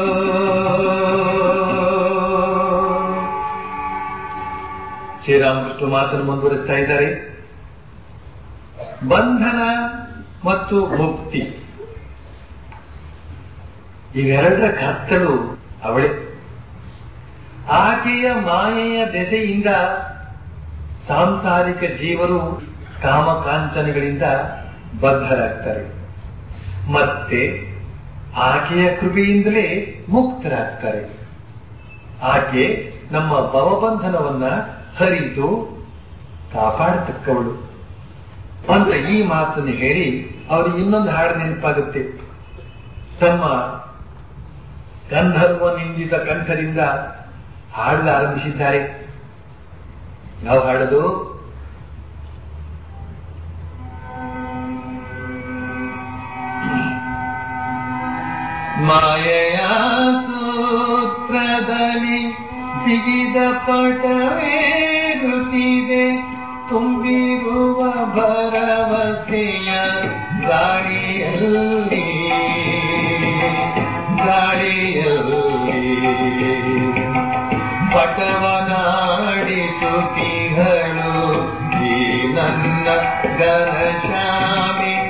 ಶ್ರೀರಾಮಕೃಷ್ಣ ಮಾತನ್ನು ಮುಂದುವರಿಸ್ತಾ ಇದ್ದಾರೆ ಬಂಧನ ಮತ್ತು ಮುಕ್ತಿ ಇವೆರಡರ ಕರ್ತಳು ಅವಳೇ ಆಕೆಯ ಮಾಯೆಯ ದೆಸೆಯಿಂದ ಸಾಂಸಾರಿಕ ಜೀವರು ಕಾಮಕಾಂಚನಗಳಿಂದ ಬದ್ಧರಾಗ್ತಾರೆ ಮತ್ತೆ ಆಕೆಯ ಕೃಪೆಯಿಂದಲೇ ಮುಕ್ತರಾಗ್ತಾರೆ ಆಕೆ ನಮ್ಮ ಭವಬಂಧನವನ್ನ ಹರಿದು ಕಾಪಾಡತಕ್ಕವಳು ಅಂತ ಈ ಮಾತನ್ನು ಹೇಳಿ ಅವ್ರಿಗೆ ಇನ್ನೊಂದು ಹಾಡು ನೆನಪಾಗುತ್ತೆ ತಮ್ಮ ಗಂಧರ್ವ ನಿಂದಿತ ಕಂಠದಿಂದ ಹಾಡಲು ಆರಂಭಿಸಿದ್ದಾರೆ ನಾವು ಹಾಡೋದು ಮಾಯೆಯ ಸೂತ್ರದಲ್ಲಿ ಬಿಗಿದ ಪಟವೇರುತ್ತಿದೆ ತುಂಬಿರುವ ಭರವಸೆಯ ಗಾಳಿಯಲ್ಲಿ ಗಾಳಿಯಲ್ಲಿ ಪಟವನಾಡಿಸುತ್ತಿಗಳು ಈ ನನ್ನ ಘನಶ್ಯಾಮಿ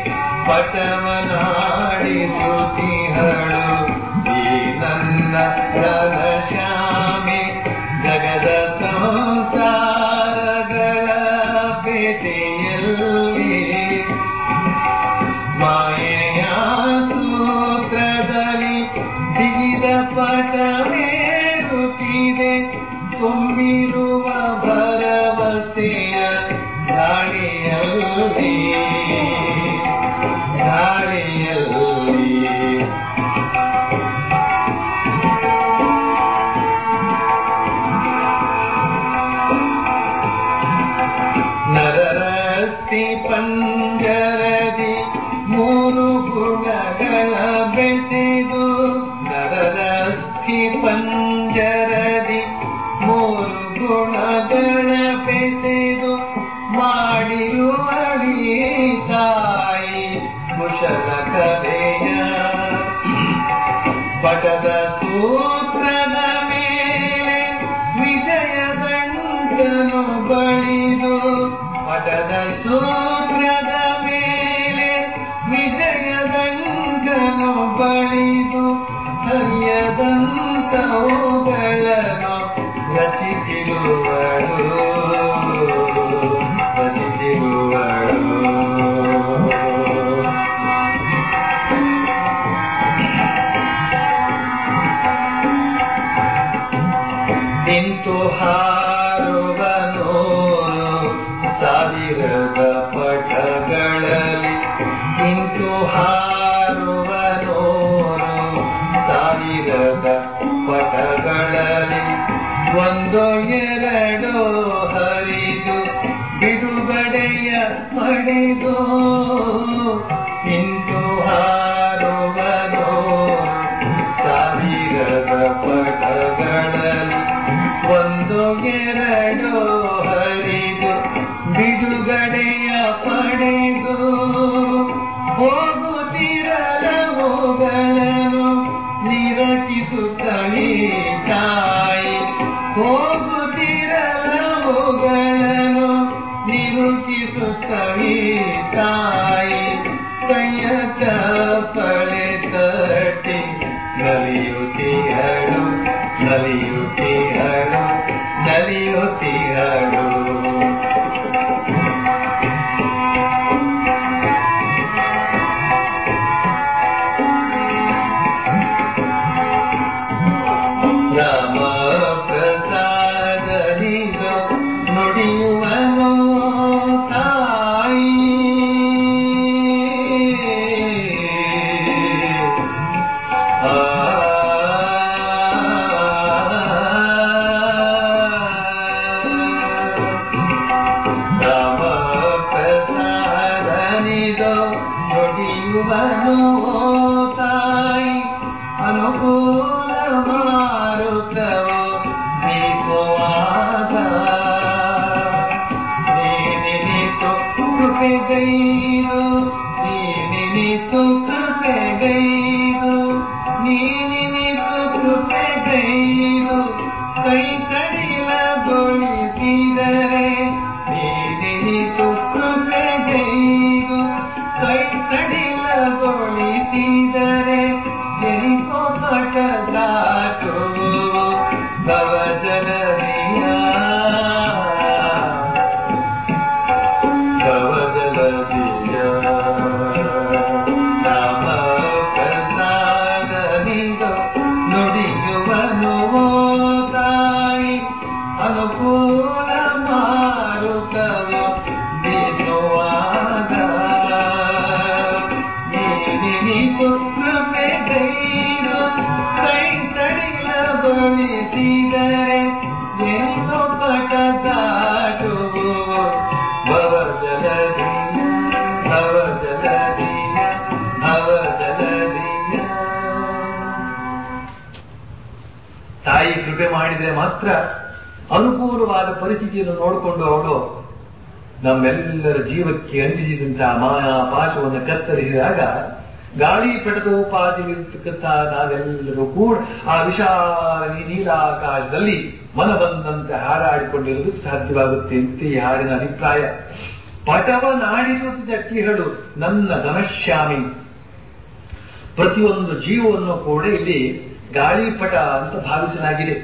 ಪಟವನಾಡಿಸುತ್ತಿಗಳು ಈ ನನ್ನ ಘನಶ್ಯಾಮಿ ಜಗದ ಸಂಸಾರಗಳ ಪೇಟೆಯಲ್ಲಿ ಮಾಯೆಯ ಸೂತ್ರದಲ್ಲಿ ಬಿಗಿದ ಪಟವೇರುತ್ತಿದೆ ತುಂಬಿರುವ ಭರವಸೆಯ ಗಾಳಿಯಲ್ಲಿ ಗಾಳಿಯಲ್ಲಿ ನರರಸ್ತಿ ಪಂಜರದಿ ಮೂರು ಗುಣಗಳ ಬೆಸೆದು ನರರಸ್ತಿ ಪಂಜರದಿ ಮೂರು ಗುಣಗಳ ಬೆಸೆದು ಮಾಡಿರುವಳಿ ತಾಯಿ ಕುಶಲ ಕಲೆಯ ಪಟದ ಸೂತ್ರದ ಮೇಲೆ ವಿಜಯದಂಡನು ಬಳಿದು ಪಟದ ಸೂತ್ರದ ಮೇಲೆ ವಿಜಯದಂಡನು ಬಳಿದು ಹರಿಯದಂತವುಗಳನ್ನು ರಚಿಸಿರುವಳು ರಚಿಸಿರುವಳು ನಿಂತು ಹಾರುವ ನೂರು ಸಾವಿರದ ಪಟಗಳಲ್ಲಿ ನಿಂತು ಹಾರುವ ನೂರು ಸಾವಿರದ ಪಟಗಳಲ್ಲಿ ಒಂದು ಎರಡು ಹರಿದು ಬಿಡುಗಡೆಯ ಪಡೆದು ನಿಂತು ಹಾರುವ ನೂರು ಸಾವಿರದ ಪಟಗಳಲ್ಲಿ ಒಂದು ಎರಡು ಹರಿದು ಬಿಡುಗಡೆಯ ಪಡೆದು ಹೋಗುತ್ತಿರಲವುಗಳನ್ನು ನಿರಕಿಸುತ್ತಲೇ ತಾಯಿ ಹೋಗುತ್ತಿರಲವುಗಳನ್ನು ನಿರುಕಿಸುತ್ತಲೇ ತಾಯಿ ಕೈಯ ಚಪ್ಪಳೆ ತಟ್ಟಿ ನಲಿಯುತ್ತಿಹಳು ನಲಿಯುತ್ತಿಹಳು ನಲಿಯುತ್ತಿಹಳು ರಾಮ ಪ್ರಸಾದನಿದ ನುಡಿಯುವನು ತಾಯಿ ಆ ರಾಮ ಪ್ರಸಾದನಿದ ನುಡಿಯುವನು ತಾಯಿ ಅನುಕೂಲ ಮಾರುತ್ತವೋ ನೀಸುವಾಗ ನೀನಿತು ಕೃಪೆಗೈದು ನೀನಿತು ಕೃಪೆಗೈದು ನೀನಿತು ಕೃಪೆಗೈದು ಕೈ ಕಡಿಲಗೊಳಿಸಿದರೆ ನೀನಿತು ಕೃಪೆಗೈದು ಕೈ ಕಡಿಲಗೊಳಿಸಿದರೆ ಎನಿಕೋ ಪಟ ದಾಟುವು ಭವಜಲದಿಯ ಭವಜಲದಿಯ ನಾ ನೀತು ಕೃಪೆ ಕೈದು ಕೈ ತಡಿಲ ಬಳಿಸಿದರೆ ಎಂದು ಪಟ ದಾಟು ಭವ ಜಲದಿ ಭವ ಜಲದಿಯ ಭವ ಜಲದಿಯ ತಾಯಿ ಕೃಪೆ ಮಾಡಿದರೆ ಮಾತ್ರ ಅನುಕೂಲವಾದ ಪರಿಸ್ಥಿತಿಯನ್ನು ನೋಡಿಕೊಂಡು ಅವಳು ನಮ್ಮೆಲ್ಲರ ಜೀವಕ್ಕೆ ಅಂಟಿಸಿದಂತಹ ಮಾಯಾ ಪಾಶವನ್ನು ಕತ್ತರಿಸಿದಾಗ ಗಾಳಿ ಪಡೆದೋಪಾದಿಗಿರ್ತಕ್ಕಂಥ ನಾವೆಲ್ಲರೂ ಕೂಡ ಆ ವಿಶಾಲ ನೀ- ನೀಲಾಕಾಶದಲ್ಲಿ ಮನ ಬಂದಂತೆ ಹಾರಾಡಿಕೊಂಡಿರುವುದಕ್ಕೆ ಸಾಧ್ಯವಾಗುತ್ತೆ ಅಂತ ಈ ಹಾಡಿನ ಅಭಿಪ್ರಾಯ ಪಟವ ನಾಡಿಸುತ್ತಿದ್ದ ಕಿಹಳು ನನ್ನ ಘನಶ್ಯಾಮಿ ಪ್ರತಿಯೊಂದು ಜೀವವನ್ನು ಕೂಡ ಇಲ್ಲಿ ಗಾಳಿಪಟ ಅಂತ ಭಾವಿಸಲಾಗಿದೆ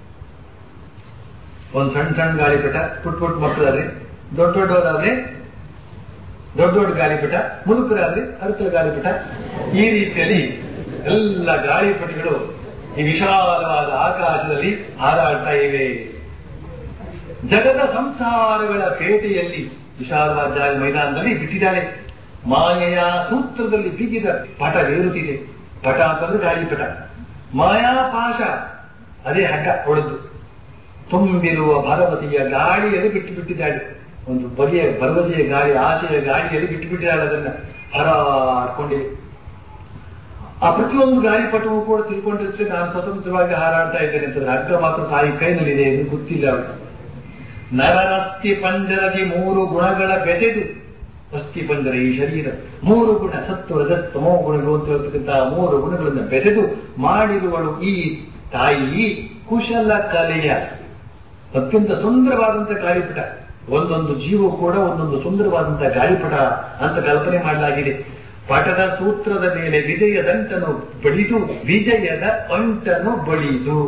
ಒಂದು ಸಣ್ಣ ಸಣ್ಣ ಗಾಳಿಪಟ ಪುಟ್ ಪುಟ್ ಮಕ್ಕಳಾದ್ರೆ ದೊಡ್ಡ ದೊಡ್ಡವರಾದ್ರೆ ದೊಡ್ಡ ದೊಡ್ಡ ಗಾಳಿಪಟ ಮುದುಕರಾದ್ರೆ ಹರಕಲ ಗಾಳಿಪಟ ಈ ರೀತಿಯಲ್ಲಿ ಎಲ್ಲ ಗಾಳಿಪಟಗಳು ಈ ವಿಶಾಲವಾದ ಆಕಾಶದಲ್ಲಿ ಹಾರಾಡ್ತಾ ಇವೆ ಜಗದ ಸಂಸಾರಗಳ ಪೇಟೆಯಲ್ಲಿ ವಿಶಾಲವಾದ ಜಾಗ ಮೈದಾನದಲ್ಲಿ ಬಿಟ್ಟಿದ್ದಾಳೆ ಮಾಯೆಯ ಸೂತ್ರದಲ್ಲಿ ಬಿಗಿದ ಪಟವೇರುತ್ತಿದೆ ಪಟ ಅಂತಂದ್ರೆ ಗಾಳಿಪಟ ಮಾಯಾಪಾಶ ಅದೇ ಹಗ್ಗ ಹೊಡೆದು ತುಂಬಿರುವ ಭರವಸೆಯ ಗಾಳಿಯಲ್ಲಿ ಬಿಟ್ಟು ಬಿಟ್ಟಿದ್ದಾಳೆ ಒಂದು ಬಗೆಯ ಭರವಸೆಯ ಗಾಳಿ ಆಶೆಯ ಗಾಳಿಯಲ್ಲಿ ಬಿಟ್ಟು ಬಿಟ್ಟಿದ್ದಾಳೆ ಅದನ್ನ ಹಾರಾಡ್ಕೊಂಡಿದೆ ಆ ಪ್ರತಿಯೊಂದು ಗಾಳಿಪಟವು ಕೂಡ ತಿಳ್ಕೊಂಡಿರ್ತದೆ ನಾನು ಸ್ವತಂತ್ರವಾಗಿ ಹಾರಾಡ್ತಾ ಇದ್ದೇನೆ ಅಂತಂದ್ರೆ ಹಗ್ಗ ಮಾತ್ರ ತಾಯಿ ಕೈನಲ್ಲಿದೆ ಎಂದು ಗೊತ್ತಿಲ್ಲ ಅವಳು ನರನಸ್ತಿ ಪಂಜರದಿ ಮೂರು ಗುಣಗಳ ಬೆಸೆದು ಅಸ್ಥಿ ಪಂಜರ ಈ ಶರೀರ ಮೂರು ಗುಣ ಸತ್ವ ರಜತ್ ತಮೋ ಗುಣಗಳು ಅಂತ ಹೇಳ್ತಕ್ಕಂತಹ ಮೂರು ಗುಣಗಳನ್ನು ಬೆಸೆದು ಮಾಡಿರುವಳು ಈ ತಾಯಿ ಕುಶಲ ಕಲೆಯ ಅತ್ಯಂತ ಸುಂದರವಾದಂತಹ ಗಾಳಿಪಟ ಒಂದೊಂದು ಜೀವ ಕೂಡ ಒಂದೊಂದು ಸುಂದರವಾದಂತಹ ಗಾಳಿಪಟ ಅಂತ ಕಲ್ಪನೆ ಮಾಡಲಾಗಿದೆ ಪಟದ ಸೂತ್ರದ ಮೇಲೆ ವಿಜಯದಂಟನು ಬಡಿದು ವಿಜಯದ ಅಂಟನು ಬಳಿದು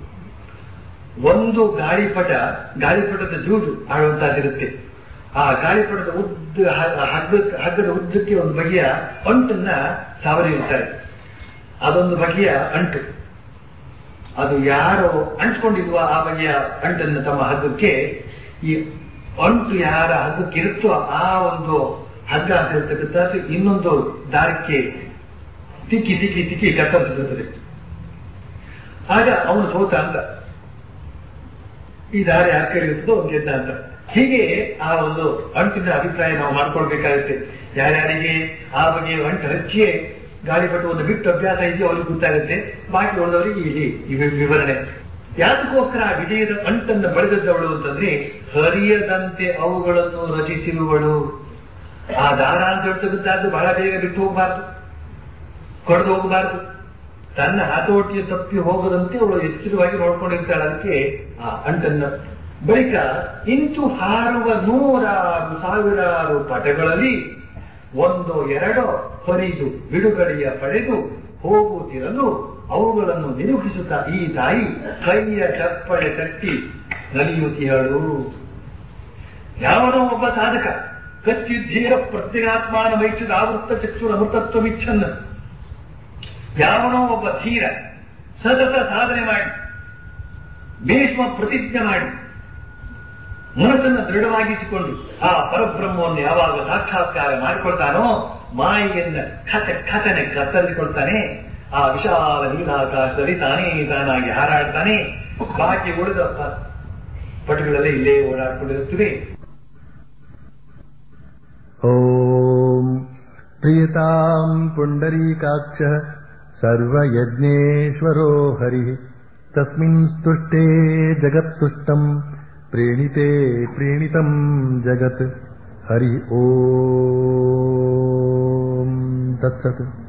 ಒಂದು ಗಾಳಿಪಟ ಗಾಳಿಪಟದ ಜೂಜು ಆಡುವಂತಹದಿರುತ್ತೆ ಆ ಗಾಳಿಪಟದ ಉದ್ದ ಹ- ಹಗ್ಗ ಹಗ್ಗದ ಉದ್ದಕ್ಕೆ ಒಂದು ಬಗೆಯ ಅಂಟನ್ನ ಸಾವರಿಯುತ್ತಾರೆ ಅದೊಂದು ಬಗೆಯ ಅಂಟು ಅದು ಯಾರು ಅಂಟ್ಕೊಂಡಿರುವ ಆ ಬಗೆಯ ಅಂಟನ್ನು ತಮ್ಮ ಹಗ್ಗಕ್ಕೆ ಈ ಅಂಟು ಯಾರ ಹಗ್ಗಕ್ಕೆ ಇರುತ್ತೋ ಆ ಒಂದು ಹಗ್ಗ ಅಂತ ಹೇಳ್ತಕ್ಕಂಥದ್ದು ಇನ್ನೊಂದು ದಾರಕ್ಕೆ ತಿಕ್ಕಿ ತಿಕ್ಕಿ ತಿಕ್ಕಿ ಕತ್ತರಿಸುತ್ತದೆ ಆಗ ಅವನು ಸೋತ ಅಂತ ಈ ದಾರಿ ಯಾರ ಕಡೆ ಇರ್ತದೋ ಅವ್ನು ಗೆದ್ದ ಅಂತ ಹೀಗೆ ಆ ಒಂದು ಅಂಟಿನ ಅಭಿಪ್ರಾಯ ನಾವು ಮಾಡ್ಕೊಳ್ಬೇಕಾಗುತ್ತೆ ಯಾರ್ಯಾರಿಗೆ ಆ ಬಗೆಯ ಅಂಟು ಹಚ್ಚಿಯೇ ಗಾಳಿಪಟವನ್ನು ಬಿಟ್ಟು ಅಭ್ಯಾಸ ಇದೆಯೋ ಅವ್ರಿಗೆ ಗೊತ್ತಾಗುತ್ತೆ ಬಾಕಿ ಉಳಿದವರಿಗೆ ಇಲ್ಲಿ ಈ ವಿ- ವಿವರಣೆ ಯಾತಕ್ಕೋಸ್ಕರ ಆ ವಿಜಯದ ಅಂಟನ್ನು ಬಳೆದದ್ದವಳು ಅಂತಂದ್ರೆ ಹರಿಯದಂತೆ ಅವುಗಳನ್ನು ರಚಿಸಿರುವಳು ಆ ದಾರ ಅಂತ ಹೇಳ್ತಕ್ಕಂಥದ್ದು ಬಹಳ ಬೇಗ ಬಿಟ್ಟು ಹೋಗಬಾರ್ದು ಕೊಡದು ಹೋಗಬಾರ್ದು ತನ್ನ ಹತೋಟಿಯ ತಪ್ಪಿ ಹೋಗದಂತೆ ಅವಳು ಎಚ್ಚರವಾಗಿ ನೋಡ್ಕೊಂಡಿರ್ತಾಳೆ ಅದಕ್ಕೆ ಆ ಅಂಟನ್ನ ಬಳಿಕ ಇಂತು ಹಾರುವ ನೂರಾರು ಸಾವಿರಾರು ಪಟಗಳಲ್ಲಿ ಒಂದು ಎರಡೋ ಹರಿದು ಬಿಡುಗಡೆಯ ಪಡೆದು ಹೋಗುತ್ತಿರಲು ಅವುಗಳನ್ನು ನಿರೂಪಿಸುತ್ತಾ ಈ ತಾಯಿ ಕೈಯ ಚಪ್ಪಳೆ ತಟ್ಟಿ ನಲಿಯುತ್ತಿಹಳು ಯಾವನೋ ಒಬ್ಬ ಸಾಧಕ ಕಚ್ಚಿದ್ದೀರ ಪ್ರತ್ಯಗಾತ್ಮಾನ ವೈಕ್ಷದ ಆವೃತ್ತ ಚಕ್ಷುರ ಅಮೃತತ್ವವಿಚ್ಛನ್ನ ಯಾವನೋ ಒಬ್ಬ ಧೀರ ಸತತ ಸಾಧನೆ ಮಾಡಿ ಭೀಷ್ಮ ಪ್ರತಿಜ್ಞೆ ಮಾಡಿ ಮನಸ್ಸನ್ನು ದೃಢವಾಗಿಸಿಕೊಂಡು ಆ ಪರಬ್ರಹ್ಮವನ್ನು ಯಾವಾಗ ಸಾಕ್ಷಾತ್ಕಾರ ಮಾಡಿಕೊಳ್ತಾನೋ ಮಾಯೆಯನ್ನ ಖಚ ಖಚನೆ ಕತ್ತರಿಸಿಕೊಳ್ತಾನೆ ಆ ವಿಶಾಲ ನೀಲಾಕಾಶದಲ್ಲಿ ತಾನೇ ತಾನಾಗಿ ಹಾರಾಡ್ತಾನೆ ಬಾಕಿ ಉಳಿದ ಪ- ಪಟುಗಳೆಲ್ಲ ಇಲ್ಲೇ ಓಡಾಡ್ಕೊಂಡಿರುತ್ತವೆ ॐ प्रियताम् पुण्डरीकाक्षः सर्वयज्ञेश्वरो हरिः तस्मिन् स्तुष्टे जगत्तुष्टम् प्रीणिते प्रीणितम् जगत् हरि ॐ तत्सत्